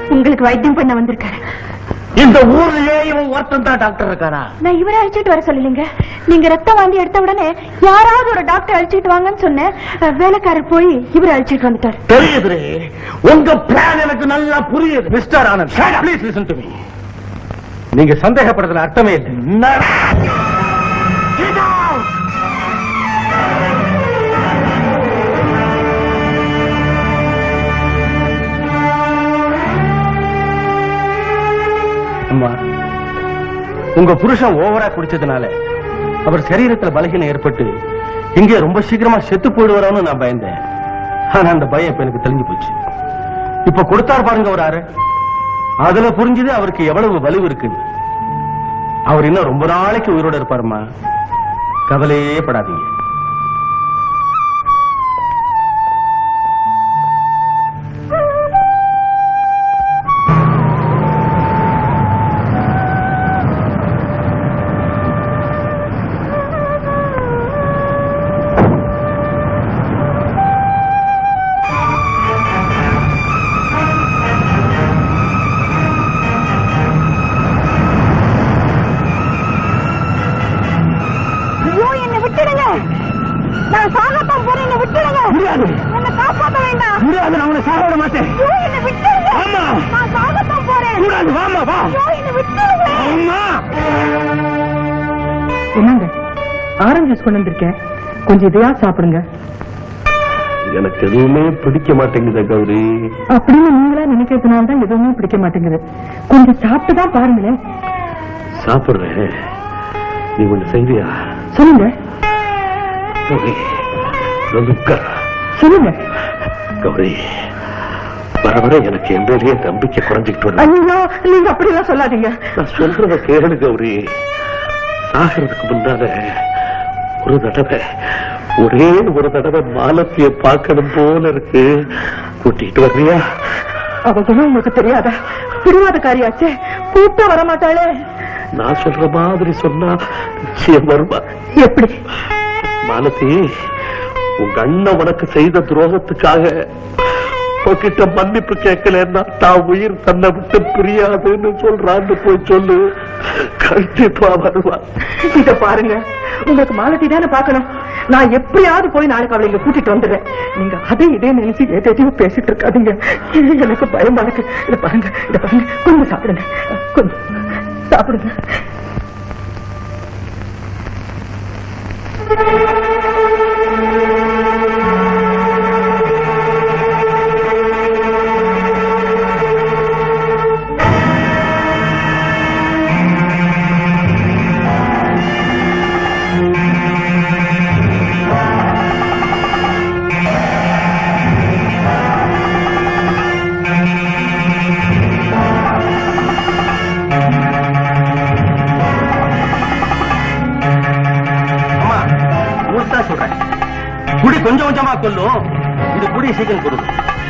உங்களுக்கு வைத்தியம் பண்ண வந்திருக்காரு இந்த ஊர்லயே இவன் ஒருத்தன் தான் டாக்டர் இருக்கானா நான் இவரை அழைச்சிட்டு வர சொல்லலைங்க நீங்க ரத்தம் வாந்தி எடுத்த உடனே யாராவது ஒரு டாக்டர் அழைச்சிட்டு வாங்கன்னு சொன்னேன் அஹ், வேலைக்காரர் போய் இவரை அழைச்சிட்டு வந்துட்டாரு தெரியுது உங்க பிளான் எனக்கு நல்லா புரியுது mister Anand please listen to me நீங்க சந்தேகப்படுறதுல அர்த்தமே இல்லை Get out! அம்மா உங்க புருஷன் ஓவரா குடிச்சதுனால அவர் சரீரத்துல பலகீனம் ஏற்பட்டு இங்கே ரொம்ப சீக்கிரமா செத்து போயிடுவாரோன்னு நான் பயந்தேன் ஆனா அந்த பயம் இப்ப எனக்கு தெரிஞ்சு போச்சு இப்ப கொடுத்தார் பாருங்க ஒரு அறை அதுல புரிஞ்சுது அவருக்கு எவ்வளவு வலிவு இருக்குன்னு அவர் இன்னும் ரொம்ப நாளைக்கு உயிரோட இருப்பாருமா கவலையே படாதீங்க ஐயோ என்னை விட்டுடுங்க நான் சாகத்தான் போறேன் என்னை விட்டுடுங்க முடியாது. என்னை காப்பாத்த வேண்டாம் முடியாது நான் உன்னை சாக விட மாட்டேன் ஐயோ என்னை விட்டுடுங்க ஆமா. நான் சாகத்தான் போறேன் கூடாது வாமா வா ஐயோ என்னை விட்டுடுங்க அம்மா என்னங்க ஆரஞ்சு ஜூஸ் கொண்டு வந்திருக்கேன் கொஞ்சம் இதையா சாப்பிடுங்க எனக்கு எதுவுமே பிடிக்க மாட்டேங்குது கௌரி அப்படின்னு நீங்களா நினைக்கிறதுனால தான் எதுவுமே பிடிக்க மாட்டேங்குது கொஞ்சம் சாப்பிட்டு தான் பாருங்களேன் சாப்பிடுறேன் நீ ஒண்ணு செய்வியா சொல்லுங்க கௌரி வந்து உட்கார். சொல்லுங்க கௌரி வர வர எனக்கு என் மேலேயே நம்பிக்கை குறைஞ்சிக்கிட்டு வருது ஐயோ நீங்க அப்படி எல்லாம் சொல்லாதீங்க நான் சொல்றத கேளு கௌரி சாகிறதுக்கு முன்னால ஒரு தடவை ஒரே ஒரு தடவை மாலத்திய பார்க்கணும் போல இருக்கு கூட்டிட்டு வர்றியா அவ குணம் உங்களுக்கு தெரியாதா பிடிவாதக்காரியாச்சே கூப்பிட்டா வரமாட்டாளே நான் சொல்ற மாதிரி சொன்னா நிச்சயம் வருவா எப்படி மாலதி உங்க அண்ணன் உனக்கு செய்த துரோகத்துக்காக உன்கிட்ட மன்னிப்பு கேட்கலன்னா தான் உயிர் தன்னை விட்டு பிரியாதுன்னு சொல்றான்னு போய் சொல்லு கண்டிப்பா வருவா இத பாருங்க உங்களுக்கு மாலதி தானே பார்க்கணும் நான் எப்படியாவது போய் நாளைக்கு அவளை இங்க கூட்டிட்டு வந்துடுறேன் நீங்க அதை இதே நினைச்சு எதையும் பேசிட்டு இருக்காதீங்க எனக்கு பயமா இருக்கு இத பாருங்க இத பாருங்க கொஞ்சம் சாப்பிடுங்க கொஞ்சம் சாப்பிடுங்க அம்மா முழுசா சொல்றேன் குடி கொஞ்சம் கொஞ்சமா கொல்லும் இது குடி சீக்கிரம் கொடுக்கும்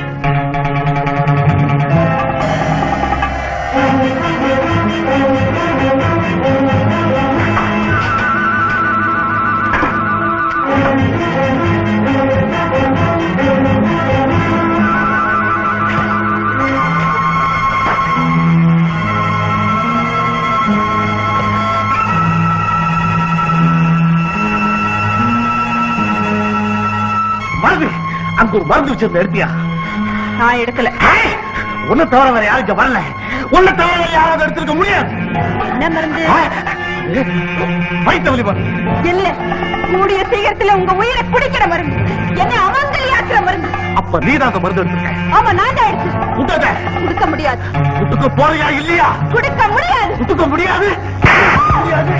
மருந்து அங்க ஒரு மருந்து வச்சிருந்த எடுத்தியா நான் எடுக்கல உன்னை தவிர வேற யாரும் இங்க வரல உன்னை தவிர வேற யாராவது எடுத்திருக்க முடியாது என்ன மருந்து வயிற்று வலி மருந்து இல்ல கூடிய சீக்கிரத்துல உங்க உயிரை குடிக்கிற மருந்து என்ன அவங்கலியாக்குற மருந்து அப்ப நீ தான் அந்த மருந்து எடுத்திருக்க ஆமா நான் தான் எடுத்து விட்டத குடுக்க முடியாது விட்டுக்க போறியா இல்லையா குடுக்க முடியாது விட்டுக்க முடியாது முடியாது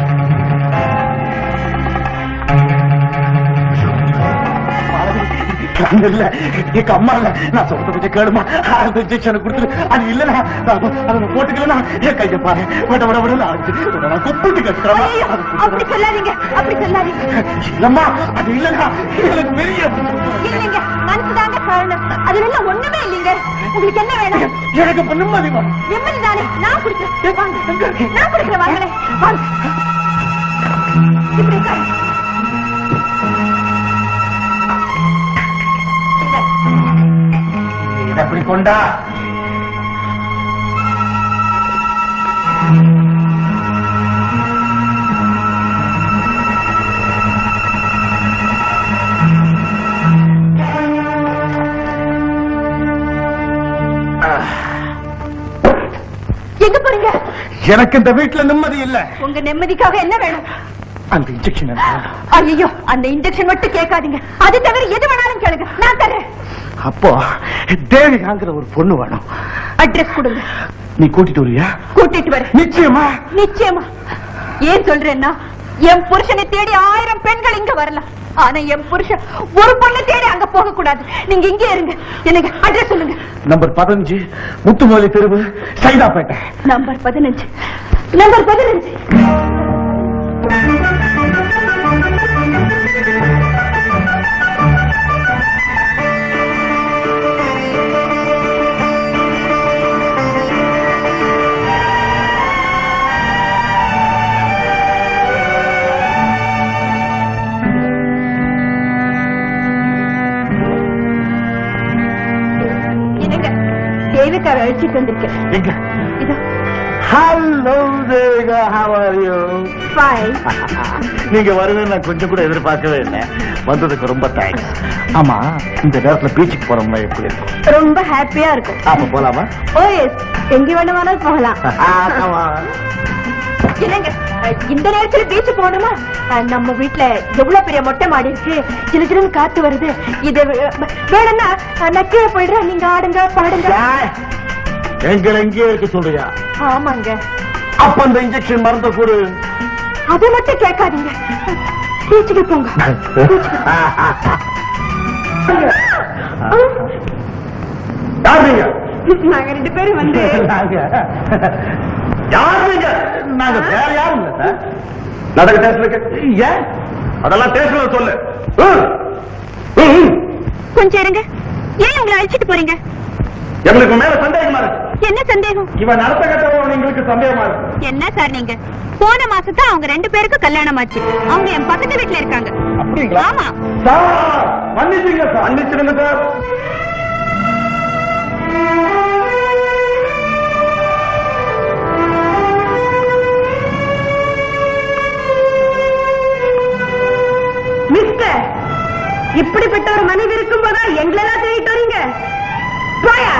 அது இல்ல எங்க அம்மா இல்ல நான் சொல்றது கொஞ்சம் கேளுமா அந்த இன்ஜெக்ஷன் கொடுத்துரு அது இல்லனா அதை நான் போட்டுக்கலனா என் கைய பாரு விட விட விட நான் நான் குப்பிட்டு ஐயோ, அப்படி கட்டுறேன் சொல்லாதீங்க அப்படி சொல்லாதீங்க இல்லம்மா அது இல்லனா எனக்கு பெரிய இல்லைங்க மனசுதாங்க காரணம் அதுல எல்லாம் ஒண்ணுமே இல்லைங்க உங்களுக்கு என்ன வேணும் எனக்கு இப்ப நிம்மதி வேணும். நிம்மதி தானே நான் குடிக்கிறேன் வாங்க நான் குடிக்கிறேன் வாங்களே வாங்க இப்படி உட்காருங்க. இந்தா. இதை அப்படி கொண்டா எனக்கு இந்த வீட்டுல நிம்மதி இல்ல உங்க நிம்மதிக்காக என்ன வேணும் அந்த இன்ஜெக்ஷன் ஐயோ அந்த இன்ஜெக்ஷன் மட்டும் கேட்காதீங்க அது தவிர எது வேணாலும் கேளுங்க நான் தரேன் அப்போ தேவிகாங்கிற ஒரு பொண்ணு வேணும் அட்ரஸ் கொடுங்க நீ கூட்டிட்டு வரியா கூட்டிட்டு வரேன் நிச்சயமா நிச்சயமா ஏன் சொல்றேன்னா என் புருஷனை தேடி ஆயிரம் பெண்கள் இங்க வரலாம் ஆனா என் புருஷன் ஒரு பொண்ணை தேடி அங்க போக கூடாது நீங்க இங்கே இருங்க எனக்கு அட்ரஸ் சொல்லுங்க நம்பர் பதினஞ்சு முத்துமாலி தெருவு சைதாப்பேட்டை நம்பர் பதினஞ்சு நம்பர் பதினஞ்சு என்னங்க தேவிக்கார அழைச்சிட்டு வந்திருக்கேன் எங்க இதோ hello Devika how are you fine. நீங்க வருவேன்னு நான் கொஞ்சம் கூட எதிர்பார்க்கவே இல்லை வந்ததுக்கு ரொம்ப தேங்க்ஸ் ஆமா இந்த நேரத்துல பீச்சுக்கு போறோம்னா எப்படி இருக்கும் ரொம்ப ஹாப்பியா இருக்கும் அப்ப போலாமா ஓ எஸ் எங்க வேணுமானாலும் போகலாம் Come on. என்னங்க அஹ், இந்த நேரத்துல பீச் போகணுமா அஹ், நம்ம வீட்ல எவ்வளவு பெரிய மொட்டை மாடி இருக்கு சின்ன சின்ன காத்து வருது இது வே- வேணும்னா அஹ், நான் கீழே போயிடுறேன் நீங்க ஆடுங்க பாடுங்க எங்களை எங்கேயே இருக்க சொல்றியா ஆமாங்க அப்ப அந்த இன்ஜெக்ஷன் மறந்த கூடு அதை மட்டும் கேட்காதீங்க பீச்சுக்கு போங்க யார் நீங்க நாங்க ரெண்டு பேரும் வந்து நாங்க யார் நீங்க நாங்க வேற யாரும் இல்ல சார் நடக்க டேஸ்ட்ல ஏன் அதெல்லாம் டேஸ்ட்ல சொல்லு ம். ம், ம். கொஞ்சம் இருங்க ஏன் உங்களை அழைச்சிட்டு போறீங்க எங்களுக்கு மேல சந்தேகமா இருக்கு என்ன சந்தேகம் இவன் நடத்த கட்டவன் எங்களுக்கு சந்தேகமா இருக்கு என்ன சார் நீங்க போன மாசம் தான் அவங்க ரெண்டு பேருக்கும் கல்யாணம் ஆச்சு அவங்க என் பக்கத்து வீட்டுல இருக்காங்க அப்படிங்களா ஆமா சார் மன்னிச்சுங்க சார் மன்னிச்சிடுங்க சார் மிஸ்டர் இப்படிப்பட்ட ஒரு மனைவி இருக்கும் போதா எங்களெல்லாம் தேடிட்டு வரீங்க போயா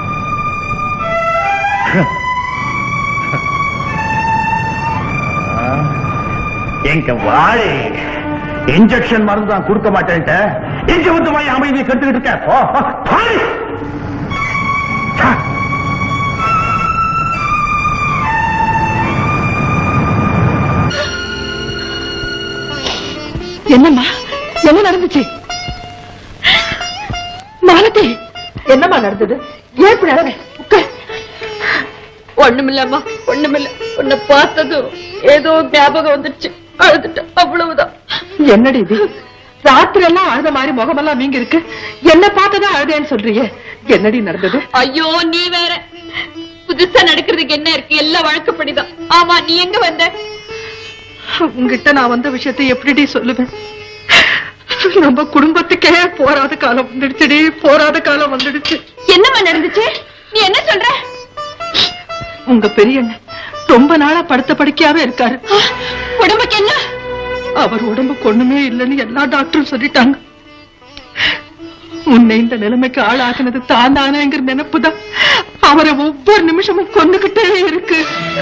எங்க வாழை இன்ஜெக்ஷன் மருந்து தான் கொடுக்க மாட்டேன்ட்ட இங்க வந்து வாய் அமைதியை கட்டுக்கிட்டு இருக்க போ, போ, பாரு. சா. என்னம்மா என்ன நடந்துச்சு மாலதி என்னம்மா நடந்தது ஏன் இப்படி அழகு உட்கார் ஒண்ணுமில்லம்மா ஒண்ணுமில்ல உன்னை பார்த்ததும் ஏதோ ஞாபகம் வந்துருச்சு அழுதுட்டேன் அவ்வளவுதான் என்னடி இது ராத்திரி எல்லாம் அழுத மாதிரி முகமெல்லாம் நீங்க இருக்கு என்ன பார்த்ததான் அழுதேன்னு சொல்றியே என்னடி நடந்தது ஐயோ நீ வேற புதுசா நடக்கிறதுக்கு என்ன இருக்கு எல்லாம் வழக்கப்படிதான் ஆமா நீ எங்க வந்த உங்ககிட்ட நான் வந்த விஷயத்தை எப்படிடி சொல்லுவேன் நம்ம குடும்பத்துக்கே போராத காலம் வந்துடுச்சுடி போராத காலம் வந்துடுச்சு என்னம்மா நடந்துச்சு நீ என்ன சொல்ற உங்க பெரியண்ணன் ரொம்ப நாளா படுத்த படுக்கையாவே இருக்காரு உடம்புக்கு என்ன அவர் உடம்புக்கு ஒண்ணுமே இல்லைன்னு எல்லா டாக்டரும் சொல்லிட்டாங்க உன்னை இந்த நிலைமைக்கு ஆளாக்குனது தான் தானேங்கிற நினைப்புதான் அவரை ஒவ்வொரு நிமிஷமும் கொண்டுகிட்டே இருக்கு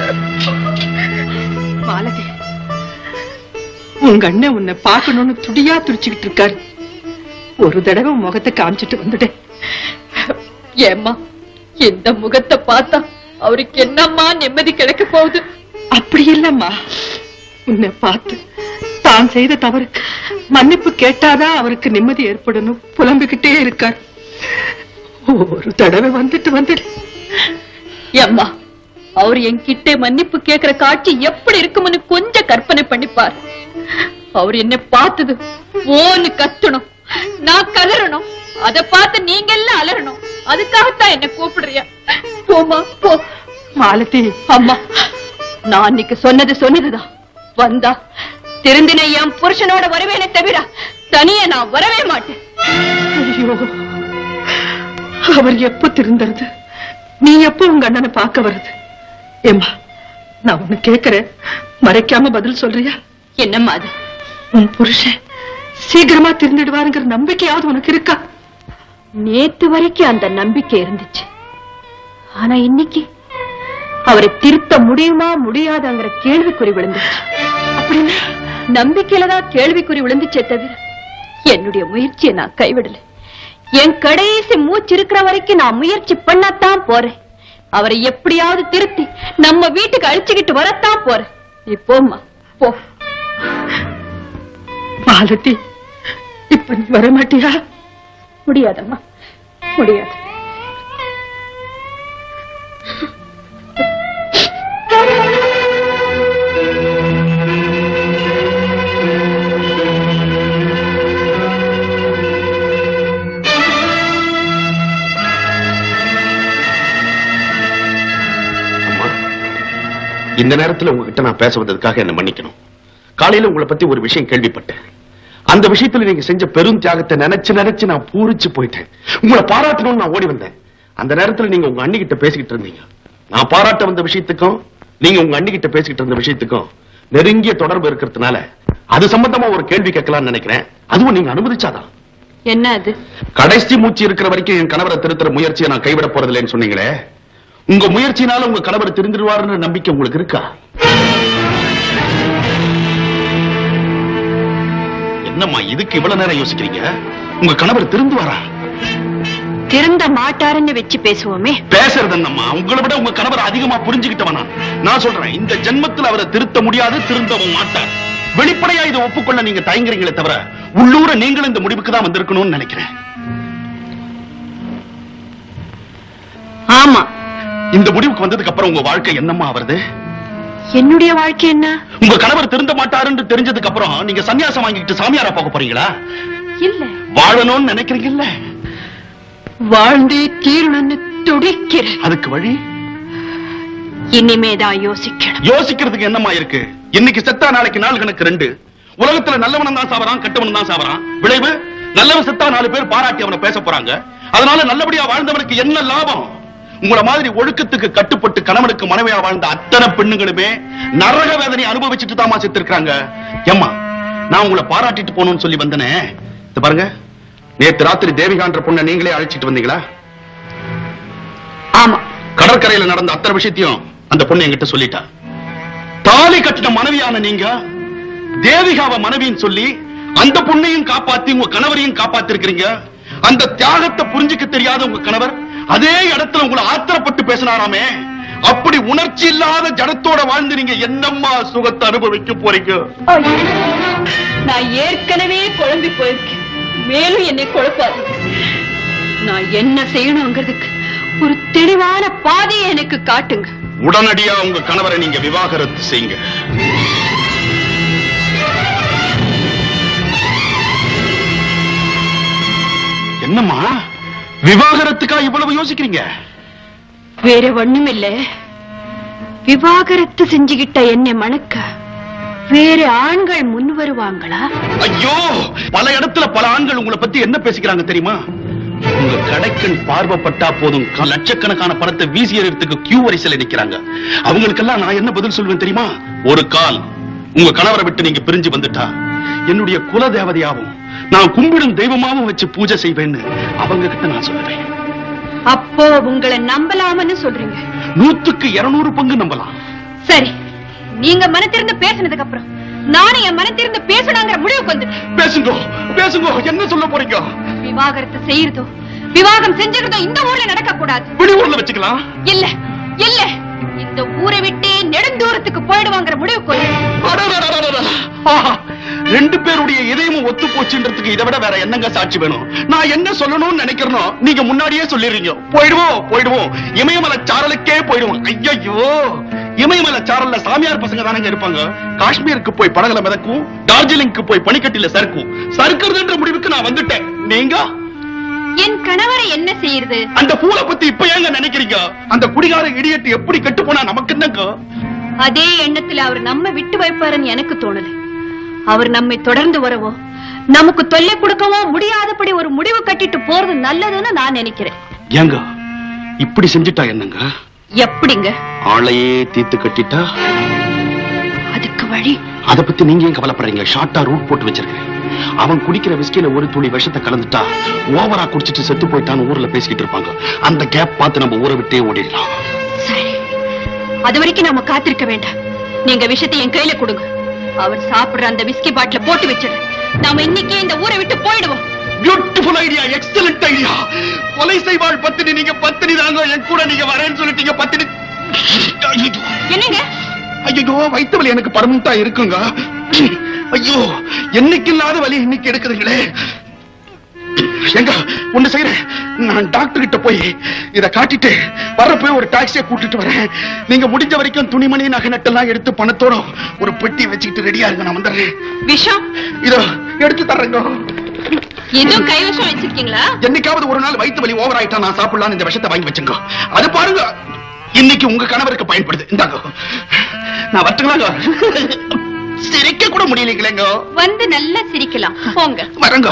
மாலதி உங்க அண்ணன் உன்னை பார்க்கணும்னு துடியா துடிச்சுக்கிட்டு இருக்காரு ஒரு தடவை உன் முகத்தை காமிச்சிட்டு வந்துட்டேன் ஏம்மா இந்த முகத்தை பார்த்தா அவருக்கு என்னம்மா நிம்மதி கிடைக்க போகுது அப்படி இல்லம்மா உன்னை பார்த்து தான் செய்த தவறுக்கு மன்னிப்பு கேட்டாதான் அவருக்கு நிம்மதி ஏற்படணும் புலம்பிக்கிட்டே இருக்கார் ஒரு தடவை வந்துட்டு வந்துட்டு ஏம்மா அவர் என்கிட்ட மன்னிப்பு கேக்குற காட்சி எப்படி இருக்கும்னு கொஞ்சம் கற்பனை பண்ணிப்பார் அவர் என்ன பார்த்தது ஓன்னு கத்தணும் நான் கதறணும் அத பார்த்து நீங்க எல்லாம் அலறணும் அதுக்காகத்தான் என்ன கூப்பிடுறியா போமா போ மாலதி அம்மா நான் அன்னைக்கு சொன்னது சொன்னதுதான் வந்தா திருந்தின என் புருஷனோட வருவேனே தவிர தனியே நான் வரவே மாட்டேன் ஐயோ அவர் எப்ப திருந்தறது நீ எப்ப உங்க அண்ணனை பார்க்க வர்றது ஏம்மா நான் ஒண்ணு கேக்குறேன் மறைக்காம பதில் சொல்றியா என்னம்மா அது உன் புருஷன் சீக்கிரமா திருந்திடுவாருங்கிற நம்பிக்கையாவது உனக்கு இருக்கா நேத்து வரைக்கும் அந்த நம்பிக்கை இருந்துச்சு ஆனா இன்னைக்கு அவரை திருத்த முடியுமா முடியாதாங்கிற கேள்விக்குறி விழுந்துச்சு அப்படின்னு நம்பிக்கையில தான் கேள்விக்குறி விழுந்துச்சே தவிர என்னுடைய முயற்சியை நான் கைவிடல என் கடைசி மூச்சு இருக்கிற வரைக்கும் நான் முயற்சி பண்ணத்தான் போறேன் அவரை எப்படியாவது திருத்தி நம்ம வீட்டுக்கு அழிச்சுக்கிட்டு வரத்தான் போறேன் நீ போம்மா போ மாலதி இப்ப நீ வர மாட்டியா முடியாதம்மா முடியாது அம்மா இந்த நேரத்துல உங்ககிட்ட நான் பேச வந்ததுக்காக என்ன மன்னிக்கணும் காலையில உங்களை பத்தி ஒரு விஷயம் கேள்விப்பட்டேன் அந்த விஷயத்துல நீங்க செஞ்ச பெரும் தியாகத்தை நினைச்சு நினைச்சு நான் பூரிச்சு போயிட்டேன் உங்களை பாராட்டணும்னு நான் ஓடி வந்தேன் அந்த நேரத்துல நீங்க உங்க அண்ணிகிட்ட பேசிக்கிட்டு இருந்தீங்க நான் பாராட்ட வந்த விஷயத்துக்கும் நீங்க உங்க அண்ணிகிட்ட பேசிக்கிட்டு இருந்த விஷயத்துக்கும் நெருங்கிய தொடர்பு இருக்கிறதுனால அது சம்பந்தமா ஒரு கேள்வி கேட்கலாம்னு நினைக்கிறேன் அதுவும் நீங்க அனுமதிச்சாதான் என்ன அது கடைசி மூச்சு இருக்கிற வரைக்கும் என் கணவரை திருத்துற முயற்சியை நான் கைவிட போறதில்லைன்னு சொன்னீங்களே உங்க முயற்சினால உங்க கணவர் திருந்திருவாருன்னு நம்பிக்கை உங்களுக்கு இருக்கா என்னம்மா இதுக்கு இவ்வளவு நேரம் யோசிக்கிறீங்க உங்க கணவர் திருந்துவாரா திருந்த மாட்டாருன்னு வச்சு பேசுவோமே பேசுறது என்னம்மா உங்களை விட உங்க கணவர் அதிகமா புரிஞ்சுக்கிட்டவனா நான் சொல்றேன் இந்த ஜென்மத்தில் அவரை திருத்த முடியாது திருந்தவும் மாட்டார் வெளிப்படையா இதை ஒப்புக்கொள்ள நீங்க தயங்குறீங்களே தவிர உள்ளூர நீங்களும் இந்த முடிவுக்கு தான் வந்திருக்கணும்னு நினைக்கிறேன் ஆமா இந்த முடிவுக்கு வந்ததுக்கு அப்புறம் உங்க வாழ்க்கை என்னம்மா வருது என்னுடைய வாழ்க்கை என்ன உங்க கணவர் திருந்த மாட்டாருன்னு தெரிஞ்சதுக்கு அப்புறம் நீங்க சன்னியாசம் வாங்கிட்டு சாமியாரா போக போறீங்களா இல்ல வாழணும்னு நினைக்கிறீங்கல்ல வாழ்ந்தே தீரணும்னு துடிக்கிறேன் அதுக்கு வழி இனிமேதான் யோசிக்கணும் யோசிக்கிறதுக்கு என்னம்மா இருக்கு இன்னைக்கு செத்தா நாளைக்கு நாள் கணக்கு ரெண்டு உலகத்துல நல்லவனும் தான் சாவறான் கெட்டவனும் தான் சாவறான் விளைவு நல்லவன் செத்தா நாலு பேர் பாராட்டி அவனை பேச போறாங்க அதனால நல்லபடியா வாழ்ந்தவனுக்கு என்ன லாபம் உங்கள மாதிரி ஒழுக்கத்துக்கு கட்டுப்பட்டு கணவனுக்கு மனைவியா வாழ்ந்த அத்தனை பெண்ணுங்களுமே நரக வேதனை அனுபவிச்சுட்டு தாமா செத்துருக்காங்க ஏம்மா நான் உங்களை பாராட்டிட்டு போகணும்னு சொல்லி வந்தனே இது பாருங்க நேத்து ராத்திரி தேவிகான்ற பொண்ணை நீங்களே அழைச்சிட்டு வந்தீங்களா ஆமா கடற்கரையில நடந்த அத்தனை விஷயத்தையும் அந்த பொண்ணு என்கிட்ட சொல்லிட்டா தாலி கட்டின மனைவியான நீங்க தேவிகாவ மனைவின்னு சொல்லி அந்த பொண்ணையும் காப்பாத்தி உங்க கணவரையும் காப்பாத்திருக்கிறீங்க அந்த தியாகத்தை புரிஞ்சுக்க தெரியாத உங்க கணவர் அதே இடத்துல உங்களை ஆத்திரப்பட்டு பேசினாராமே அப்படி உணர்ச்சி இல்லாத ஜடத்தோட வாழ்ந்து நீங்க என்னம்மா சுகத்தை அனுபவிக்க போறீங்க நான் ஏற்கனவே குழம்பி போயிருக்கேன் மேலும் என்னை குழப்பாது நான் என்ன செய்யணுங்கிறதுக்கு ஒரு தெளிவான பாதையை எனக்கு காட்டுங்க உடனடியா உங்க கணவரை நீங்க விவாகரத்து செய்யுங்க என்னம்மா விவாகரத்துக்கா இவ்வளவு யோசிக்கிறீங்க வேற ஒண்ணும் இல்ல விவாகரத்து செஞ்சுகிட்ட என்னை மணக்க வேற ஆண்கள் முன் வருவாங்களா ஐயோ பல இடத்துல பல ஆண்கள் உங்களை பத்தி என்ன பேசிக்கிறாங்க தெரியுமா உங்க கடைக்கண் பார்வைப்பட்டா போதும் க- லட்சக்கணக்கான பணத்தை வீசி எறியறதுக்கு கியூ வரிசையில நிக்கிறாங்க அவங்களுக்கெல்லாம் நான் என்ன பதில் சொல்வேன் தெரியுமா ஒரு கால் உங்க கணவரை விட்டு நீங்க பிரிஞ்சு வந்துட்டா என்னுடைய குல தேவதையாவும் நான் கும்பிடும் தெய்வமாவும் வச்சு பூஜை செய்வேன்னு அவங்க கிட்ட நான் சொல்லுவேன் அப்போ உங்களை நம்பலாமன்னு சொல்றீங்க நூத்துக்கு இருநூறு பங்கு நம்பலாம் சரி நீங்க மனத்திருந்து பேசினதுக்கு அப்புறம் நானும் என் மனத்திருந்து பேசணுங்கிற முடிவுக்கு வந்துட்டேன் பேசுங்க பேசுங்க என்ன சொல்ல போறீங்க விவாகரத்து செய்யறதோ விவாகம் செஞ்சுக்கிறதோ இந்த ஊர்ல நடக்க கூடாது வெளியூர்ல வச்சுக்கலாம் இல்ல இல்ல இந்த ஊரை விட்டே நெடுந்தூரத்துக்கு போயிடுவாங்கிற முடிவுக்கு வந்துட்டேன். அடடடடடட. ஆஹா, ரெண்டு பேருடைய இதயமும் ஒத்து போச்சுன்றதுக்கு இதை விட வேற என்னங்க சாட்சி வேணும் நான் என்ன சொல்லணும்னு நினைக்கிறனோ நீங்க முன்னாடியே சொல்லிடுறீங்க போயிடுவோம் போயிடுவோம் இமயமலை சாரலுக்கே போயிடுவோம் ஐயோ இமயமலை சாரல்ல சாமியார் பசங்க தானங்க இருப்பாங்க காஷ்மீருக்கு போய் படகுல மிதக்கும் டார்ஜிலிங்க்கு போய் பனிக்கட்டில சறுக்கும் சறுக்குறதுன்ற முடிவுக்கு நான் வந்துட்டேன் நீங்க என் கணவரை என்ன செய்யறது அந்த பூலை பத்தி இப்ப ஏங்க நினைக்கிறீங்க அந்த குடிகார இடியட்டு எப்படி கெட்டு போனா நமக்கு என்னங்க அதே எண்ணத்துல அவர் நம்ம விட்டு வைப்பாருன்னு எனக்கு தோணுது அவர் நம்மை தொடர்ந்து வரவோ நமக்கு தொல்லை கொடுக்கவோ முடியாதபடி ஒரு முடிவு கட்டிட்டு போறது நல்லதுன்னு நான் நினைக்கிறேன் ஏங்க இப்படி செஞ்சுட்டா என்னங்க எப்படிங்க ஆளையே தீத்து கட்டிட்டா அதுக்கு வழி அத பத்தி நீங்க ஏன் கவலைப்படுறீங்க ஷார்ட்டா ரூட் போட்டு வச்சிருக்கேன் அவன் குடிக்கிற விஸ்கில ஒரு துளி விஷத்தை கலந்துட்டா ஓவரா குடிச்சிட்டு செத்து போயிட்டான்னு ஊர்ல பேசிக்கிட்டு இருப்பாங்க அந்த கேப் பார்த்து நம்ம ஊரை விட்டே ஓடிடலாம் சரி அது வரைக்கும் நாம காத்திருக்க வேண்டாம் நீங்க விஷயத்தை என் கையில கொடுங்க அவர் சாப்பிடுற அந்த விஸ்கி பாட்டில போட்டு வச்சிடுறேன் நாம இன்னைக்கே இந்த ஊரை விட்டு போயிடுவோம் பியூட்டிஃபுல் ஐடியா எக்ஸலண்ட் ஐடியா கொலை செய்வாள் பத்தினி நீங்க பத்தினி தாங்க என் கூட நீங்க வரேன்னு சொல்லிட்டீங்க பத்தினி ஐயோ என்னங்க ஐயோ வயிற்று வலி எனக்கு பர்மனண்டா இருக்குங்க ஐயோ என்னைக்கு இல்லாத வலி இன்னைக்கு எடுக்குதுங்களே எங்க ஒண்ணு செய்யறேன் நான் டாக்டர் கிட்ட போய் இத காட்டிட்டு வரப்போய் ஒரு டாக்ஸியை கூட்டிட்டு வரேன் நீங்க முடிஞ்ச வரைக்கும் துணிமணி நகை நட்டெல்லாம் எடுத்து பணத்தோட ஒரு பெட்டி வச்சுக்கிட்டு ரெடியா இருங்க நான் வந்துடுறேன் விஷம் இதோ எடுத்து தர்றேங்க எதுவும் கைவசம் வச்சிருக்கீங்களா என்னைக்காவது ஒரு நாள் வயிற்று வலி ஓவர் ஆயிட்டா நான் சாப்பிடலாம் இந்த விஷத்தை வாங்கி வச்சுங்க அது பாருங்க இன்னைக்கு உங்க கணவருக்கு பயன்படுது இந்தாங்க நான் வரட்டுங்களாங்க சிரிக்க கூட முடியலைங்களேங்க வந்து நல்லா சிரிக்கலாம் போங்க வரங்க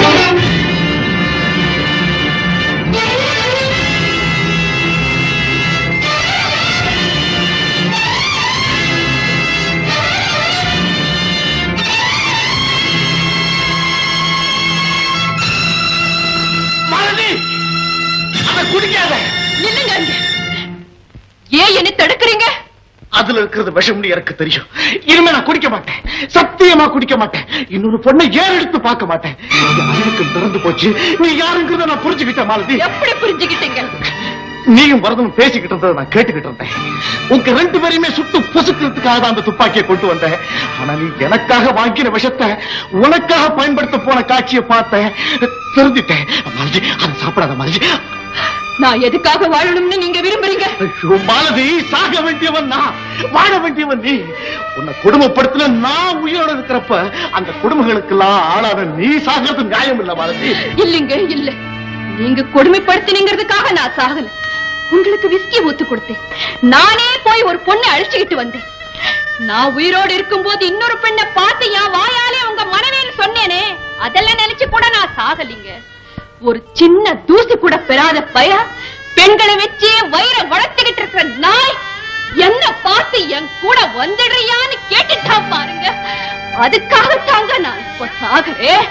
மாலதி அதை குடிக்காத இல்லங்க ஏன் என்ன தடுக்கிறீங்க அதுல இருக்கிறது விஷம்னு எனக்கு தெரியும் இனிமே நான் குடிக்க மாட்டேன் சத்தியமா குடிக்க மாட்டேன் இன்னொரு பொண்ணை ஏன் எடுத்து பார்க்க மாட்டேன் என் அறிவுக்கு திறந்து போச்சு நீ யாருங்கிறத நான் புரிஞ்சுக்கிட்டேன் மாலதி எப்படி புரிஞ்சுக்கிட்டீங்க நீயும் வரதும் பேசிக்கிட்டு இருந்ததை நான் கேட்டுக்கிட்டு இருந்தேன் உங்க ரெண்டு பேரையுமே சுட்டு பொசுக்கிறதுக்காக தான் அந்த துப்பாக்கியை கொண்டு வந்தேன் ஆனா நீ எனக்காக வாங்கின விஷத்தை உனக்காக பயன்படுத்த போன காட்சியை பார்த்தேன் தெரிஞ்சிட்டேன் மாலதி அதை சாப்பிடாத மாலதி நான் எதுக்காக வாழணும்னு நீங்க விரும்புறீங்க ஐயோ, மாலதி சாக வேண்டியவன் நான் வாழ வேண்டியவன் நீ உன்னை குடும்பப்படுத்தின நான் உயிரோட இருக்கிறப்ப அந்த குடும்பங்களுக்கெல்லாம் ஆளான நீ சாகிறது நியாயம் இல்ல மாலதி இல்லைங்க இல்ல நீங்க கொடுமைப்படுத்தினீங்கிறதுக்காக நான் சாகல உங்களுக்கு விஸ்கி ஊத்து கொடுத்தேன் நானே போய் ஒரு பொண்ணை அழிச்சுக்கிட்டு வந்தேன் நான் உயிரோடு இருக்கும்போது இன்னொரு பெண்ணை பார்த்து என் வாயாலே உங்க மனைவின்னு சொன்னேனே அதெல்லாம் நினைச்சு கூட நான் சாகலிங்க ஒரு சின்ன தூசி கூட பெறாத பய பெண்களை வச்சே வயிறை வளர்த்துக்கிட்டு இருக்கிற நாய் என்ன பார்த்து என் கூட வந்துடுறியான்னு கேட்டுட்டான் பாருங்க அதுக்காகத்தாங்க நான் இப்ப சாகுறேன்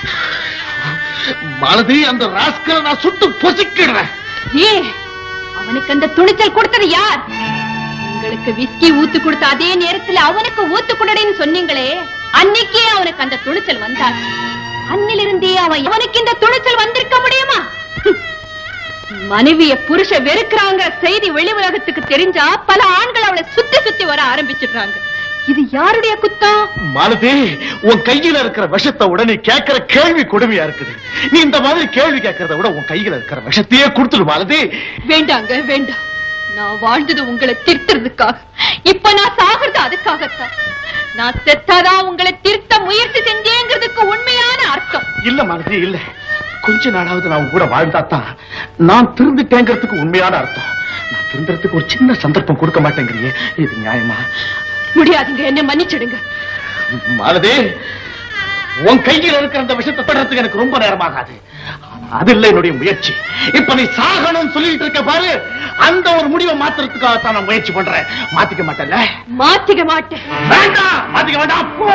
மாலதி அந்த ராஸ்கலை நான் சுட்டு பொசிக்கிறேன் ஏன் அவனுக்கு அந்த துணிச்சல் கொடுத்தது யார் உங்களுக்கு விஸ்கி ஊத்து கொடுத்த அதே நேரத்துல அவனுக்கு ஊத்து கொடுன்னு சொன்னீங்களே அன்னைக்கே அவனுக்கு அந்த துணிச்சல் வந்தார் அன்னிலிருந்தே அவன் அவனுக்கு இந்த துணிச்சல் வந்திருக்க முடியுமா ஹம். மனைவிய புருஷ வெறுக்கிறாங்க செய்தி வெளி உலகத்துக்கு தெரிஞ்சா பல ஆண்கள் அவளை சுத்தி சுத்தி வர ஆரம்பிச்சிடுறாங்க இது யாருடைய குத்தம் மாலதி உன் கையில இருக்கிற விஷத்தை விட நீ கேட்கிற கேள்வி கொடுமையா இருக்குது நீ இந்த மாதிரி கேள்வி கேட்கறத விட உன் கையில இருக்கிற விஷத்தையே கொடுத்துடு மாலதி வேண்டாங்க வேண்டாம் நான் வாழ்ந்தது உங்களை திருத்துறதுக்காக இப்ப நான் சாகிறது அதுக்காகத்தான் நான் செத்தாதான் உங்களை திருத்த முயற்சி செஞ்சேங்கிறதுக்கு உண்மையான அர்த்தம் இல்ல மாலதி இல்ல கொஞ்ச நாளாவது நான் உன் கூட வாழ்ந்தாத்தான் நான் திருந்துட்டேங்கிறதுக்கு உண்மையான அர்த்தம் நான் திருந்துறதுக்கு ஒரு சின்ன சந்தர்ப்பம் கொடுக்க மாட்டேங்கிறியே இது நியாயமா முடியாதுங்க என்ன மன்னிச்சிடுங்க மாலதி உன் கையில் இருக்கிற அந்த விஷயத்தை தொடர்றதுக்கு எனக்கு ரொம்ப நேரமாகாது அது இல்ல என்னுடைய முயற்சி இப்ப நீ சாகணும்னு சொல்லிட்டு இருக்க பாரு அந்த ஒரு முடிவை மாத்துறதுக்காக தான் நான் முயற்சி பண்றேன் மாத்திக்க மாட்டேன்ல மாத்திக்க மாட்டேன் வேண்டாம் மாத்திக்க வேண்டாம் போ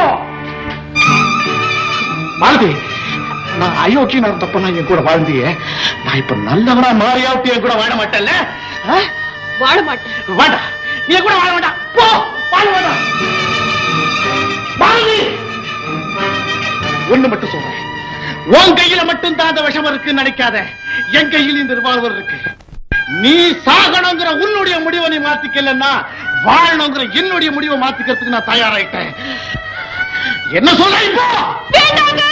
மாலதி நான் அயோக்கியனா இருந்தப்ப நான் என் கூட வாழ்ந்தியே நான் இப்ப நல்லவனா மாறியாவிட்டு என் கூட வாழ மாட்டேன்ல ஆ? வாழ மாட்டேன் வேண்டாம் நீ என் கூட வாழ வேண்டாம் போ வாழ வேண்டாம் மாலதி ஒண்ணு மட்டும் சொல்றேன் உன் கையில மட்டும் தான் அந்த விஷம் இருக்குன்னு நினைக்காத என் கையில் இந்த ரிவால்வர் இருக்கு நீ சாகணுங்கிற உன்னுடைய முடிவை நீ மாத்திக்கலன்னா வாழணுங்கிற என்னுடைய முடிவை மாத்திக்கிறதுக்கு நான் தயாராயிட்டேன் என்ன சொல்ற இப்போ வேண்டாங்க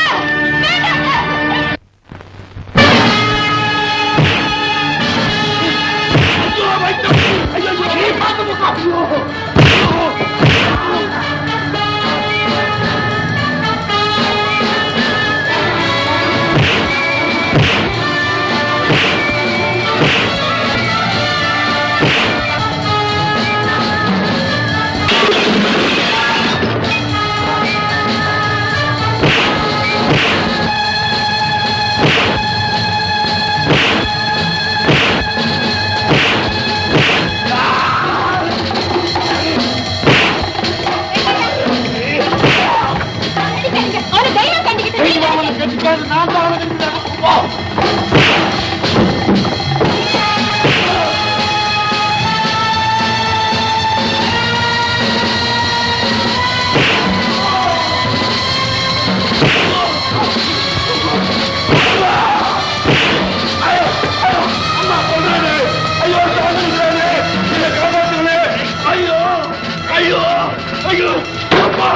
ஐயோ அப்பா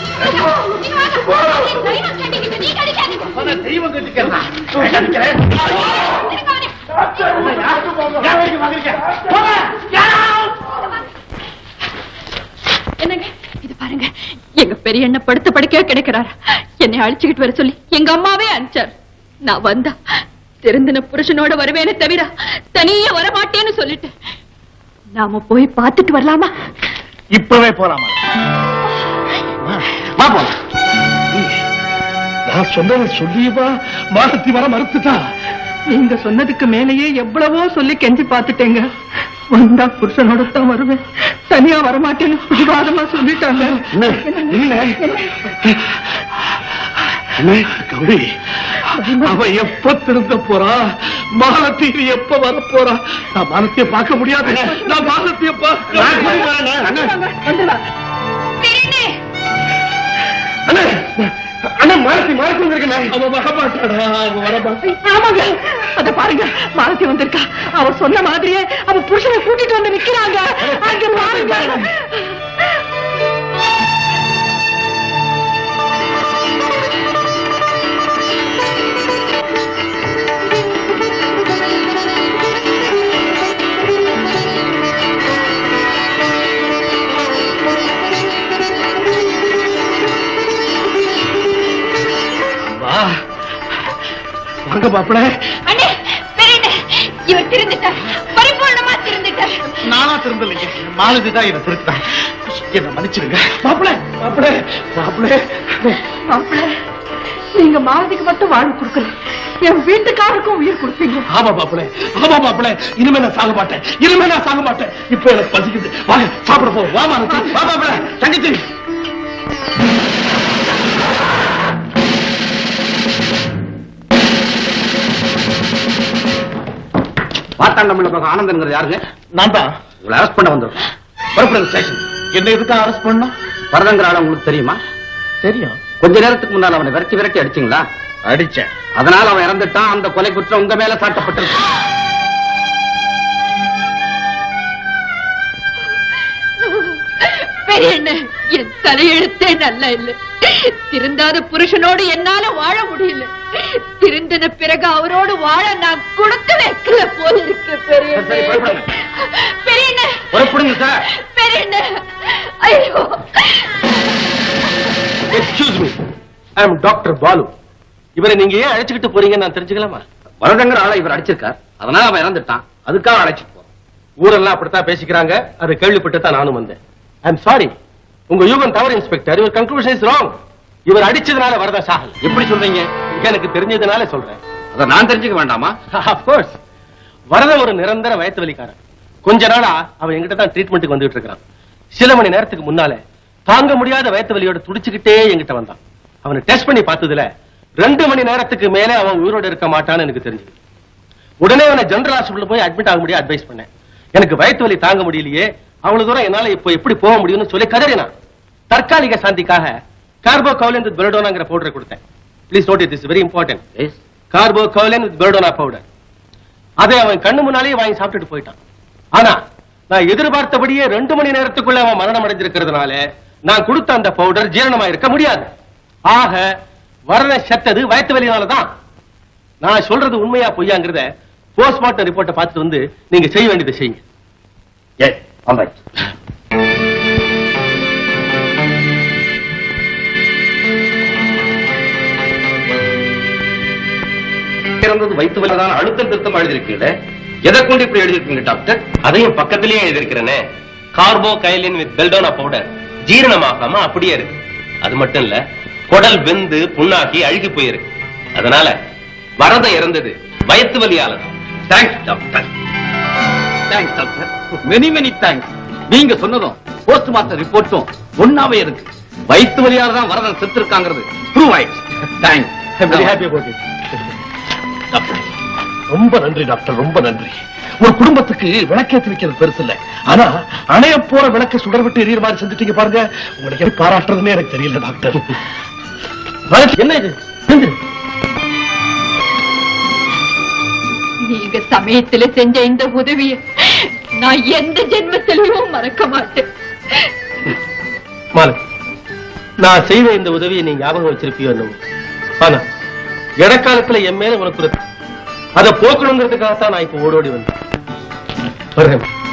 தெய்வம் கட்டிக்கிறதா என்னங்க இது பாருங்க எங்க பெரிய அண்ணன் படுத்த படுக்கையா கிடைக்கிறார் என்னை அழிச்சுக்கிட்டு வர சொல்லி எங்க அம்மாவே அனுப்பிச்சார் நான் வந்தா திருந்தின புருஷனோட வருவேனே தவிர தனியா வரமாட்டேன்னு சொல்லிட்டு நாம போய் பார்த்துட்டு வரலாமா இப்பவே போலாமா வா போலாம் நான் சொன்னதை சொல்லியவா மாலத்தி வர மறுத்துட்டா நீங்க சொன்னதுக்கு மேலேயே எவ்வளவோ சொல்லி கெஞ்சி பார்த்துட்டேங்க வந்தா புருஷனோட தான் வருவேன் தனியா வரமாட்டேன்னு பிடிவாதமா சொல்லிட்டாங்க என்ன என்ன என்ன கௌரி அவ எப்ப திருந்த போறா மாலத்தி நீ எப்ப வர போறா நான் மாலத்திய பார்க்க முடியாது நான் மாலத்திய அண்ணா மாலத்தி மாலத்தி வந்திருக்கேன் அவ வரமாட்டாடா அவ வரமாட்டா ஆமாங்க அத பாருங்க மாலத்தி வந்திருக்கா அவ சொன்ன மாதிரியே அவ புருஷனை கூட்டிட்டு வந்து நிக்கிறாங்க அங்க பாருங்க வா வாங்க மாப்பிள அண்ணே பெரியண்ணே இவர் திருந்துட்டார் பரிபூர்ணமா திருந்துட்டார் நானா திருந்தலைங்க மாலதி தான் என்ன திருத்தா என்ன மன்னிச்சிடுங்க மாப்பிள மாப்பிள மாப்பிள மாப்பிள்ள நீங்க மாலதிக்கு மட்டும் வாழ்வு கொடுக்கல என் வீட்டுக்காருக்கும் உயிர் கொடுத்தீங்க ஆமா மாப்பிள ஆமா மாப்பிள இனிமே நான் சாக மாட்டேன் இனிமே நான் சாக மாட்டேன் இப்ப எனக்கு பசிக்குது வாங்க சாப்பிட போ வா மாலதி வா மாப்பிள தங்கச்சி வாத்தாண்டமில்ல பக்கம் ஆனந்தங்கிறது யாருங்க நான் தான் உங்களை அரெஸ்ட் பண்ண வந்திருக்கோம் புறப்படுங்க ஸ்டேஷன் என்ன எதுக்கு அரெஸ்ட் பண்ணா வரதங்கிற ஆள உங்களுக்கு தெரியுமா தெரியும் கொஞ்ச நேரத்துக்கு முன்னால அவனை விரட்டி விரட்டி அடிச்சீங்களா அடிச்சேன் அதனால அவன் இறந்துட்டான் அந்த கொலை குற்றம் உங்க மேல சாட்டப்பட்டிருக்கு பெரியண்ணே என் தலையெழுத்தே நல்லா இல்ல திருந்தாத புருஷனோடு என்னால வாழ முடியல திருந்தின பிறகு அவரோடு வாழ நான் கொடுத்து வைக்கல போல இருக்கு பெரியண்ணே பெரியண்ணே புறப்படுங்க சார் பெரியண்ணே ஐயோ excuse me I am doctor Balu இவரை நீங்க ஏன் அழைச்சுக்கிட்டு போறீங்கன்னு நான் தெரிஞ்சுக்கலாமா வரதங்கிற ஆளை இவர் அடிச்சிருக்கார் அதனால அவன் இறந்துட்டான் அதுக்காக அழைச்சிட்டு போறோம் ஊரெல்லாம் அப்படித்தான் பேசிக்கிறாங்க அதை கேள்விப்பட்டு தான் நானும் வந்தேன் ஐ எம் சாரி உங்க யூகன் தவறு இன்ஸ்பெக்டர் இவர் கன்க்ளூஷன் இஸ் ராங் இவர் அடிச்சதுனால வரதா சாகல் எப்படி சொல்றீங்க எனக்கு தெரிஞ்சதுனால சொல்றேன் அதை நான் தெரிஞ்சுக்க வேண்டாமா கோர்ஸ் வரத ஒரு நிரந்தர வயத்து வலிக்காரன் கொஞ்ச நாளா அவன் எங்கிட்ட தான் ட்ரீட்மெண்ட்டுக்கு வந்துட்டு இருக்கிறான் சில மணி நேரத்துக்கு முன்னால தாங்க முடியாத வயத்து வலியோட துடிச்சுக்கிட்டே என்கிட்ட வந்தான் அவனை டெஸ்ட் பண்ணி பார்த்ததுல ரெண்டு மணி நேரத்துக்கு மேலே அவன் உயிரோட இருக்க மாட்டான்னு எனக்கு தெரிஞ்சது உடனே அவனை ஜெனரல் ஹாஸ்பிட்டல் போய் அட்மிட் ஆக முடியாது அட்வைஸ் பண்ணேன் எனக்கு வயத்து வலி தாங்க முடியலையே அவ்வளவு தூரம் என்னால இப்போ எப்படி போக முடியும்னு சொல்லி கதறினான் தற்காலிக சாந்திக்காக கார்போ கவுலின் வித் பெர்டோனாங்கிற பவுடரை கொடுத்தேன் please note it is very important carbo kaolin with belladonna powder அதை அவன் கண்ணு முன்னாலேயே வாங்கி சாப்பிட்டுட்டு போயிட்டான் ஆனா நான் எதிர்பார்த்தபடியே ரெண்டு மணி நேரத்துக்குள்ள அவன் மரணம் அடைஞ்சிருக்கிறதுனால நான் கொடுத்த அந்த பவுடர் ஜீரணமா இருக்க முடியாது ஆக வரத செத்தது வயத்து வலினால தான் நான் சொல்றது உண்மையா பொய்யாங்கிறத போஸ்ட்மார்ட்டம் ரிப்போர்ட்டை பார்த்துட்டு வந்து நீங்க செய்ய வேண்டியதை செய்யுங்க எஸ் ஆல்ரைட் இறந்தது வயிற்று வலிதான் அழுத்தம் திருத்தம் எழுதிருக்கீங்களே எதை கொண்டு இப்படி எழுதிருக்கீங்க டாக்டர் அதையும் பக்கத்திலேயே எழுதியிருக்கிறேனே carbo kaolin with belladonna powder ஜீரணமாகாம அப்படியே இருக்கு அது மட்டும் இல்ல குடல் வெந்து புண்ணாக்கி அழுகி போயிருக்கு அதனால வரதம் இறந்தது வயத்து வலியால thanks doctor thanks doctor many many thanks நீங்க சொன்னதும் போஸ்ட்மார்ட்டம் ரிப்போர்ட்டும் ஒன்னாவே இருக்கு வயிற்று வலியால தான் வரதன் செத்துருக்காங்கிறது ப்ரூவ் ஆயிடுச்சு thanks very happy about it ரொம்ப நன்றி டாக்டர் ரொம்ப நன்றி ஒரு குடும்பத்துக்கு விளக்கேற்றி வைக்கிறது பெருசு இல்ல ஆனா அணைய போற விளக்க சுடர் விட்டு எரியற மாதிரி செஞ்சுட்டீங்க பாருங்க உங்களுக்கு எப்படி பாராட்டுறதுன்னு எனக்கு தெரியல டாக்டர் என்ன இது எழுந்திரு. நீங்க சமயத்துல செஞ்ச இந்த உதவிய நான் எந்த ஜென்மத்திலையும் மறக்க மாட்டேன் மாலு நான் செய்த இந்த உதவியை நீ ஞாபகம் வச்சிருப்பியோ என்னவோ ஆனா இடக்காலத்துல என் மேல உனக்கு ஒரு அதை போக்கணுங்கிறதுக்காகத்தான் நான் இப்ப ஓடோடி வந்தேன் வருகிறேன்